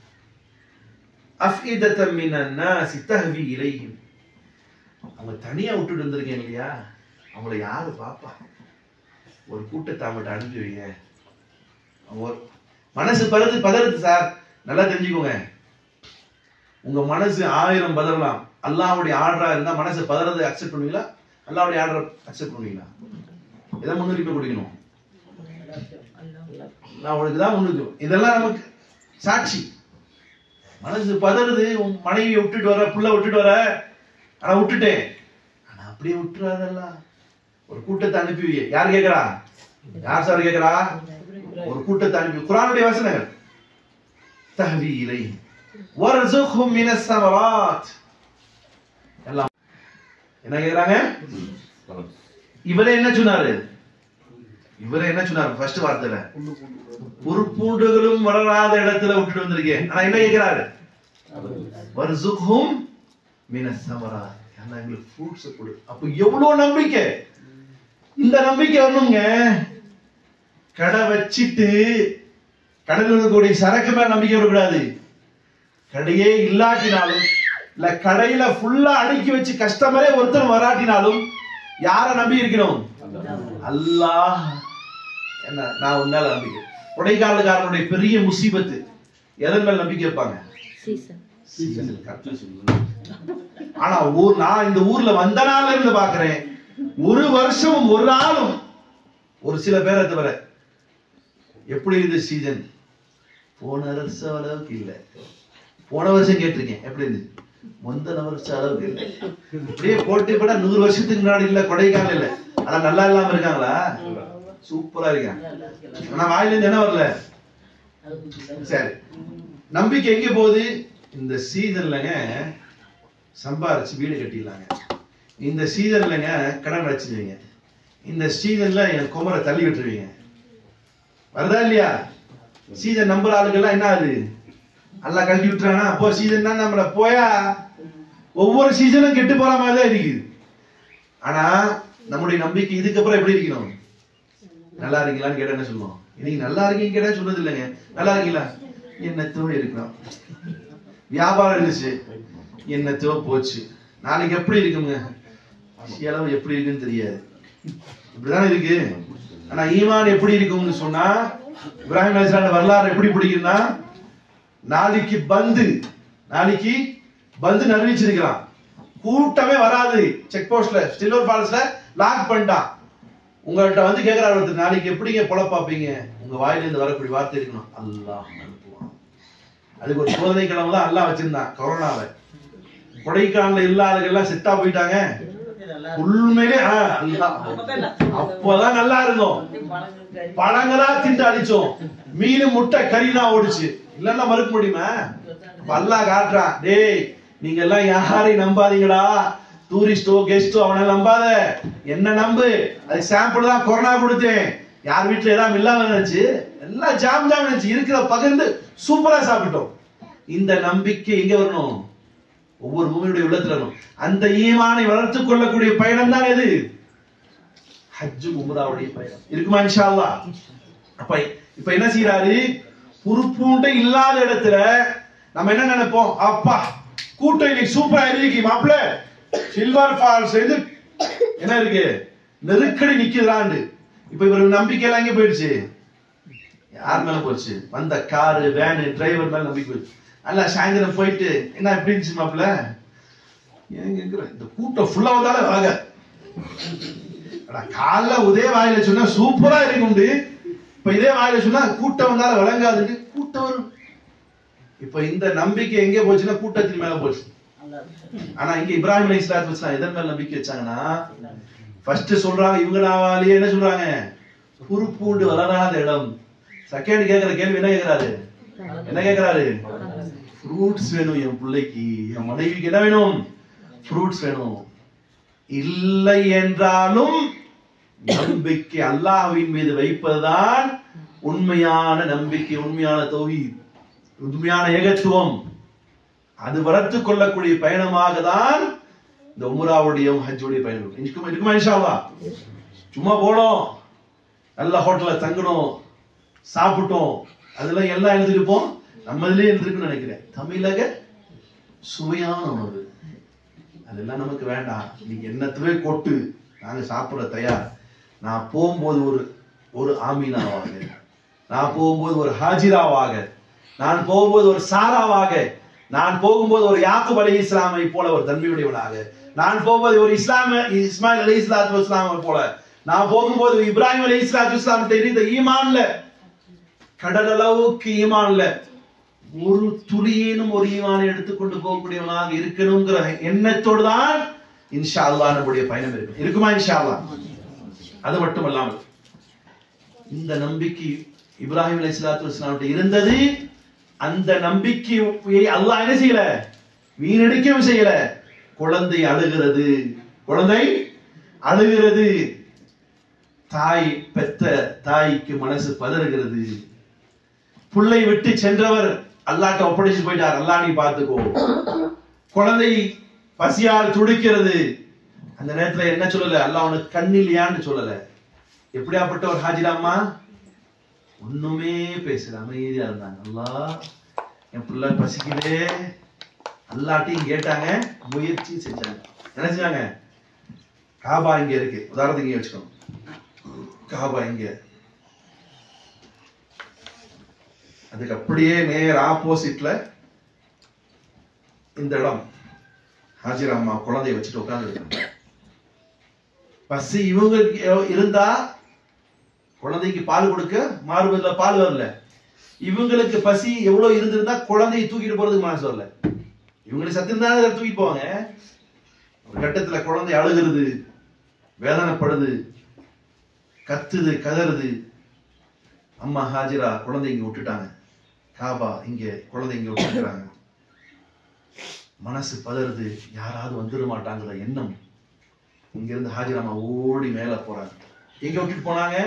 أفئدة من الناس تهوي إليهم அவங்க தனியா விட்டுட்டு வந்திருக்கேன் இல்லையா அவங்கள யாரு பாப்பா ஒரு கூட்டத்தை அவங்கள்ட்ட அனுப்பி வைங்க அவங்க ஒரு- மனசு பதறது பதறது சார் நல்லா தெரிஞ்சுக்கோங்க உங்க மனசு ஆயிரம் பதறலாம் அல்லாஹ்வுடைய ஆர்டரா இருந்தா மனசு பதறது அக்செப்ட் பண்ணுவீங்களா அல்லாஹ்வுடைய ஆர்டர் அக்செப்ட் பண்ணுவீங்களா எதை முன்னுரிமை கொடுக்கணும் நான் அவனுக்கு தான் முன்னுக்கு இதெல்லாம் நமக்கு சாட்சி மனசு பதறுது உன் மனைவியை விட்டுட்டு வர புள்ள விட்டுட்டு வர ஆனா விட்டுட்டேன் ஆனா அப்படியே விட்டுறாதல்ல ஒரு கூட்டத்தை அனுப்பி வை. யார் கேக்குறா யார் சார் கேக்குறா ஒரு கூட்டத்தை அனுப்பி குரானுடைய வசனங்கள் தஹவி இலை வர்சுக்ஹும் மினஸ் ஸமராத் எல்லாம் என்ன கேக்குறாங்க இவரே என்ன சொன்னாரு இவரே என்ன சொன்னாரு ஃபர்ஸ்ட் வார்த்தையில பொறுப்பூண்டுகளும் வளராத இடத்துல விட்டுட்டு வந்திருக்கேன் ஆனா என்ன கேக்குறாரு வர்சுக்ஹும் மினஸ் ஸமராத் அல்லாஹ் எங்களுக்கு ஃப்ரூட்ஸ் கொடு அப்ப எவ்வளவு நம்பிக்கை இந்த நம்பிக்கை வரணுங்க கடை வச்சிட்டு கடையில் இருக்கக்கூடிய சரக்கு மேல நம்பிக்கை வரக்கூடாது கடையே இல்லாட்டினாலும் இல்ல கடையில ஃபுல்லா அடுக்கி வச்சு கஸ்டமரே ஒருத்தர் வராட்டினாலும் யார நம்பி இருக்கணும் அல்லாஹ் என்ன நான் உன்னால நம்பிக்கை கொடைக்கானலுக்காரனுடைய பெரிய முசீபத்து எதன் மேல நம்பிக்கை வைப்பாங்க
சீசன்
சீசன் கரெக்டா சொல்லுங்க ஆனா ஊர் நான் இந்த ஊர்ல வந்த நாள்ல இருந்து பாக்குறேன் ஒரு வருஷமும் ஒரு நாளும் ஒரு சில பேரை தவிர எப்படி இது சீசன் போன வருஷம் அளவுக்கு இல்ல போன வருஷம் கேட்டிருக்கேன் எப்படி இருந்துச்சு முந்தின வருஷம் அளவுக்கு இல்ல அப்படியே போட்டு கூட நூறு வருஷத்துக்கு முன்னாடி இல்ல கொடைக்கானல் இல்ல ஆனா நல்லா இல்லாம இருக்காங்களா சூப்பரா இருக்காங்க ஆனா வாயில இருந்து என்ன வரல சரி நம்பிக்கை எங்க போகுது இந்த சீசன்லங்க சம்பாரிச்சு வீடு கட்டிடலாங்க இந்த சீசன்லங்க கடன் வச்சிருவீங்க இந்த சீசன்ல என் குமரை தள்ளி விட்டுருவீங்க வருதா இல்லையா சீசன் நம்புற ஆளுக்கெல்லாம் என்ன ஆகுது நல்லா கழட்டி விட்டுறானா அப்போ சீசன் தான் நம்மள போயா ஒவ்வொரு சீசனும் கெட்டு போற மாதிரி தான் இருக்குது ஆனா நம்முடைய நம்பிக்கை இதுக்கப்புறம் எப்படி இருக்கணும் நல்லா இருக்கீங்களான்னு கேட்டா என்ன சொல்லுவோம் இன்னைக்கு நல்லா இருக்கீங்க கேட்டா சொன்னது இல்லைங்க நல்லா இருக்கீங்களா என்னத்தோ இருக்கணும் வியாபாரம் இருந்துச்சு என்னத்தோ போச்சு நாளைக்கு எப்படி இருக்குங்க செலவு எப்படி இருக்குன்னு தெரியாது இப்படிதானே இருக்கு ஆனா ஈமான் எப்படி இருக்கும்னு சொன்னா இப்ராஹிம் அலிஸ்லாம் வரலாறு எப்படி பிடிக்கும்னா நாளைக்கு பந்து நாளைக்கு பந்து அறிவிச்சிருக்கிறான் கூட்டமே வராது செக் போஸ்ட்ல ஸ்டில்லர் ஃபால்ஸ்ல லாக் பண்ணிட்டான் உங்கள்ட்ட வந்து கேக்குறாரு ஒருத்தர் நாளைக்கு எப்படிங்க பொழப்பாப்பீங்க உங்க வாயில இருந்து வரக்கூடிய வார்த்தை இருக்கணும் அல்லாஹ் அனுப்புவான் அதுக்கு ஒரு சோதனை கிழமை தான் அல்லாஹ் வச்சிருந்தான் கொரோனாவை கொடைக்கானல இல்லாத எல்லாம் செத்தா போயிட்டாங்க உண்மையிலே ஆ, அல்லாஹ். அப்பதான் நல்லா இருந்தோம் பழங்களா திண்டு அடிச்சோம் மீன் முட்டை கறி தான் ஓடிச்சு இல்லன்னா மறுக்க முடியுமா அப்ப அல்லாஹ் காட்டுறான் டேய் நீங்க எல்லாம் யாரையும் நம்பாதீங்கடா டூரிஸ்டோ கெஸ்டோ அவனை நம்பாத என்ன நம்பு அது சாம்பிள் தான் கொரோனா கொடுத்தேன் யார் வீட்டுல எல்லாம் இல்லாம இருந்துச்சு எல்லாம் ஜாம் ஜாம் இருந்துச்சு இருக்கிற பகிர்ந்து சூப்பரா சாப்பிட்டோம் இந்த நம்பிக்கை எங்க வரணும் ஒவ்வொரு பூமியுடைய உள்ளத்துல வரணும் அந்த ஈமானை வளர்த்துக் கொள்ளக்கூடிய பயணம் தான் எது ஹஜ்ஜு உம்ராவுடைய பயணம் இருக்குமா இன்ஷா அல்லாஹ் அப்ப இப்ப என்ன செய்யறாரு உறுப்புண்டை இல்லாத இடத்துல நம்ம என்ன நினைப்போம் அப்பா கூட்டம் இன்னைக்கு சூப்பரா இருக்கு மாப்பிள சில்வர் ஃபால்ஸ் இது என்ன இருக்கு நெருக்கடி நிக்குதாண்டு இப்ப இவருக்கு நம்பிக்கை எல்லாம் எங்க போயிடுச்சு யார் மேல போச்சு வந்த காரு வேனு டிரைவர் மேல நம்பிக்கை போயிடுச்சு அல்ல சாயந்தரம் போயிட்டு என்ன எப்படி இருந்துச்சு மாப்பிள ஏன் கேக்குற இந்த கூட்டம் ஃபுல்லா வந்தாலே வாங்க அடா, காலைல உதய வாயில சொன்னா சூப்பரா இருக்கும்டு இப்ப இதே வாயில சொன்னா கூட்டம் வந்தாலும் விளங்காதுண்டு கூட்டம் வரும் இப்ப இந்த நம்பிக்கை எங்க போச்சுன்னா கூட்டத்தின் மேல போச்சு ஆனா இங்க இப்ராஹிம் அலி இஸ்லாத்து வச்சு எதன் மேல நம்பிக்கை வச்சாங்கன்னா ஃபர்ஸ்ட் சொல்றாங்க இவங்க நாவாலேயே என்ன சொல்றாங்க குறுப்பூண்டு வளராத இடம் செகண்ட் கேக்குற கேள்வி என்ன கேக்குறாரு என்ன கேக்குறாரு ஃப்ரூட்ஸ் வேணும் என் பிள்ளைக்கு என் மனைவிக்கு என்ன வேணும் ஃப்ரூட்ஸ் வேணும் இல்லை என்றாலும் நம்பிக்கை அல்லாஹ்வின் மீது வைப்பதுதான் உண்மையான நம்பிக்கை உண்மையான தௌஹி உண்மையான ஏகத்துவம் அது வளர்த்துக் கொள்ளக்கூடிய பயணமாக தான் இந்த உம்ராவுடைய ஹஜ்ஜுடைய பயணம் இருக்குமா இருக்குமா இன்ஷா அல்லாஹ்? சும்மா போனோம் நல்ல ஹோட்டல்ல தங்கணும் சாப்பிட்டோம் அதெல்லாம் எல்லாம் எழுதிருப்போம் நம்ம இதுலயே இருந்திருக்குன்னு நினைக்கிறேன் தமிழக சுவையான உணவு அதெல்லாம் நமக்கு வேண்டாம் நீங்க என்னத்துவே கொட்டு நாங்க சாப்பிட தயார் நான் போகும்போது ஒரு ஒரு ஆமீனாவாக நான் போகும்போது ஒரு ஹாஜிராவாக நான் போகும்போது ஒரு சாராவாக நான் போகும்போது ஒரு யாக்குப் அலி இஸ்லாமை போல ஒரு தன்மையுடையவனாக நான் போகும்போது ஒரு இஸ்லாம இஸ்மாயில் அலி இஸ்லாத்து இஸ்லாமை போல நான் போகும்போது இப்ராஹிம் அலி இஸ்லாத்து இஸ்லாம் இருந்த ஈமான்ல கடல் அளவுக்கு ஈமான்ல ஒரு துளியேனும் ஒரு ஈமானை எடுத்துக்கொண்டு போகக்கூடியவனாக இருக்கணுங்கிற எண்ணத்தோடு தான் இன்ஷா அல்லாஹ் நம்முடைய பயணம் இருக்கும் இருக்குமா இன்ஷா அல்லாஹ் அது மட்டும் அல்லாமல் இந்த நம்பிக்கை இப்ராஹிம் அலி இஸ்லாத்து இஸ்லாம்கிட்ட இருந்தது அந்த நம்பிக்கையை அல்லாஹ் என்ன செய்யல வீணடிக்கவும் செய்யல குழந்தை அழுகிறது குழந்தை அழுகிறது தாய் பெத்த தாய்க்கு மனசு பதறுகிறது புள்ளை விட்டு சென்றவர் அல்லாட்ட ஒப்படைச்சு போயிட்டார் அல்லாஹ் நீ பார்த்துக்கோ குழந்தை பசியால் துடிக்கிறது அந்த நேரத்துல என்ன சொல்லல அல்லாஹ் உனக்கு கண்ணில்லையான்னு சொல்லல எப்படியாப்பட்ட ஒரு ஹாஜிராமா ஒண்ணுமே பேசல அமைதியா இருந்தாங்க அல்லாஹ் என் பிள்ளை பசிக்குதே அல்லாட்டையும் கேட்டாங்க முயற்சி செஞ்சாங்க என்ன செஞ்சாங்க காபா இங்க இருக்கு உதாரணத்துக்கு இங்க வச்சுக்கோங்க காபா இங்க அதுக்கு அப்படியே நேர் ஆப்போசிட்ல இந்த இடம் ஹாஜிர் அம்மா குழந்தைய வச்சுட்டு உட்கார்ந்து பசி இவங்களுக்கு இருந்தா குழந்தைக்கு பால் கொடுக்க மாறுபதுல பால் வரல இவங்களுக்கு பசி எவ்வளவு இருந்திருந்தா குழந்தையை தூக்கிட்டு போறதுக்கு மனசு வரல இவங்களுக்கு சத்தியம் தான் தூக்கிட்டு போவாங்க ஒரு கட்டத்துல குழந்தை அழுகிறது வேதனைப்படுது கத்துது கதறுது அம்மா ஹாஜிரா குழந்தை இங்க விட்டுட்டாங்க காபா இங்க குழந்தை இங்க விட்டுறாங்க மனசு பதறுது யாராவது வந்துட மாட்டாங்கிற எண்ணம் இங்க இருந்து ஹாஜிரா அம்மா ஓடி மேல போறாங்க எங்க விட்டுட்டு போனாங்க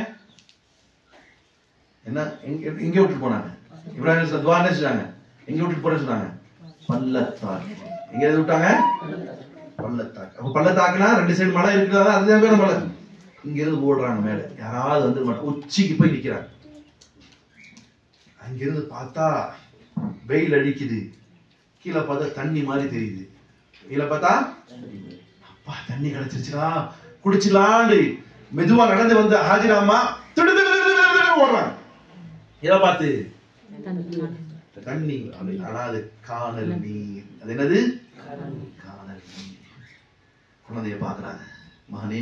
என்ன எங்க எங்க விட்டுட்டு போனாங்க இப்ராஹிம் துவா என்ன செஞ்சாங்க எங்க விட்டுட்டு போறேன்னு சொன்னாங்க பள்ளத்தாக்கு எங்க எது விட்டாங்க பள்ளத்தாக்கு அப்ப பள்ளத்தாக்குனா ரெண்டு சைடு மலை இருக்கிறதா அதுதான் பேர் மலை இங்க இருந்து ஓடுறாங்க மேல யாராவது வந்து மாட்டாங்க. உச்சிக்கு போய் நிக்கிறாங்க அங்கிருந்து பார்த்தா வெயில் அடிக்குது கீழே பார்த்தா தண்ணி மாதிரி தெரியுது கீழே பார்த்தா அப்பா தண்ணி கிடைச்சிருச்சுடா குடிச்சிடலான்னு மெதுவா நடந்து வந்த ஹாஜிராமா திடு திடு திடு திடு திடுன்னு ஓடுறாங்க இதை பார்த்து தண்ணி அப்படி ஆனா அது காணல் நீர் அது என்னது காணல் நீர் குழந்தைய பாக்குறாங்க மகனே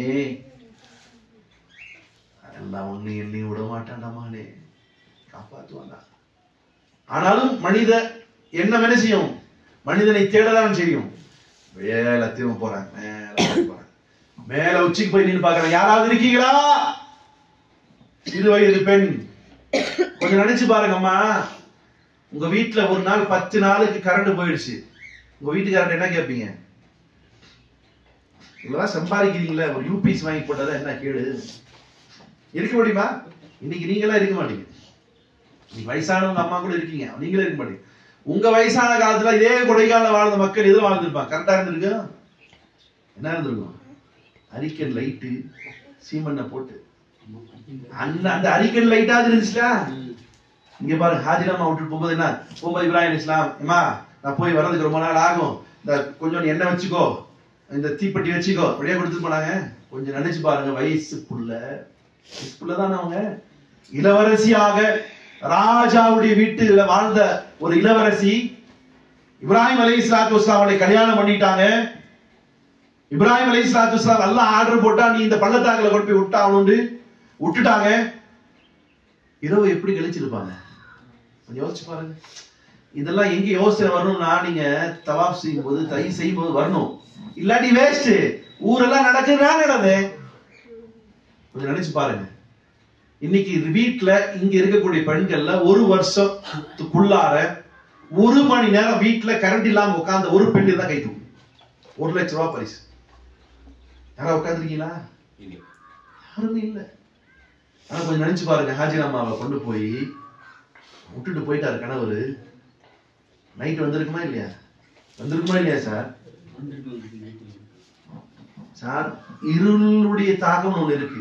எல்லாம் ஒண்ணு எண்ணி விட மாட்டான்டா மகனே காப்பாத்துவான்டா ஆனாலும் மனித எண்ணம் என்ன செய்யும் மனிதனை தேடதான் செய்யும் மேல திரும்ப போறாங்க மேல போறாங்க மேல உச்சிக்கு போய் நின்னு பாக்குறாங்க யாராவது இருக்கீங்களா சிறு வயது பெண் கொஞ்சம் நினைச்சு பாருங்கம்மா உங்க வீட்டுல ஒரு நாள் பத்து நாளுக்கு கரண்ட் போயிடுச்சு உங்க வீட்டுக்காரன் என்ன கேட்பீங்க இவ்வளவு சம்பாதிக்கிறீங்களே ஒரு யூபிஎஸ் வாங்கி போட்டதா என்ன கேடு இருக்க முடியுமா இன்னைக்கு நீங்களா இருக்க மாட்டீங்க இன்னைக்கு வயசானவங்க அம்மா கூட இருக்கீங்க நீங்களே இருக்க மாட்டீங்க உங்க வயசான காலத்துல இதே கொடைக்கானல வாழ்ந்த மக்கள் எதுவும் வாழ்ந்துருப்பாங்க கரெக்டா இருந்திருக்கு என்ன இருந்திருக்கும் அரிக்கன் லைட்டு சீமண்ணை போட்டு அந்த அந்த அரிக்கன் லைட்டாவது இருந்துச்சுல இங்க பாரு ஹாஜிராமா விட்டுட்டு போகும்போது என்ன போகும்போது இப்ராஹிம் இஸ்லாம் அம்மா நான் போய் வர்றதுக்கு ரொம்ப நாள் ஆகும் இந்த கொஞ்சம் எண்ணெய் வச்சுக்கோ இந்த தீப்பெட்டி வச்சுக்கோ அப்படியே கொடுத்துட்டு போனாங்க கொஞ்சம் நினைச்சு பாருங்க வயசு புள்ள வயசு புள்ள தானே அவங்க இளவரசியாக ராஜாவுடைய வீட்டுல வாழ்ந்த ஒரு இளவரசி இப்ராஹிம் அலை இஸ்லாத்து அவளை கல்யாணம் பண்ணிட்டாங்க இப்ராஹிம் அலை இஸ்லாத்து வஸ்லாம் எல்லாம் ஆர்டர் போட்டா நீ இந்த பள்ளத்தாக்குல கொண்டு போய் விட்டாவணுண்டு விட்டுட்டாங்க இரவு எப்படி கழிச்சிருப்பாங்க கொஞ்சம் யோசிச்சு பாருங்க இதெல்லாம் எங்க யோசனை வரணும்னா நீங்க தவாப் செய்யும் போது தை செய்யும் போது வரணும் இல்லாட்டி வேஸ்ட் ஊரெல்லாம் நடக்குது நான் நடந்தேன் கொஞ்சம் நினைச்சு பாருங்க இன்னைக்கு வீட்ல இங்க இருக்கக்கூடிய பெண்கள்ல ஒரு வருஷத்துக்குள்ளார ஒரு மணி நேரம் வீட்ல கரண்ட் இல்லாம உட்கார்ந்த ஒரு பெண் தான் கை தூக்கும் ஒரு லட்ச ரூபாய் பரிசு யாரா உட்காந்துருக்கீங்களா யாருமே இல்ல ஆனா கொஞ்சம் நினைச்சு பாருங்க ஹாஜிராமாவை கொண்டு போய் விட்டுட்டு போயிட்டாரு கணவர் நைட் வந்திருக்குமா இல்லையா வந்திருக்குமா இல்லையா சார் சார் இருளுடைய தாக்கம் ஒண்ணு இருக்கு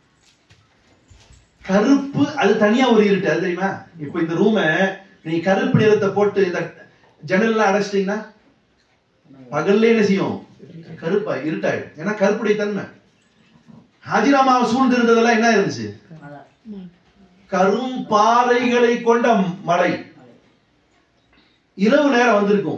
கருப்பு அது தனியா ஒரு இருட்டு அது தெரியுமா இப்போ இந்த ரூம நீ கருப்பு நிறத்தை போட்டு இந்த ஜன்னல்லாம் அடைச்சிட்டீங்கன்னா பகல்ல என்ன செய்யும் கருப்பா இருட்டாயிடும் ஏன்னா கருப்புடைய தன்மை ஹாஜிராமாவை சூழ்ந்து இருந்ததெல்லாம் என்ன இருந்துச்சு கரும் பாறைகளை கொண்ட மலை இரவு நேரம் வந்திருக்கும்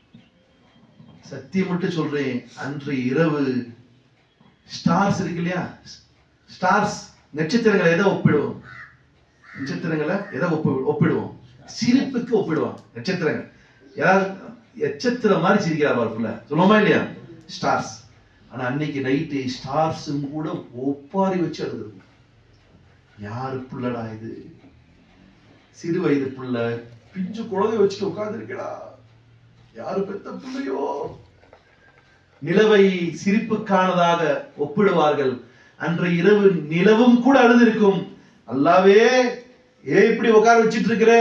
சத்தியம் மட்டும் சொல்றேன் அன்று இரவு ஸ்டார்ஸ் இருக்கு இல்லையா ஸ்டார்ஸ் நட்சத்திரங்களை எதை ஒப்பிடுவோம் நட்சத்திரங்களை எதை ஒப்பி ஒப்பிடுவோம் சிரிப்புக்கு ஒப்பிடுவோம் நட்சத்திரங்கள் யாராவது நட்சத்திர மாதிரி சிரிக்கிறா பார்க்கல சொல்லுவோமா இல்லையா ஸ்டார்ஸ் ஆனா அன்னைக்கு நைட்டு ஸ்டார்ஸும் கூட ஒப்பாரி வச்சு அழுதுருக்கும் யாரு புள்ளடா இது சிறு வயது புள்ள பிஞ்சு குழந்தை வச்சுட்டு உட்கார்ந்து யாரு பெத்த பிள்ளையோ நிலவை சிரிப்புக்கானதாக ஒப்பிடுவார்கள் அன்று இரவு நிலவும் கூட அழுதிருக்கும் அல்லாவே ஏ இப்படி உட்கார வச்சிட்டு இருக்கிற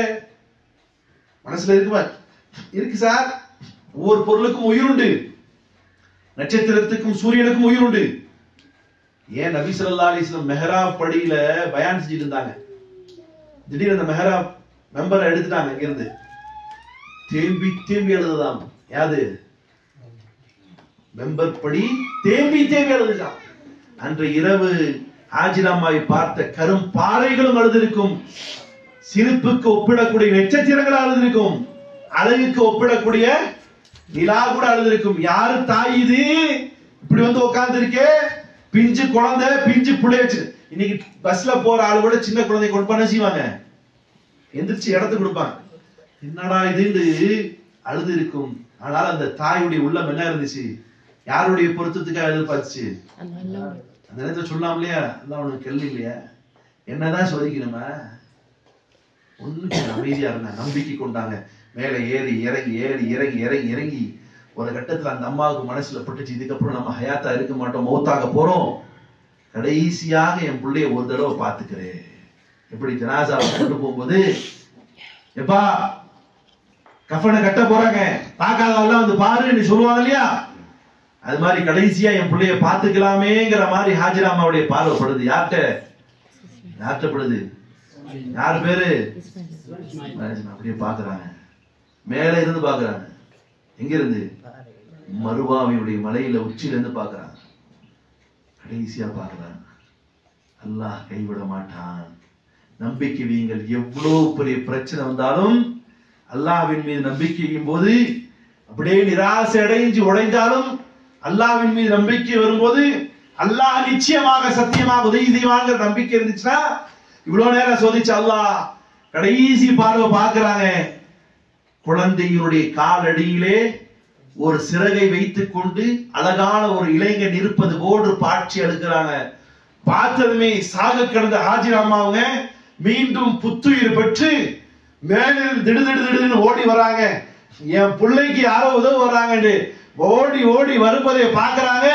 மனசுல இருக்குமா இருக்கு சார் ஒவ்வொரு பொருளுக்கும் உயிருண்டு நட்சத்திரத்துக்கும் சூரியனுக்கும் உயிருண்டு ஏன் நபி ஸல்லல்லாஹு அலைஹி வஸல்லம் மெஹராப் படியில பயான் செஞ்சுட்டு இருந்தாங்க திடீர்னு அந்த மெஹராப் மெம்பரை எடுத்துட்டாங்க இங்க இருந்து தேம்பி தேம்பி எழுதுதாம் யாது மெம்பர் படி தேம்பி தேம்பி எழுதுதான் அன்று இரவு ஹாஜிராமாவை பார்த்த கரும் பாறைகளும் அழுதிருக்கும் சிரிப்புக்கு ஒப்பிடக்கூடிய நட்சத்திரங்கள் அழுதிருக்கும் அழகுக்கு ஒப்பிடக்கூடிய நிலா கூட அழுதிருக்கும் யாரு தாய் இது இப்படி வந்து உட்கார்ந்து இருக்கே பிஞ்சு குழந்தை பிஞ்சு பிள்ளை வச்சு இன்னைக்கு பஸ்ல போற ஆளு கூட சின்ன குழந்தை கொண்டு பண்ண செய்வாங்க எந்திரிச்சு இடத்து கொடுப்பாங்க என்னடா இதுன்னு அழுது இருக்கும் ஆனால் அந்த தாயுடைய உள்ளம் என்ன இருந்துச்சு யாருடைய பொருத்தத்துக்காக எதிர்பார்த்துச்சு அந்த நேரத்துல சொல்லலாம் இல்லையா எல்லாம் உனக்கு கெல்லு இல்லையா என்னதான் சோதிக்கணுமா ஒண்ணுக்கு அமைதியா இருந்தாங்க நம்பிக்கை கொண்டாங்க மேல ஏறி இறங்கி ஏறி இறங்கி இறங்கி இறங்கி ஒரு கட்டத்துல அந்த அம்மாவுக்கு மனசுல பட்டுச்சு இதுக்கப்புறம் நம்ம ஹயாத்தா இருக்க மாட்டோம் மௌத்தாக போறோம் கடைசியாக என் பிள்ளைய ஒரு தடவை பாத்துக்கிறேன் எப்படி ஜனாசாவை கொண்டு போகும்போது எப்பா கஃபனை கட்ட போறாங்க பார்க்காதவெல்லாம் வந்து பாருன்னு சொல்லுவாங்க இல்லையா அது மாதிரி கடைசியா என் பிள்ளைய பாத்துக்கலாமேங்கிற மாதிரி ஹாஜிராமாவுடைய பார்வைப்படுது யார்கிட்ட யார்கிட்ட படுது யார் பேரு அப்படியே பாக்குறாங்க மேல இருந்து பாக்குறாங்க எங்க இருந்து மருவாவியுடைய மலையில உச்சியில இருந்து பாக்குறாங்க கடைசியா பாக்குறாங்க அல்லாஹ் கைவிட மாட்டான் நம்பிக்கை வையுங்கள் எவ்வளவு பெரிய பிரச்சனை வந்தாலும் அல்லாஹ்வின் மீது நம்பிக்கை வைக்கும் போது அப்படியே நிராசை அடைஞ்சு உடைந்தாலும் அல்லாஹ்வின் மீது நம்பிக்கை வரும்போது அல்லாஹ் நிச்சயமாக சத்தியமாக உதவி செய்வாங்கிற நம்பிக்கை இருந்துச்சுன்னா இவ்வளவு நேரம் சோதிச்சு அல்லாஹ் கடைசி பார்வை பார்க்கறாங்க குழந்தையினுடைய காலடியிலே ஒரு சிறகை வைத்துக் கொண்டு அழகான ஒரு இளைஞன் இருப்பது போன்று பாட்சி எடுக்கிறாங்க பார்த்ததுமே சாக கிடந்த ஹாஜிராமா அவங்க மீண்டும் புத்துயிர் பெற்று மேலிருந்து திடு திடு திடுன்னு ஓடி வராங்க என் பிள்ளைக்கு யாரோ உதவ வர்றாங்கன்னு ஓடி ஓடி வருவதை பார்க்கறாங்க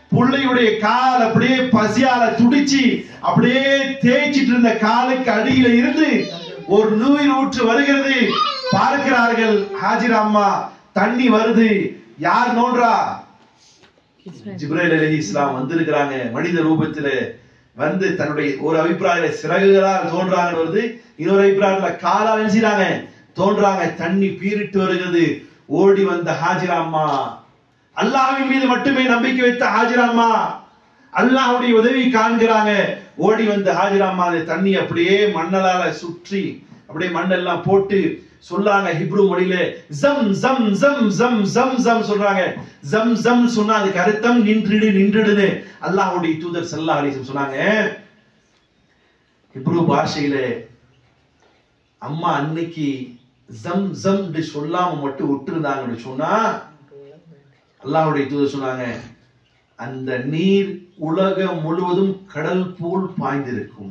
புள்ளையுடைய கால் அப்படியே பசியால துடிச்சு அப்படியே தேய்ச்சிட்டு இருந்த காலுக்கு அடியில இருந்து ஒரு நூறு ஊற்று வருகிறது பார்க்கிறார்கள் ஹாஜிரா அம்மா தண்ணி வருது யார் நோன்றா ஜிப்ரேல் அலி இஸ்லாம் வந்திருக்கிறாங்க மனித ரூபத்துல வந்து தன்னுடைய ஒரு அபிப்பிராய சிறகுகளால் தோன்றாங்க வருது இன்னொரு அபிப்பிராயத்துல காலால் நினைச்சாங்க தோன்றாங்க தண்ணி பீரிட்டு வருகிறது ஓடி வந்த ஹாஜிரா அம்மா அல்லாஹ்வின் மீது மட்டுமே நம்பிக்கை வைத்த ஹாஜிரா அம்மா அல்லாஹ்வுடைய உதவி காண்கிறாங்க ஓடி வந்த ஹாஜிரா அம்மா அந்த தண்ணி அப்படியே மண்ணலால சுற்றி அப்படியே மண்ணெல்லாம் போட்டு சொல்லாங்க ஹிப்ரு மொழியில ஜம் ஜம் ஜம் ஜம் ஜம் ஜம் சொல்றாங்க ஜம் ஜம் சொன்னா அதுக்கு அர்த்தம் நின்றுடு நின்றுடுன்னு அல்லாஹ்வுடைய தூதர் ஸல்லல்லாஹு அலைஹி வஸல்லம் சொன்னாங்க ஹிப்ரு பாஷையில அம்மா அன்னைக்கு ஜம் ஜம் சொல்லாம மட்டும் விட்டுருந்தாங்கன்னு சொன்னா அல்லாஹ்வுடைய தூதர் சொன்னாங்க அந்த நீர் உலகம் முழுவதும் கடல் போல் பாய்ந்திருக்கும்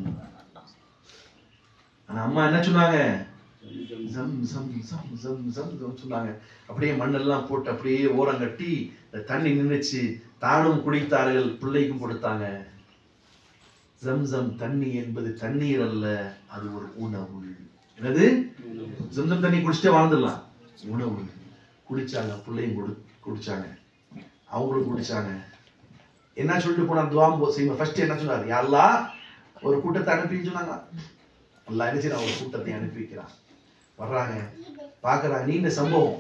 ஆனா அம்மா என்ன சொன்னாங்க ஜம் ஜம் ஜம் ஜம் ஜம் ஜம் சொன்னாங்க அப்படியே மண்ணெல்லாம் போட்டு அப்படியே ஓரம் கட்டி இந்த தண்ணி நின்னுச்சு தானும் குடித்தார்கள் பிள்ளைக்கும் கொடுத்தாங்க ஜம் ஜம் தண்ணி என்பது தண்ணீர் அல்ல அது ஒரு உணவு என்னது ஜம்சம் தண்ணி குடிச்சிட்டே வாழ்ந்துடலாம் உணவு குடிச்சாங்க பிள்ளையும் குடி குடிச்சாங்க அவங்களும் குடிச்சாங்க என்ன சொல்லிட்டு போனார் துவாம் செய்வோம் ஃபர்ஸ்ட் என்ன சொன்னார் யாரெல்லாம் ஒரு கூட்டத்தை அனுப்பின்னு சொன்னாங்க அல்லாஹ் என்ன செய்யறான் ஒரு கூட்டத்தை அனுப்பி வைக்கிறான் வர்றாங்க பார்க்கறாங்க நீண்ட சம்பவம்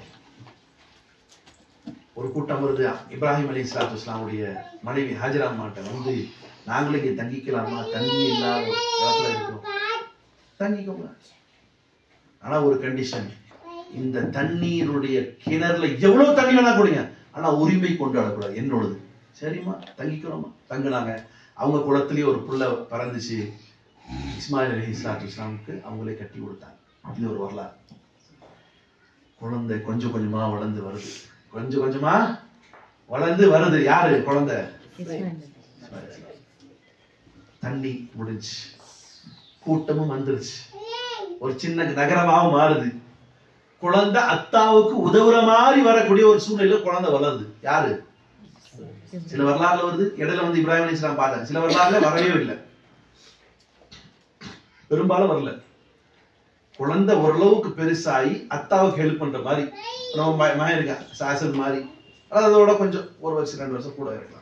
ஒரு கூட்டம் வருது இப்ராஹிம் அலி இஸ்லாத்து இஸ்லாமுடைய மனைவி ஹாஜரா அம்மாட்ட வந்து நாங்களும் இங்க தங்கிக்கலாமா தண்ணி இல்லாத ஒரு இடத்துல இருக்கிறோம் தங்கிக்கோங்க ஆனா ஒரு கண்டிஷன் இந்த தண்ணீருடைய கிணறுல எவ்வளவு தண்ணி வேணா கொடுங்க ஆனா உரிமை கொண்டாடக்கூடாது என்னோடது சரிம்மா தங்கிக்கிறோமா தங்குனாங்க அவங்க குளத்திலேயே ஒரு புள்ள பறந்துச்சு இஸ்மாயில் அலி இஸ்லாத்து இஸ்லாமுக்கு அவங்களே கட்டி கொடுத்தாங்க இது ஒரு வரலாறு குழந்தை கொஞ்சம் கொஞ்சமா வளர்ந்து வருது கொஞ்சம் கொஞ்சமா வளர்ந்து வருது யாரு குழந்தை தண்ணி முடிஞ்சு கூட்டமும் வந்துருச்சு ஒரு சின்ன நகரமாவும் மாறுது குழந்தை அத்தாவுக்கு உதவுற மாதிரி வரக்கூடிய ஒரு சூழ்நிலையில குழந்தை வளருது யாரு சில வரலாறுல வருது இடையில வந்து இப்ராஹிம் அலி இஸ்லாம் பார்த்தாங்க சில வரலாறுல வரவே இல்லை பெரும்பாலும் வரல குழந்தை ஓரளவுக்கு பெருசாகி அத்தாவுக்கு ஹெல்ப் பண்ற மாதிரி நம்ம ம- மகன் இருக்கான் சாசன் மாதிரி அது அதோட கொஞ்சம் ஒரு வருஷம் ரெண்டு வருஷம் கூட இருக்கலாம்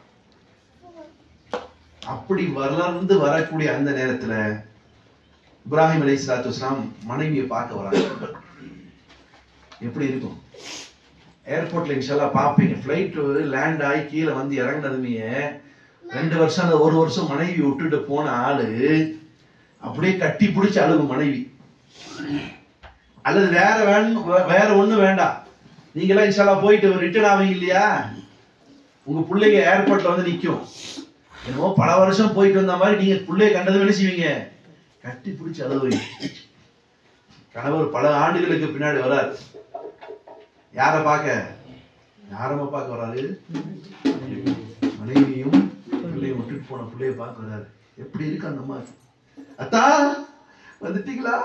அப்படி வளர்ந்து வரக்கூடிய அந்த நேரத்துல இப்ராஹிம் அலி சலாத்து வஸ்லாம் மனைவியை பார்க்க வராங்க எப்படி இருக்கும் ஏர்போர்ட்ல இன்ஷால்லா பார்ப்பீங்க ஃப்ளைட் லேண்ட் ஆகி கீழே வந்து இறங்கினதுமே ரெண்டு வருஷம் அந்த ஒரு வருஷம் மனைவி விட்டுட்டு போன ஆளு அப்படியே கட்டி பிடிச்சு அழுகும் மனைவி அல்லது வேற வேணும் வேற ஒண்ணு வேண்டாம் நீங்க எல்லாம் இன்ஷால்லா போயிட்டு ரிட்டர்ன் ஆவீங்க இல்லையா உங்க பிள்ளைங்க ஏர்போர்ட்ல வந்து நிக்கும் என்னமோ பல வருஷம் போயிட்டு வந்த மாதிரி நீங்க பிள்ளைய கண்டது என்ன செய்வீங்க கட்டி பிடிச்சு அழுவீங்க கணவர் பல ஆண்டுகளுக்கு பின்னாடி வரார் யார பார்க்க யாரம்மா பார்க்க வராரு மனைவியும் பிள்ளையும் விட்டுட்டு போன பிள்ளைய பார்க்க வராரு எப்படி இருக்கு அந்த அம்மா அத்தா வந்துட்டீங்களா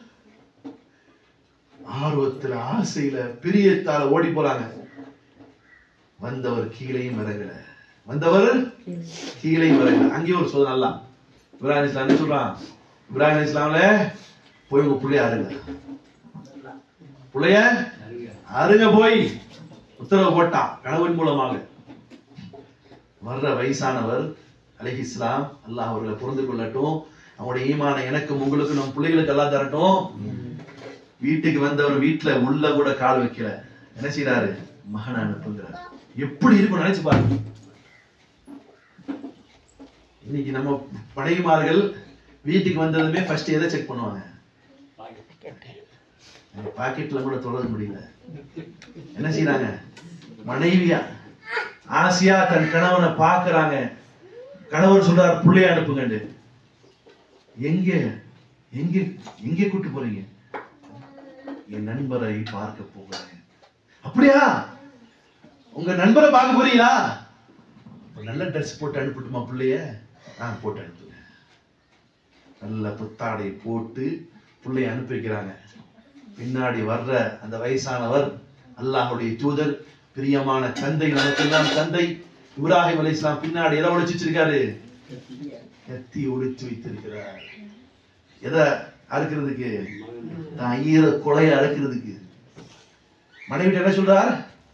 ஆர்வத்துல ஆசையில பிரியத்தால ஓடி போறாங்க வந்தவர் கீழையும் இறங்கல வந்தவர் கீழையும் இறங்கல அங்கேயும் ஒரு சோதனை அல்ல இப்ராஹிம் இஸ்லாம் என்ன சொல்றான் இப்ராஹிம் இஸ்லாம்ல போய் உங்க பிள்ளைய அருங்க பிள்ளைய அருங்க போய் உத்தரவு போட்டான் கணவன் மூலமாக வர்ற வயசானவர் அலைஹி இஸ்லாம் அல்லாஹ் அவர்களை புரிந்து கொள்ளட்டும் அவங்களுடைய ஈமான எனக்கும் உங்களுக்கும் நம்ம பிள்ளைகளுக்கு எல்லாம் தரட்டும் வீட்டுக்கு வந்தவர் வீட்டுல உள்ள கூட கால் வைக்கல என்ன செய்யறாரு மகனை அனுப்புங்கிறார் எப்படி இருக்கும் நினைச்சு பாருங்க இன்னைக்கு நம்ம படையுமார்கள் வீட்டுக்கு வந்ததுமே ஃபர்ஸ்ட் எதை செக் பண்ணுவாங்க பாக்கெட்ல கூட தொடர முடியல என்ன செய்யறாங்க மனைவியா ஆசையா தன் கணவனை பார்க்கறாங்க கணவர் சொல்றார் புள்ளைய அனுப்புங்கண்டு எங்க எங்க எங்க கூட்டு போறீங்க என் நண்பரை பார்க்க போகிறேன் அப்படியா உங்க நண்பரை பார்க்க போறீங்களா ஒரு நல்ல ட்ரெஸ் போட்டு அனுப்பட்டுமா பிள்ளைய நான் போட்டு அனுப்புங்க நல்ல புத்தாடை போட்டு பிள்ளைய அனுப்பி வைக்கிறாங்க பின்னாடி வர்ற அந்த வயசானவர் அல்லாஹ்வுடைய தூதர் பிரியமான தந்தை நமக்கெல்லாம் தந்தை இப்ராஹிம் அலைஹிஸ்ஸலாம் பின்னாடி எதை ஒளிச்சு வச்சிருக்காரு கத்தி ஒளிச்சு வைத்திருக்கிறார் எதை அறுக்கிறதுக்கு தான் ஈர கொலையை அறுக்கிறதுக்கு மனைவி என்ன சொல்றார்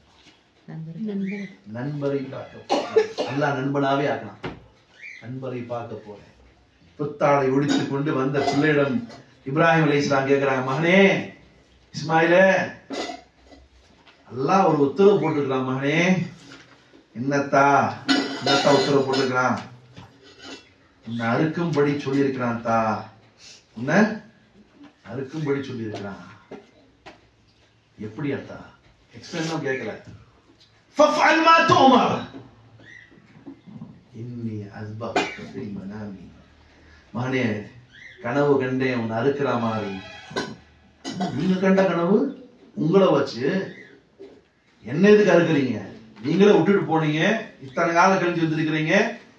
நண்பரை பார்க்க போறேன். அல்லாஹ் நண்பனாவே ஆக்கலாம் நண்பரை பார்க்க போறேன் புத்தாடை ஒடித்துக் கொண்டு வந்த பிள்ளையிடம் இப்ராஹிம் அலைஹிஸ்ஸலாம் கேக்குறாங்க மகனே இஸ்மாயிலே அல்லாஹ் ஒரு உத்தரவு போட்டிருக்கிறான் மகனே என்னத்தா என்னத்தா உத்தரவு போட்டிருக்கிறான் உன்னை அறுக்கும்படி சொல்லியிருக்கிறான் தா உன்னை அறுக்கும்படி சொல்லியிருக்கிறான் எப்படி அத்தா எக்ஸ்பிளைன் கேட்கல فافعل ما تؤمر இன்னி அஸ்பக்த ஃபி மனாமி மகனே கனவு கண்டேன் உன்னை அறுக்கிற மாதிரி நீங்க கண்ட கனவு உங்களை வச்சு என்ன எதுக்கு அறுக்குறீங்க நீங்களே விட்டுட்டு போனீங்க இத்தனை காலம் கழிஞ்சு வந்திருக்கிறீங்க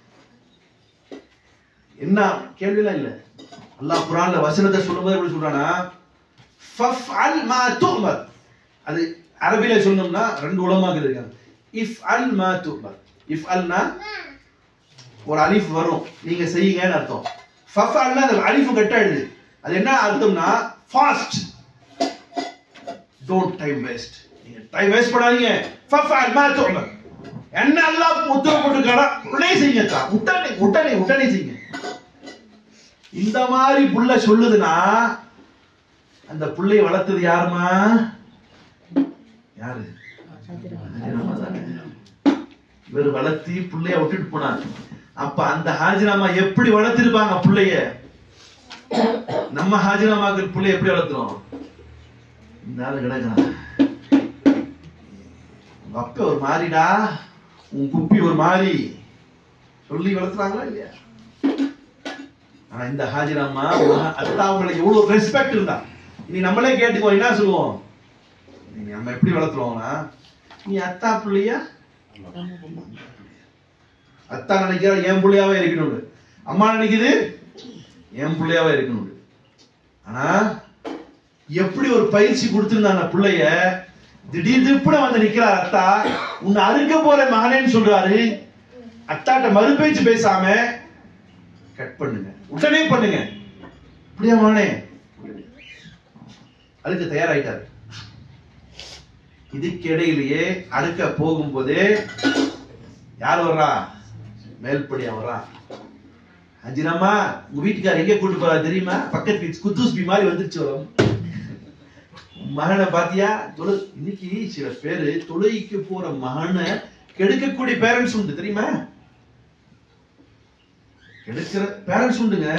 என்ன கேள்விலாம் இல்ல அல்லாஹ் குர்ஆன்ல வசனத்தை சொல்லும்போது எப்படி சொல்றானா ஃபஃப்அல் மா துமர் அது அரபில சொன்னோம்னா ரெண்டு உலமாக்கு இருக்காங்க இஃப் அல் மா துமர் இஃப் அல்னா ஒரு அலிஃப் வரும் நீங்க செய்யுங்கன்னு அர்த்தம் ஃபஃப்அல்னா அந்த அலிஃப் கட்டாயிடுது அது என்ன அர்த்தம்னா ஃபாஸ்ட் டோன்ட் டைம் வேஸ்ட் நீங்க டைம் வேஸ்ட் பண்ணாதீங்க ஃபஃப்அல் மா துமர் என்ன அல்லாஹ் உத்தரவு போட்டுக்காரா உடனே செய்யுங்க அக்கா. உடனே உடனே உடனே செய்யுங்க இந்த மாதிரி புள்ள சொல்லுதுன்னா அந்த புள்ளைய வளர்த்தது யாருமா யாரு ஹாஜிராமா தானே. இவர் வளர்த்தி புள்ளைய விட்டுட்டு போனார் அப்ப அந்த ஹாஜிராமா எப்படி வளர்த்திருப்பாங்க புள்ளைய நம்ம ஹாஜிராமாக்கள் புள்ளைய எப்படி வளர்த்துறோம் இந்த ஆளு கிடக்குறான் உங்க அப்பா ஒரு மாதிரிடா உன் குப்பி ஒரு மாதிரி சொல்லி வளர்த்துறாங்களா இல்லையா ஆனா இந்த ஹாஜிராமா அத்தா அவங்களுக்கு எவ்வளவு ரெஸ்பெக்ட் இருந்தா இனி நம்மளே கேட்டுக்கோ என்ன சொல்லுவோம் நீ நம்ம எப்படி வளர்த்துருவோம்னா நீ அத்தா பிள்ளையா அத்தா நினைக்கிறா என் பிள்ளையாவே இருக்கணும் அம்மா நினைக்குது என் பிள்ளையாவே இருக்கணும் ஆனா எப்படி ஒரு பயிற்சி கொடுத்திருந்தாங்க பிள்ளைய திடீர் திப்புட வந்து நிக்கிறார் அத்தா உன்னை அறுக்க போற மகனேன்னு சொல்றாரு அத்தாட்ட மறுபேச்சு பேசாம கட் பண்ணுங்க உடனே பண்ணுங்க அப்படியா மகனே அதுக்கு தயாராயிட்டாரு இதுக்கு இடையிலேயே அறுக்க போகும்போதே யார் வர்றா மேல்படியா வர்றா அஜினம்மா உங்க வீட்டுக்காரர் எங்க கூட்டு போறா தெரியுமா பக்கத்து வீட்டு குத்தூஸ் பி மாதிரி வந்துருச்சு வரும் மகனை பாத்தியா தொழு இன்னைக்கு சில பேரு தொழுகைக்கு போற மகனை கெடுக்கக்கூடிய பேரண்ட்ஸ் உண்டு தெரியுமா கெடுக்கிற பேரண்ட்ஸ் உண்டுங்க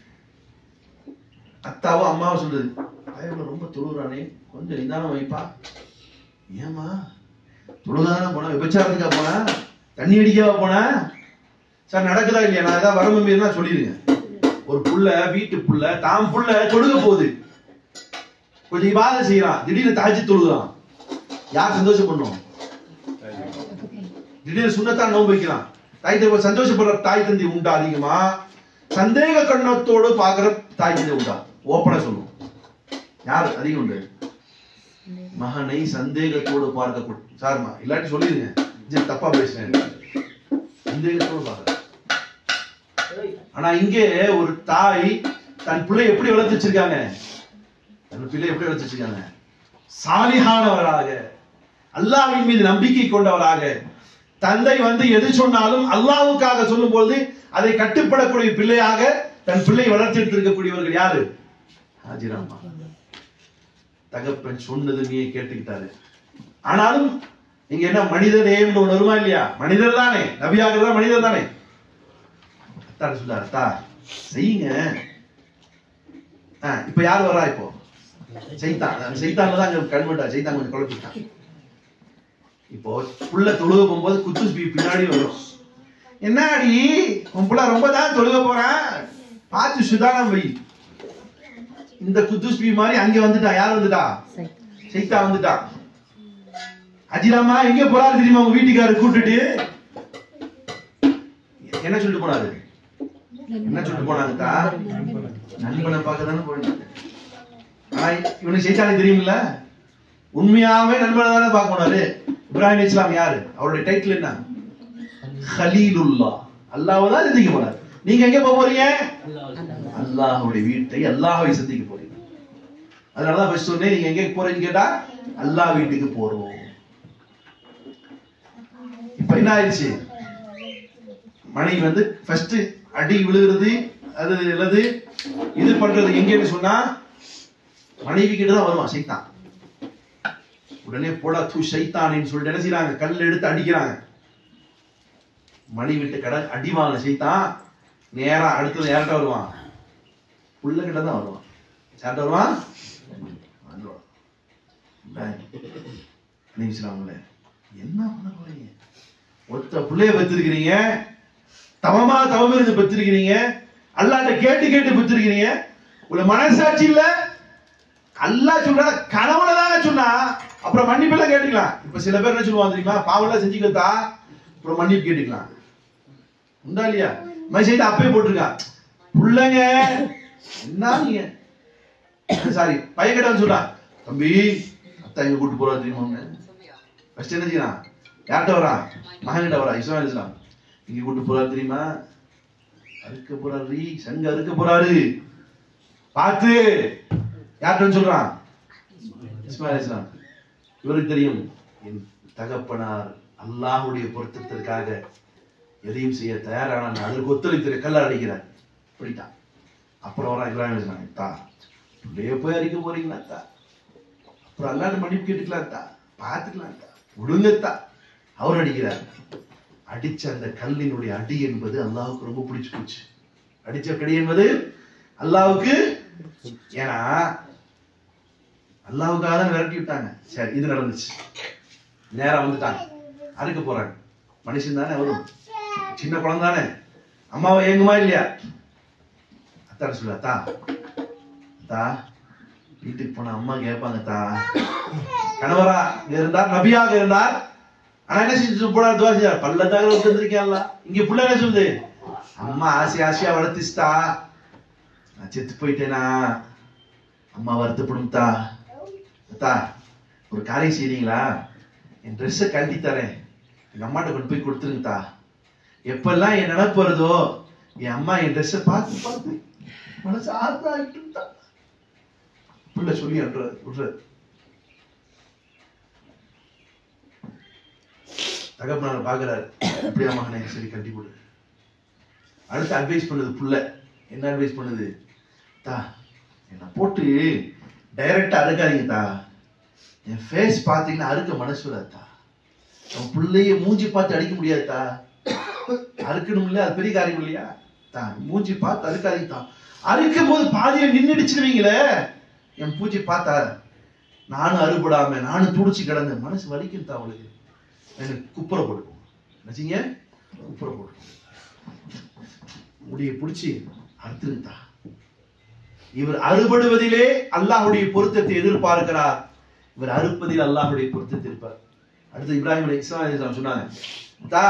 அத்தாவோ அம்மாவோ சொல்லுது பயவுல ரொம்ப தொழுறானே கொஞ்சம் நிதானம் வைப்பா ஏமா தொழுதானே போனா விபச்சாரத்துக்கா போனா தண்ணி அடிக்கவா போனா சார் நடக்குதா இல்லையா நான் ஏதாவது வரம்பு மீறினா சொல்லிடுங்க ஒரு புள்ள வீட்டு புள்ள தாம் புள்ள தொழுக போகுது கொஞ்சம் இவாத செய்யறான் திடீர்னு தாஜி தொழுகிறான் யார் சந்தோஷம் பண்ணும் திடீர்னு சுண்ணத்தான் நோன்பு வைக்கிறான் தாய் தந்தை சந்தோஷப்படுற தாய் தந்தை உண்டா அதிகமா சந்தேக கண்ணத்தோடு பாக்குற தாய் தந்தை உண்டா ஓப்பனா சொல்லும் யார் அதிகம் உண்டு மகனை சந்தேகத்தோடு பார்க்க சார்மா இல்லாட்டி சொல்லிடுங்க இது தப்பா பேசுறேன் சந்தேகத்தோடு பார்க்க ஆனா இங்கே ஒரு தாய் தன் பிள்ளை எப்படி வளர்த்து வச்சிருக்காங்க தன் பிள்ளை எப்படி வளர்த்து வச்சிருக்காங்க சாலிகானவராக அல்லாஹ்வின் மீது நம்பிக்கை கொண்டவராக தந்தை வந்து எது சொன்னாலும் அல்லாஹ்வுக்காக சொல்லும்போது அதை கட்டுப்படக்கூடிய பிள்ளையாக தன் பிள்ளை வளர்த்தி எடுத்திருக்கக்கூடியவர்கள் யாரு ஹாஜிராமா தகப்பன் சொன்னது நீ கேட்டுக்கிட்டாரு ஆனாலும் இங்க என்ன மனித நேயம்னு ஒண்ணு வருமா இல்லையா மனிதர் தானே நபியாகிறதா மனிதர் தானே அத்தா சொல்றாரு அத்தா செய்யுங்க ஆ, இப்ப யார் வரா இப்போ சைத்தான் சைத்தான்ல தான் அங்க கன்வெர்ட் ஆ சைத்தான் கொஞ்சம் குழப்பிட்டான் இப்போ புள்ள தொழுக போகும்போது குத்துஸ் பி பின்னாடி வரும் என்னடி உன் புள்ள ரொம்ப தான் தொழுக போறான் பார்த்து சுதானம் வை இந்த குத்துஸ் பி மாதிரி அங்க வந்துட்டா யார் வந்துட்டா சைத்தா வந்துட்டா அஜிராமா எங்க போறாரு தெரியுமா உங்க வீட்டுக்காரர் கூட்டிட்டு என்ன சொல்லிட்டு போனாரு என்ன சொல்லிட்டு போனாங்கக்கா நண்பனை பார்க்க தானே போயிட்டு ஆனா இவனுக்கு சைத்தானே தெரியுமில்ல உண்மையாவே நண்பனை தானே பார்க்க போனாரு இப்ராஹிம் இஸ்லாம் யாரு அவருடைய டைட்டில் என்ன ஹலீலுல்லா அல்லாஹ் தான் சந்திக்க போறார் நீங்க எங்க போக போறீங்க அல்லாஹ்வுடைய வீட்டை அல்லாஹ்வை சந்திக்க போறீங்க அதனாலதான் ஃபர்ஸ்ட் சொன்னேன் நீங்க எங்க போறீங்கன்னு கேட்டா அல்லாஹ் வீட்டுக்கு போறோம் இப்ப என்ன ஆயிடுச்சு மணி வந்து ஃபர்ஸ்ட் அடி விழுகிறது அது அல்லது இது பண்றது எங்கன்னு சொன்னா மனைவி கிட்ட தான் வருவான் சைத்தான் உடனே போடா தூ சைத்தானின்னு சொல்லிட்டு என்ன செய்றாங்க கல் எடுத்து அடிக்கிறாங்க மணி விட்டு கடை அடி வாங்க சைத்தான் நேரா அடுத்தது யார்கிட்ட வருவான் புள்ள கிட்ட தான் வருவான் யார்கிட்ட வருவான் வந்துருவான். டேய், நினைச்சுறாங்களே என்ன பண்ண போறீங்க ஒத்த பிள்ளைய பெற்றிருக்கிறீங்க தவமா தவம் இருந்து பெற்றிருக்கிறீங்க அல்லாட்ட கேட்டு கேட்டு பெற்றிருக்கிறீங்க உள்ள மனசாட்சி இல்ல அல்லாஹ் சொல்ற கனவுல தானே சொன்னா அப்புறம் மன்னிப்பு எல்லாம் கேட்டுக்கலாம் இப்ப சில பேர் என்ன சொல்லுவாங்க தெரியுமா பாவெல்லாம் செஞ்சுக்கத்தா அப்புறம் மன்னிப்பு கேட்டுக்கலாம் உண்டா இல்லையா மெசேஜ் அப்பயே போட்டிருக்கா புள்ளங்க என்ன நீங்க சாரி பையன் கிட்ட வந்து சொல்றான் தம்பி அத்தா எங்க கூட்டு போறா தெரியுமா ஃபர்ஸ்ட் என்ன செய்யறான் யார்கிட்ட வரான் மகன் கிட்ட வரா இஸ்மாயில் இஸ்லாம் இங்க கூட்டு போறாரு தெரியுமா அறுக்க போறாரு சங்க அறுக்க போறாரு பார்த்து யார்கிட்ட வந்து சொல்றான் இஸ்மாயில் இஸ்லாம் இவருக்கு தெரியும் என் தகப்பனார் அல்லாஹ்வுடைய பொருத்தத்திற்காக எதையும் செய்ய தயாரான அதற்கு ஒத்துழைத்து கல்ல அடிக்கிறார் பிடித்தான் அப்புறம் வரான் இப்ராஹிம் இஸ்லாம் தா பிள்ளைய போய் அடிக்க போறீங்களா தா அப்புறம் அல்லாட்டு மன்னிப்பு கேட்டுக்கலாம் தா பார்த்துக்கலாம் தா விடுங்கத்தா அவர் அடிக்கிறார் அடிச்ச அந்த கல்லினுடைய அடி என்பது அல்லாஹ்வுக்கு ரொம்ப பிடிச்சு போச்சு அடிச்ச கடி என்பது அல்லாஹ்வுக்கு ஏன்னா அல்லாஹ்வுக்காக தான் விரட்டி விட்டாங்க சரி இது நடந்துச்சு நேரா வந்துட்டாங்க அறுக்க போறாங்க மனுஷன் தானே வரும் சின்ன குழந்தை தானே அம்மாவை ஏங்குமா இல்லையா அத்தான் சொல்லு அத்தா அத்தா வீட்டுக்கு போன அம்மா கேட்பாங்க அத்தா கணவரா இருந்தார் நபியாக இருந்தார் ஆனா என்ன செஞ்சு போனா துவா செய்யார் பள்ளத்தாக உட்காந்துருக்கேன்ல இங்க புள்ள என்ன சொல்லுது அம்மா ஆசை ஆசையா வளர்த்திஸ்தா நான் செத்து போயிட்டேனா அம்மா வருத்தப்படும் தா அத்தா ஒரு காரியம் செய்றீங்களா என் ட்ரெஸ்ஸை கழட்டி தரேன் எங்க அம்மாட்ட கொண்டு போய் கொடுத்துருங்க தா எப்பெல்லாம் என் நினைப்பு வருதோ என் அம்மா என் ட்ரெஸ்ஸை பார்த்து பார்த்து மனசு ஆத்தாயிட்டு தா புள்ள சொல்லி அன்றாரு விடுறாரு தகப்பனார் பாக்குறாரு அப்படியா மகனே சரி கட்டி போடு அடுத்து அட்வைஸ் பண்ணுது புள்ள என்ன அட்வைஸ் பண்ணுது தா என்ன போட்டு டைரக்டா அறுக்காதீங்க தா என் ஃபேஸ் பாத்தீங்கன்னா அறுக்க மனசு வராதா உன் பிள்ளைய மூஞ்சி பார்த்து அடிக்க முடியாது தா அறுக்கணும் இல்லையா அது பெரிய காரியம் இல்லையா தா மூஞ்சி பார்த்து அறுக்காதீங்க தா அறுக்கும் போது பாதியில நின்னுடுச்சுவீங்களே என் பூச்சி பார்த்தா நானும் அறுபடாம நானும் துடிச்சு கிடந்தேன் மனசு வலிக்கும் தான் அவளுக்கு எனக்கு குப்புற போட்டுக்கும் நினைச்சீங்க குப்புற போட்டுக்கும் முடியை பிடிச்சி அறுத்துருந்தா இவர் அறுபடுவதிலே அல்லாஹ்வுடைய பொருத்தத்தை எதிர்பார்க்கிறார் இவர் அறுப்பதில் அல்லாஹ்வுடைய பொருத்தத்தை இருப்பார் அடுத்து இப்ராஹிம் அலி இஸ்லாம் சொன்னாங்க தா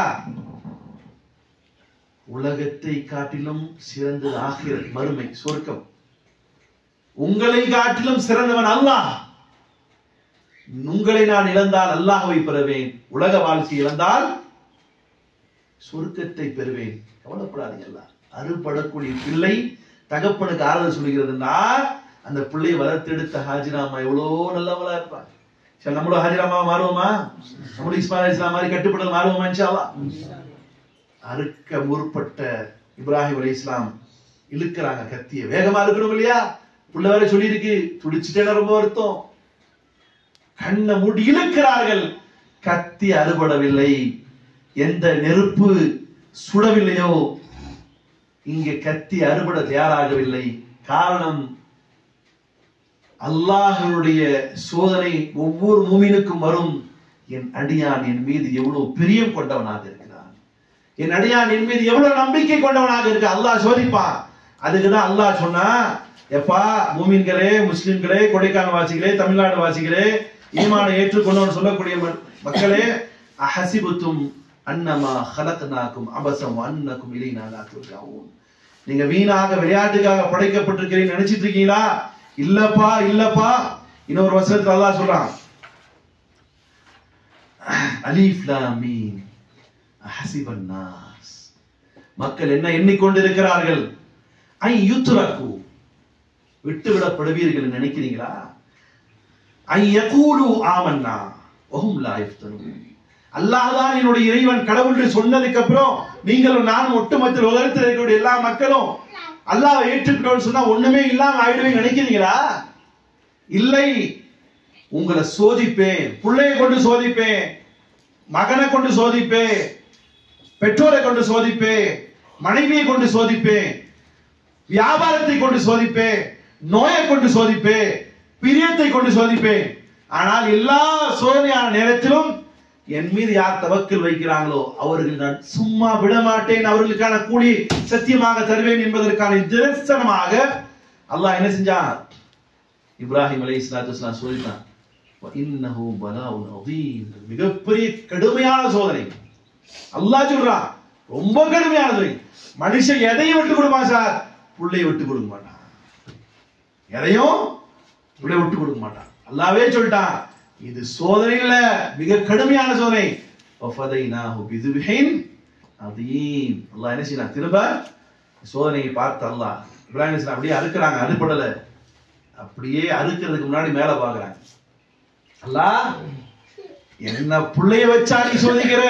உலகத்தை காட்டிலும் சிறந்தது ஆகிறது மறுமை சொர்க்கம் உங்களை காட்டிலும் சிறந்தவன் அல்லாஹ் உங்களை நான் இழந்தால் அல்லாஹ்வை பெறுவேன் உலக வாழ்க்கை இழந்தால் சொர்க்கத்தை பெறுவேன் கவலைப்படாதீங்க அல்லாஹ் அறுபடக்கூடிய பிள்ளை தகப்பனுக்கு ஆறுதல் சொல்கிறதுன்னா அந்த பிள்ளையை வளர்த்தெடுத்த ஹாஜிராமா எவ்வளோ நல்லவளா இருப்பாங்க சரி நம்மளோட ஹாஜிராமா மாறுவோமா நம்மளும் இஸ்மாயில் இஸ்லாம் மாதிரி கட்டுப்படல் மாறுவோமா இன்ஷா அல்லாஹ் அறுக்க முற்பட்ட இப்ராஹிம் அலி இஸ்லாம் இழுக்கிறாங்க கத்திய வேகமா இருக்கணும் இல்லையா புள்ள வேற சொல்லியிருக்கு துடிச்சுட்டே ரொம்ப வருத்தம் கண்ணை மூடி இழுக்கிறார்கள் கத்தி அறுபடவில்லை எந்த நெருப்பு சுடவில்லையோ இங்கே கத்தி அறுபட தயாராகவில்லை காரணம் அல்லாஹனுடைய சோதனை ஒவ்வொரு மூமினுக்கும் வரும் என் அடியான் என் மீது எவ்வளவு பிரியம் கொண்டவனாக இருக்கிறான் என் அடியான் என் மீது எவ்வளவு நம்பிக்கை கொண்டவனாக இருக்கு அல்லாஹ் சோதிப்பான் அதுக்குதான் அல்லாஹ் சொன்னா எப்பா மூமின்களே முஸ்லிம்களே கொடைக்கானல் வாசிகளே தமிழ்நாடு வாசிகளே ஈமானை ஏற்றுக்கொண்டவன் சொல்லக்கூடிய ம- மக்களே அஹசிபுத்தும் அன்னமா ஹலக்னாக்கும் அபசம் அன்னக்கும் இலைனா லா துர்ஜாவூன் நீங்க வீணாக விளையாட்டுக்காக படைக்கப்பட்டிருக்கிறீங்க நினைச்சிட்டு இருக்கீங்களா இல்லப்பா இல்லப்பா இன்னொரு வசனத்துல அல்லாஹ் சொல்றான் அலீஃப் லாம் மீம் ஹசிபன் நாஸ் மக்கள் என்ன எண்ணிக்கொண்டிருக்கிறார்கள் ஐ யுத்ரகு விட்டு விடப்படுவீர்கள் என்று நினைக்கிறீங்களா ஐ யகூலு ஆமன்னா வஹும் லா யஃப்தனூன் அல்லாஹ் தான் என்னுடைய இறைவன் கடவுள் என்று சொன்னதுக்கு அப்புறம் நீங்களும் நானும் ஒட்டுமொத்த உலகத்தில் இருக்கக்கூடிய எல்லா மக்களும் அல்லாஹ்வை ஏற்றுக்கிட்டோம்னு சொன்னா ஒண்ணுமே இல்லாம ஆயிடுவீங்க நினைக்கிறீங்களா இல்லை உங்களை சோதிப்பேன் பிள்ளையை கொண்டு சோதிப்பேன் மகனை கொண்டு சோதிப்பேன் பெற்றோரை கொண்டு சோதிப்பேன் மனைவியை கொண்டு சோதிப்பேன் வியாபாரத்தை கொண்டு சோதிப்பேன் நோயை கொண்டு சோதிப்பேன் பிரியத்தை கொண்டு சோதிப்பேன் ஆனால் எல்லா சோதனையான நேரத்திலும் என் மீது யார் தவக்கல் வைக்கிறாங்களோ அவர்கள் நான் சும்மா விட மாட்டேன் அவர்களுக்கான கூலி சத்தியமாக தருவேன் என்பதற்கான நிதர்சனமாக அல்லாஹ் என்ன செஞ்சான் இப்ராஹிம் அலை இஸ்லாத்து சொல்லிட்டான் وَإِنَّهُ بَلَاءٌ عَظِيمٌ. மிகப்பெரிய கடுமையான சோதனை அல்லாஹ் சொல்றான் ரொம்ப கடுமையானது மனுஷன் எதையும் விட்டு கொடுப்பான் சார் புள்ளைய விட்டு கொடுக்க மாட்டான் எதையும் புள்ளைய விட்டு கொடுக்க மாட்டான் அல்லாவே சொல்லிட்டான் இது சோதனை இல்ல மிக கடுமையான சோதனை وَفَدَيْنَاهُ بِذِبْحٍ عَظِيمٍ. அல்லாஹ் என்ன செய்யலாம் திரும்ப சோதனையை பார்த்து அல்லாஹ் இப்ராஹிம் அலைஹிஸ்ஸலாம் அப்படியே அறுக்குறாங்க அறுப்படல அப்படியே அறுக்கிறதுக்கு முன்னாடி மேல பாக்குறாங்க அல்லாஹ் என்ன புள்ளைய வச்சா நீ சோதிக்கிற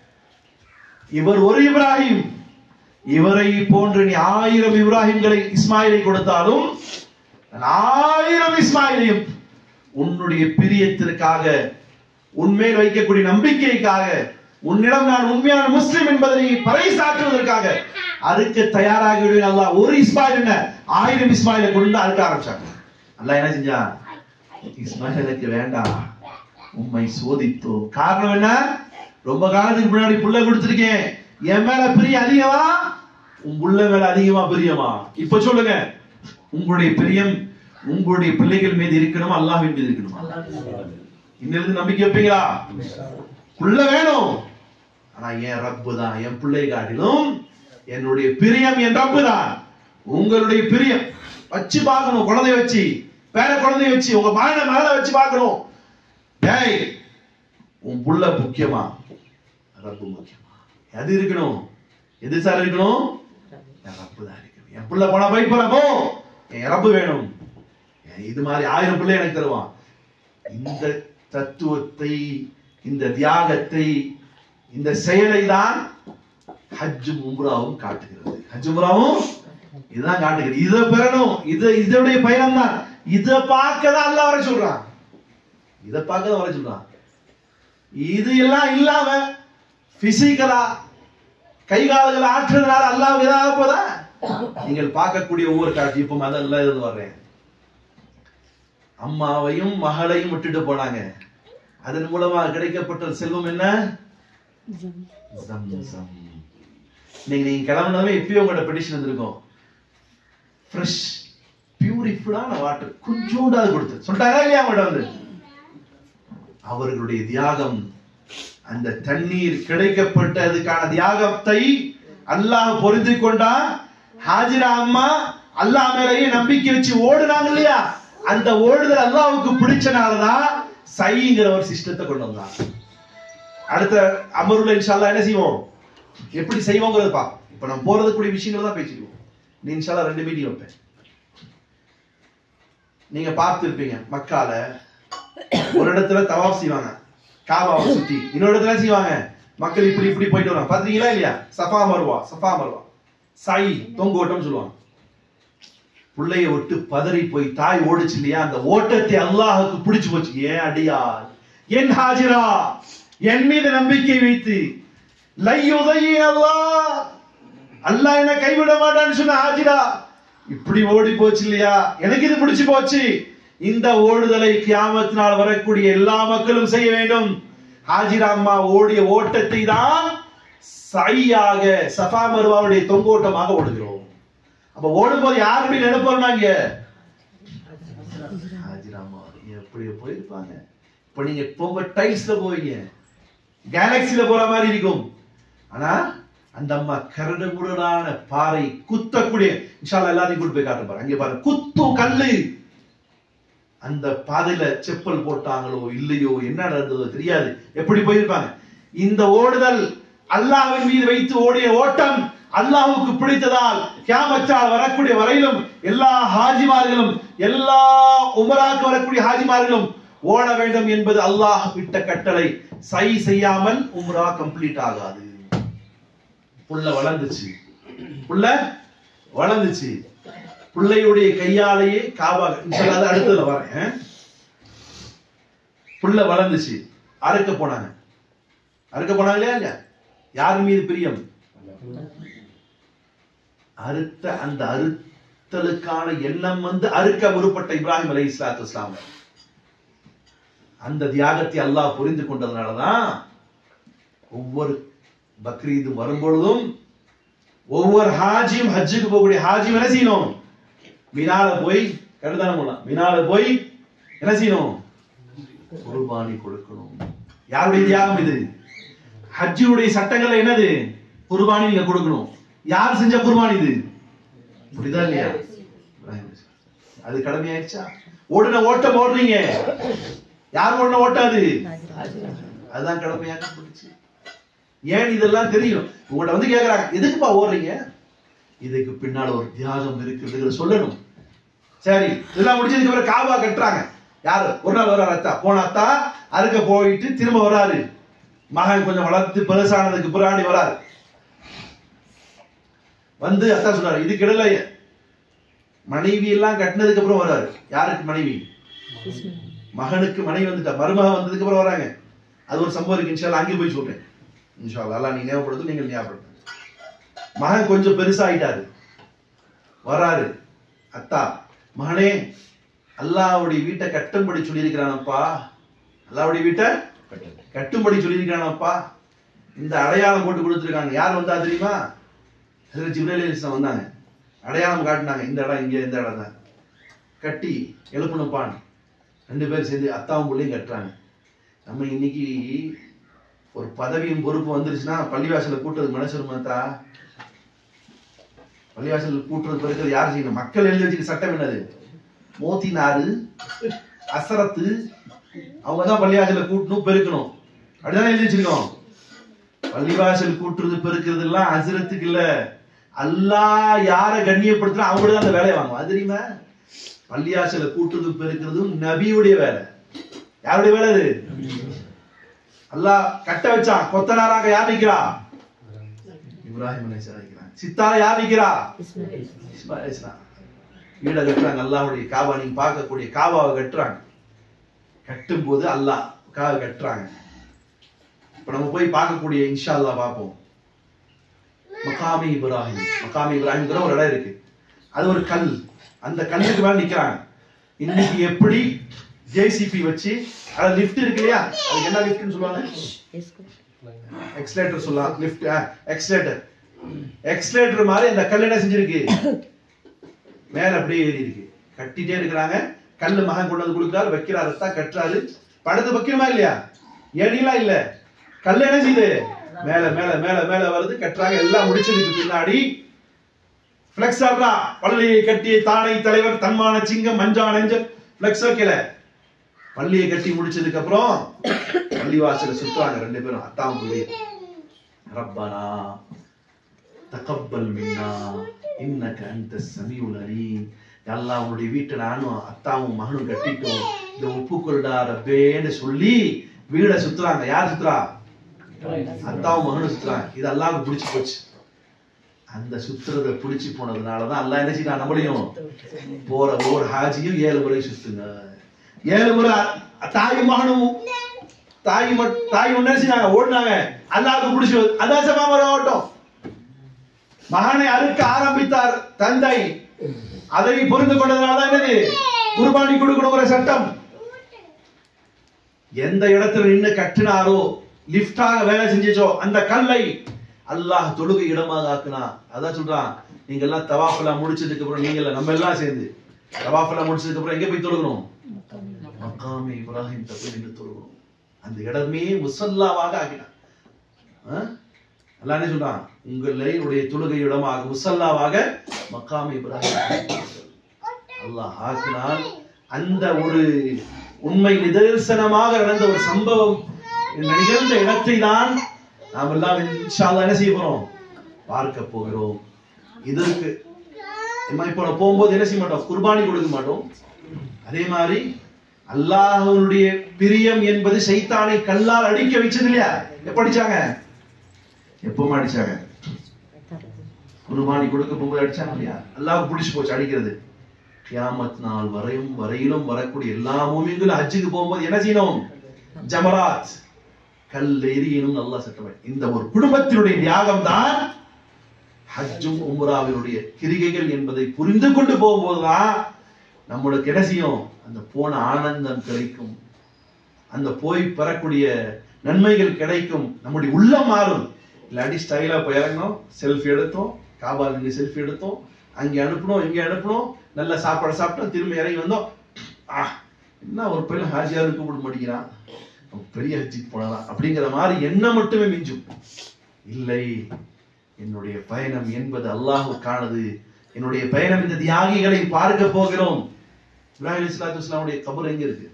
இவர் ஒரு இப்ராஹிம் இவரை போன்று நீ ஆயிரம் இப்ராஹிம்களை இஸ்மாயிலை கொடுத்தாலும் நான் ஆயிரம் இஸ்மாயிலையும் உன்னுடைய பிரியத்திற்காக உன்மேல் வைக்கக்கூடிய நம்பிக்கைக்காக உன்னிடம் நான் உண்மையான முஸ்லிம் என்பதை பறைசாற்றுவதற்காக அறுக்க தயாராகி விடுவேன் அல்லாஹ் ஒரு இஸ்மாயில் என்ன ஆயிரம் இஸ்மாயிலை கொண்டு அறுக்க ஆரம்பிச்சாங்க அல்லாஹ் என்ன செஞ்சான் இஸ்மாயில் எனக்கு வேண்டாம் உம்மை சோதித்தோம் காரணம் என்ன ரொம்ப காலத்துக்கு முன்னாடி புள்ள கொடுத்திருக்கேன் என் மேல பிரியம் அதிகமா உன் புள்ள மேல அதிகமா பிரியமா இப்ப சொல்லுங்க உங்களுடைய பிரியம் உங்களுடைய பிள்ளைகள் மீது இருக்கணும் அல்லாஹ்வின் மீது இருக்கணுமா இன்னிலிருந்து நம்பிக்கை வைப்பீங்களா புள்ள வேணும் ஆனா என் ரப்பு தான் என் பிள்ளை காட்டிலும் என்னுடைய பிரியம் என் ரப்பு தான் உங்களுடைய பிரியம் வச்சு பார்க்கணும் குழந்தைய வச்சு பேர குழந்தைய வச்சு உங்க மகனை மகளை வச்சு பார்க்கணும் டேய் உன் புள்ள முக்கியமா ரப்பு முக்கியமா எது இருக்கணும் எது சார் இருக்கணும் என் ரப்பு தான் இருக்கணும் என் புள்ள போனா போய் போற போ என் ரப்பு வேணும் இது மாதிரி ஆயிரம் பிள்ளை எனக்கு தருவான் இந்த தத்துவத்தை இந்த தியாகத்தை இந்த செயலை தான் ஹஜ் உம்ராவும் காட்டுகிறது ஹஜ் உம்ராவும் இதுதான் காட்டுகிறது இதை பெறணும் இது இதனுடைய பயணம் தான் இதை பார்க்க தான் அல்லாஹ் வர சொல்றான் இதை பார்க்க தான் வர சொல்றான் இது எல்லாம் இல்லாம பிசிக்கலா கை கால்கள் ஆற்றுறதுனால அல்லாஹ் இதாக போதா நீங்கள் பார்க்கக்கூடிய ஒவ்வொரு காட்சி இப்ப அதெல்லாம் இருந்து வர்றேன் அம்மாவையும் மகளையும் விட்டுட்டு போனாங்க அதன் மூலமா கிடைக்கப்பட்ட செல்வம் என்ன ஜம்சம். நீங்க நீங்க கிளம்புனவே இப்பயும் உங்களோட பெட்டிஷன் வந்திருக்கும் ஃப்ரெஷ் பியூரிஃபுல்லான வாட்டர் கொஞ்சோண்டு அது கொடுத்து சொல்லிட்டாங்க இல்லையா அவங்கள்ட்ட வந்து அவர்களுடைய தியாகம் அந்த தண்ணீர் கிடைக்கப்பட்டதுக்கான தியாகத்தை அல்லாஹ் பொருந்தி கொண்டா ஹாஜிரா அம்மா அல்லாஹ் மேலேயே நம்பிக்கை வச்சு ஓடுனாங்க இல்லையா அந்த ஓடுதல் அல்லாஹ்வுக்கு பிடிச்சனாலதான் சைங்கிற ஒரு சிஸ்டத்தை கொண்டு வந்தான் அடுத்த அமர்வுல இன்ஷால்லா என்ன செய்வோம் எப்படி செய்வோங்கிறது பா இப்ப நம்ம போறதுக்குரிய விஷயங்கள் தான் பேசிக்குவோம் நீ இன்ஷால்லா ரெண்டு மீட்டிங் வைப்பேன் நீங்க பார்த்துருப்பீங்க மக்கால ஒரு இடத்துல தவாப் செய்வாங்க காபாவை சுத்தி இன்னொரு இடத்துல என்ன செய்வாங்க மக்கள் இப்படி இப்படி போயிட்டு வராங்க பாத்தீங்களா இல்லையா சஃபா மருவா சஃபா மருவா சாய் தொங்கோட்டம் சொல்லுவாங்க புள்ளைய விட்டு பதறி போய் தாய் ஓடுச்சு இல்லையா அந்த ஓட்டத்தை அல்லாஹுக்கு பிடிச்சு போச்சு ஏன் அடியார் என் ஹாஜிரா என் மீது நம்பிக்கை வைத்து லையுதயி அல்லாஹ் அல்லாஹ் என்ன கைவிட மாட்டான்னு சொன்ன ஹாஜிரா இப்படி ஓடி போச்சு இல்லையா எனக்கு இது பிடிச்சு போச்சு இந்த ஓடுதலை கியாமத்தினால் வரக்கூடிய எல்லா மக்களும் செய்ய வேண்டும் ஹாஜிரா அம்மா ஓடிய ஓட்டத்தை தான் சையாக சஃபா மருவாவுடைய தொங்கோட்டமாக ஓடுகிறோம் அப்ப ஓடும்போது யார் இப்படி நினைப்போம் நாங்க ஹாஜிரா அம்மா எப்படி போயிருப்பாங்க இப்ப நீங்க போக டைல்ஸ்ல போவீங்க கேலக்சில போற மாதிரி இருக்கும் ஆனா அந்த அம்மா கரடு முரடான பாறை குத்தக்கூடிய இன்ஷால்லா எல்லாத்தையும் கூட்டு போய் காட்ட பாரு அங்கே பாரு குத்தும் கல்லு அந்த பாதையில செப்பல் போட்டாங்களோ இல்லையோ என்ன நடந்ததோ தெரியாது எப்படி போயிருப்பாங்க இந்த ஓடுதல் அல்லாஹ்வின் மீது வைத்து ஓடிய ஓட்டம் அல்லாஹ்வுக்கு பிடித்ததால் கியாமத்தால் வரக்கூடிய வரையிலும் எல்லா ஹாஜிமார்களும் எல்லா உமராக்கு வரக்கூடிய ஹாஜிமார்களும் ஓட வேண்டும் என்பது அல்லாஹ் விட்ட கட்டளை சை செய்யாமல் உம்ரா கம்ப்ளீட் ஆகாது புள்ள வளர்ந்துச்சு புள்ள வளர்ந்துச்சு பிள்ளையுடைய கையாலேயே காபா இன்ஷா அல்லாஹ் அடுத்ததுல வரேன் புள்ள வளர்ந்துச்சு அறுக்க போனாங்க அறுக்க போனாங்க இல்லையா இல்லையா யார் மீது பிரியம் அறுத்த அந்த அறுத்தலுக்கான எண்ணம் வந்து அறுக்க முற்பட்ட இப்ராஹிம் அலை இஸ்லாத்து இஸ்லாம் அந்த தியாகத்தை அல்லாஹ் புரிந்து கொண்டதுனாலதான் ஒவ்வொரு பக்ரீதும் வரும்பொழுதும் ஒவ்வொரு ஹாஜியும் ஹஜ்ஜுக்கு போகக்கூடிய ஹாஜியும் என்ன செய்யணும் மினால போய் கருதானம் பண்ணலாம் மினால போய் என்ன செய்யணும் குர்பானி கொடுக்கணும் யாருடைய தியாகம் இது ஹஜ்ஜுடைய சட்டங்கள்ல என்னது குர்பானி நீங்க கொடுக்கணும் யார் செஞ்ச குர்பானி இது புரியுதா இல்லையா அது கடமையாயிடுச்சா ஓடுன ஓட்டம் ஓடுறீங்க யார் ஓடுன ஓட்டம் அது அதுதான் கடமையாக போடுச்சு ஏன் இதெல்லாம் தெரியும் உங்கள்ட்ட வந்து கேக்குறாங்க எதுக்குப்பா ஓடுறீங்க இதுக்கு பின்னால ஒரு தியாகம் இருக்குதுங்கிற சொல்லணும் சரி இதெல்லாம் முடிஞ்சதுக்கு அப்புறம் காபா கட்டுறாங்க யாரு ஒரு நாள் வர்றாரு அத்தா போன அத்தா அறுக்க போயிட்டு திரும்ப வராரு மகன் கொஞ்சம் வளர்த்து பெருசானதுக்கு பிறாடி வராரு வந்து அத்தா சொல்றாரு இதுக்கு இடையில மனைவி எல்லாம் கட்டினதுக்கு அப்புறம் வராரு யாருக்கு மனைவி மகனுக்கு மனைவி வந்துட்டா மருமகன் வந்ததுக்கு அப்புறம் வராங்க அது ஒரு சம்பவம் இருக்கு இன்ஷால்லா அங்கே போய் சொல்றேன் இன்ஷால்லா அல்லாஹ் நீ ஞாபகப்படுத்து நீங்கள் ஞாபகப்படுத்து மகன் கொஞ்சம் பெருசாயிட்டாரு வராரு அத்தா மகனே அல்லாஹ்வுடைய வீட்டை கட்டும்படி சொல்லியிருக்கிறானப்பா அல்லாஹ்வுடைய வீட்டை கட்டும்படி சொல்லியிருக்கிறானப்பா இந்த அடையாளம் போட்டு கொடுத்துருக்காங்க யார் வந்தா தெரியுமா ஹஜரத் ஜிப்ரீல் அலைஹிஸ்ஸலாம் வந்தாங்க அடையாளம் காட்டினாங்க இந்த இடம் இங்க இந்த இடம் தான் கட்டி எழுப்பணுப்பான் ரெண்டு பேரும் சேர்ந்து அத்தாவும் பிள்ளையும் கட்டுறாங்க நம்ம இன்னைக்கு ஒரு பதவியும் பொறுப்பு வந்துருச்சுன்னா பள்ளிவாசல கூட்டுறது மனசு வருமாத்தா பள்ளிவாசல் கூட்டுறது பிறகு யார் செய்யணும் மக்கள் எழுதி வச்சுக்க சட்டம் என்னது மோத்தினாரு அசரத்து அவங்க தான் பள்ளிவாசல கூட்டணும் பெருக்கணும் அப்படிதானே எழுதி வச்சிருக்கோம் பள்ளிவாசல் கூட்டுறது பெருக்கிறது எல்லாம் அசரத்துக்கு இல்ல அல்லாஹ் யார கண்ணியப்படுத்துறா அவங்க தான் அந்த வேலையை வாங்குவோம் அது தெரியுமா பள்ளிவாசல கூட்டுறது பெருக்கிறதும் நபியுடைய வேலை யாருடைய வேலை அது அல்லாஹ் கட்ட வச்சான் கொத்தனாராக யார் நிக்கிறா இப்ராஹிம் அலைஹிஸ்ஸலாம் நிக்கிறாங்க சித்தால யார் நிக்கிறா இஸ்மாயில் அலைஹிஸ்ஸலாம் வீட கட்டுறாங்க அல்லாஹ்வுடைய காபா நீங்க பார்க்கக்கூடிய காபாவை கட்டுறாங்க கட்டும்போது அல்லாஹ் காவை கட்டுறாங்க இப்ப நம்ம போய் பார்க்கக்கூடிய இன்ஷா அல்லாஹ் பார்ப்போம் மகாமி இப்ராஹிம் மகாமி இப்ராஹிம்ங்கிற ஒரு இடம் இருக்கு அது ஒரு கல் அந்த கல்லுக்கு மேல நிக்கிறாங்க இன்னைக்கு எப்படி ஜேசிபி வச்சு அது லிஃப்ட் இருக்கு இல்லையா அது என்ன லிஃப்ட்னு சொல்லுவாங்க எக்ஸ்லேட்டர் சொல்லலாம் லிஃப்ட் எக்ஸ்லேட்டர் எக்ஸ்லேட்டர் மாதிரி அந்த கல் என்ன செஞ்சிருக்கு மேல அப்படியே ஏறி இருக்கு கட்டிட்டே இருக்கிறாங்க கல்லு மகன் கொண்டு வந்து கொடுக்குறாரு வைக்கிறாரு தான் கட்டுறாரு படுத்து வைக்கணுமா இல்லையா ஏடிலாம் இல்ல கல் என்ன செய்யுது மேல மேல மேல மேல வருது கட்டுறாங்க எல்லாம் முடிச்சதுக்கு பின்னாடி பிளெக்ஸ் ஆடுறா பள்ளியை கட்டிய தானை தலைவர் தன்மான சிங்கம் மஞ்சா நெஞ்சம் பிளெக்ஸ் வைக்கல பள்ளியை கட்டி முடிச்சதுக்கு அப்புறம் பள்ளி வாசல சுத்துறாங்க ரெண்டு பேரும் அத்தாவும் புள்ளி ரப்பனா தகப்பல் மின்னா இன்னக அந்த சமியுல் அலீம் அல்லாஹ் உன்னுடைய வீட்டை நானும் அத்தாவும் மகனும் கட்டிட்டோம் இந்த ஒப்புக்கொள்டா ரப்பேன்னு சொல்லி வீடை சுத்துறாங்க யார் சுத்துறா அத்தாவும் மகனும் சுத்துறாங்க இது அல்லாஹ்வுக்கு பிடிச்சு போச்சு அந்த சுத்துறத பிடிச்சு போனதுனாலதான் அல்லாஹ் என்ன செய்யறான் நம்மளையும் போற ஒவ்வொரு ஹாஜியும் ஏழு முறை சுத்துங்க ஏழு முறை அ- தாயும் மகனும் தாய் மட்- தாய் ஒண்ணு செய்றாங்க ஓடுனாங்க அல்லாஹ்வுக்கு பிடிச்சு அதான் சமாமர ஓட்டம் மகனை அறுக்க ஆரம்பித்தார் தந்தை அதை புரிந்து கொண்டதுனால என்னது குர்பானி கொடுக்கணுங்கிற சட்டம் எந்த இடத்துல நின்னு கட்டினாரோ லிஃப்டாக வேலை செஞ்சுச்சோ அந்த கல்லை அல்லாஹ் தொழுகை இடமாக ஆக்குனா அதான் சொல்றான் நீங்க எல்லாம் தவாஃபெல்லாம் முடிச்சதுக்கு அப்புறம் நீங்க எல்லாம் நம்ம எல்லாம் சேர்ந்து தவாஃபெல்லாம் முடிச்சதுக்கு அப்புறம் எங்க போய் தொழுகணும் மக்காமே இப்ராஹிம் தப்பு நின்று தொழுகணும் அந்த இடமே முசல்லாவாக ஆக்கினான் ஆ? அல்லாஹ் என்ன சொல்றான் உங்களுடைய தொழுகை இடமாக முசல்லாவாக மக்காமே இப்ராஹிம் அல்லாஹ் ஆக்கினால் அந்த ஒரு உண்மை நிதர்சனமாக நடந்த ஒரு சம்பவம் நிகழ்ந்த இடத்தை தான் நாம் எல்லாம் இன்ஷா அல்லாஹ் என்ன செய்ய போறோம் பார்க்க போகிறோம் இதற்கு நம்ம இப்போ நான் போகும்போது என்ன செய்ய மாட்டோம் குர்பானி கொடுக்க மாட்டோம் அதே மாதிரி அல்லாஹ்வுடைய பிரியம் என்பது சைத்தானை கல்லால் அடிக்க வச்சது இல்லையா எப்ப அடிச்சாங்க எப்பவும் அடிச்சாங்க குர்பானி கொடுக்க போகும்போது அடிச்சாங்க இல்லையா அல்லாஹ் பிடிச்சு போச்சு அடிக்கிறது கியாமத் நாள் வரையும் வரையிலும் வரக்கூடிய எல்லா மூமிங்களும் ஹஜ்ஜுக்கு போகும்போது என்ன செய்யணும் ஜமராத் கல் எரியணும் நல்லா சட்டவன் இந்த ஒரு குடும்பத்தினுடைய தியாகம் தான் ஹஜ்ஜும் உம்ராவினுடைய கிரிகைகள் என்பதை புரிந்து கொண்டு போகும்போதுதான் நம்மளுக்கு என்ன செய்யும் அந்த போன ஆனந்தம் கிடைக்கும் அந்த போய் பெறக்கூடிய நன்மைகள் கிடைக்கும் நம்முடைய உள்ளம் மாறும் இல்லாட்டி ஸ்டைலா போய் இறங்கணும் செல்ஃபி எடுத்தோம் காபா நின்று செல்ஃபி எடுத்தோம் அங்கே அனுப்பணும் இங்கே அனுப்பணும் நல்ல சாப்பாடு சாப்பிட்டோம் திரும்ப இறங்கி வந்தோம் ஆ என்ன ஒரு பையன் ஹாஜியாரு கூப்பிட மாட்டேங்கிறான் அவன் பெரிய ஹஜ்ஜிக்கு போனதான் அப்படிங்கிற மாதிரி எண்ணம் மட்டுமே மிஞ்சும் இல்லை என்னுடைய பயணம் என்பது அல்லாஹுக்கானது என்னுடைய பயணம் இந்த தியாகிகளை பார்க்க போகிறோம் இப்ராஹிம் இஸ்லாத்து இஸ்லாமுடைய கபர் எங்க இருக்கு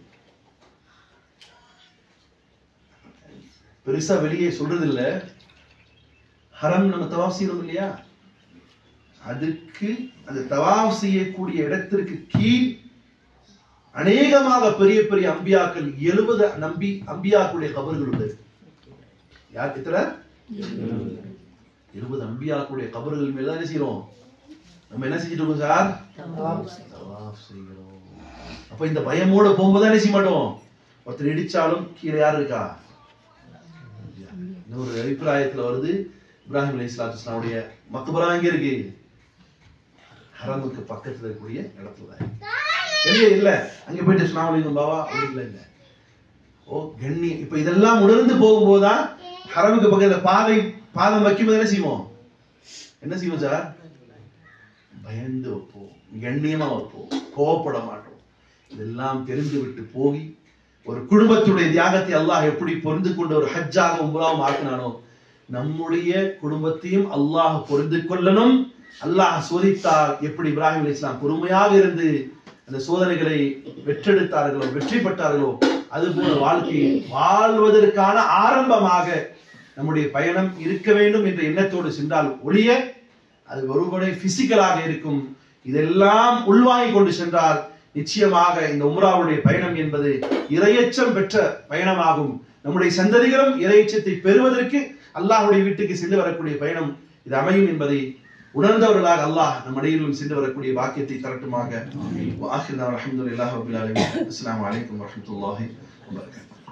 பெருசா வெளியே சொல்றது இல்ல ஹரம் நம்ம தவாஃப் செய்யறோம் இல்லையா அதுக்கு அந்த தவாஃப் செய்யக்கூடிய இடத்திற்கு கீழ் அநேகமாக பெரிய பெரிய அம்பியாக்கள் எழுபது நம்பி அம்பியாக்களுடைய கபர்கள் உள்ளது யார் எத்தனை இருபது அம்பியாக்களுடைய கபர்கள் மேல தான் என்ன செய்யறோம் நம்ம என்ன செஞ்சுட்டு இருக்கோம் சார் தவாஃப் செய்கிறோம் அப்ப இந்த பயமோட போகும்போது என்ன செய்ய மாட்டோம் ஒருத்தர் இடிச்சாலும் கீழே யார் இருக்கா இன்னொரு அபிப்பிராயத்துல வருது இப்ராஹிம் அலி இஸ்லாத்து இஸ்லாமுடைய மக்பரா எங்க இருக்கு ஹரமுக்கு பக்கத்துல இருக்கக்கூடிய இடத்துல எங்க இல்ல அங்க போயிட்டு இஸ்லாமலிங்கம் பாவா அப்படி இல்ல இல்ல ஓ கண்ணி இப்ப இதெல்லாம் உணர்ந்து போகும்போதுதான் ஹரமுக்கு பக்கத்துல பாதை பாதம் வைக்கும்போது என்ன செய்வோம் என்ன செய்வோம் சார் பயந்து வைப்போம் கண்ணியமா வைப்போம் கோவப்பட மாட்டோம் இதெல்லாம் தெரிந்து விட்டு போய் ஒரு குடும்பத்துடைய தியாகத்தை அல்லாஹ் எப்படி பொருந்து கொண்டு ஒரு ஹஜ்ஜாக உம்ராவும் ஆக்கினானோ நம்முடைய குடும்பத்தையும் அல்லாஹ் பொருந்து கொள்ளணும் அல்லாஹ் சோதித்தார் எப்படி இப்ராஹிம் அலி இஸ்லாம் பொறுமையாக இருந்து அந்த சோதனைகளை வெற்றெடுத்தார்களோ வெற்றி பெற்றார்களோ அதுபோல வாழ்க்கையை வாழ்வதற்கான ஆரம்பமாக நம்முடைய பயணம் இருக்க வேண்டும் என்ற எண்ணத்தோடு சென்றால் ஒழிய அது ஒருவனை பிசிக்கலாக இருக்கும் இதெல்லாம் உள்வாங்கிக் கொண்டு சென்றால் நிச்சயமாக இந்த உம்ராவுடைய பயணம் என்பது இரையச்சம் பெற்ற பயணமாகும் நம்முடைய சந்ததிகளும் இரையச்சத்தை பெறுவதற்கு அல்லாஹ்வுடைய வீட்டுக்கு சென்று வரக்கூடிய பயணம் இது அமையும் என்பதை உணர்ந்தவர்களாக அல்லாஹ் நம் இடையிலும் சென்று வரக்கூடிய வாக்கியத்தை தரட்டுமாக அல்ஹம்துலில்லாஹி ரப்பில் ஆலமீன் அஸ்ஸலாமு அலைக்கும் வரஹ்மத்துல்லாஹி வபரகாத்துஹு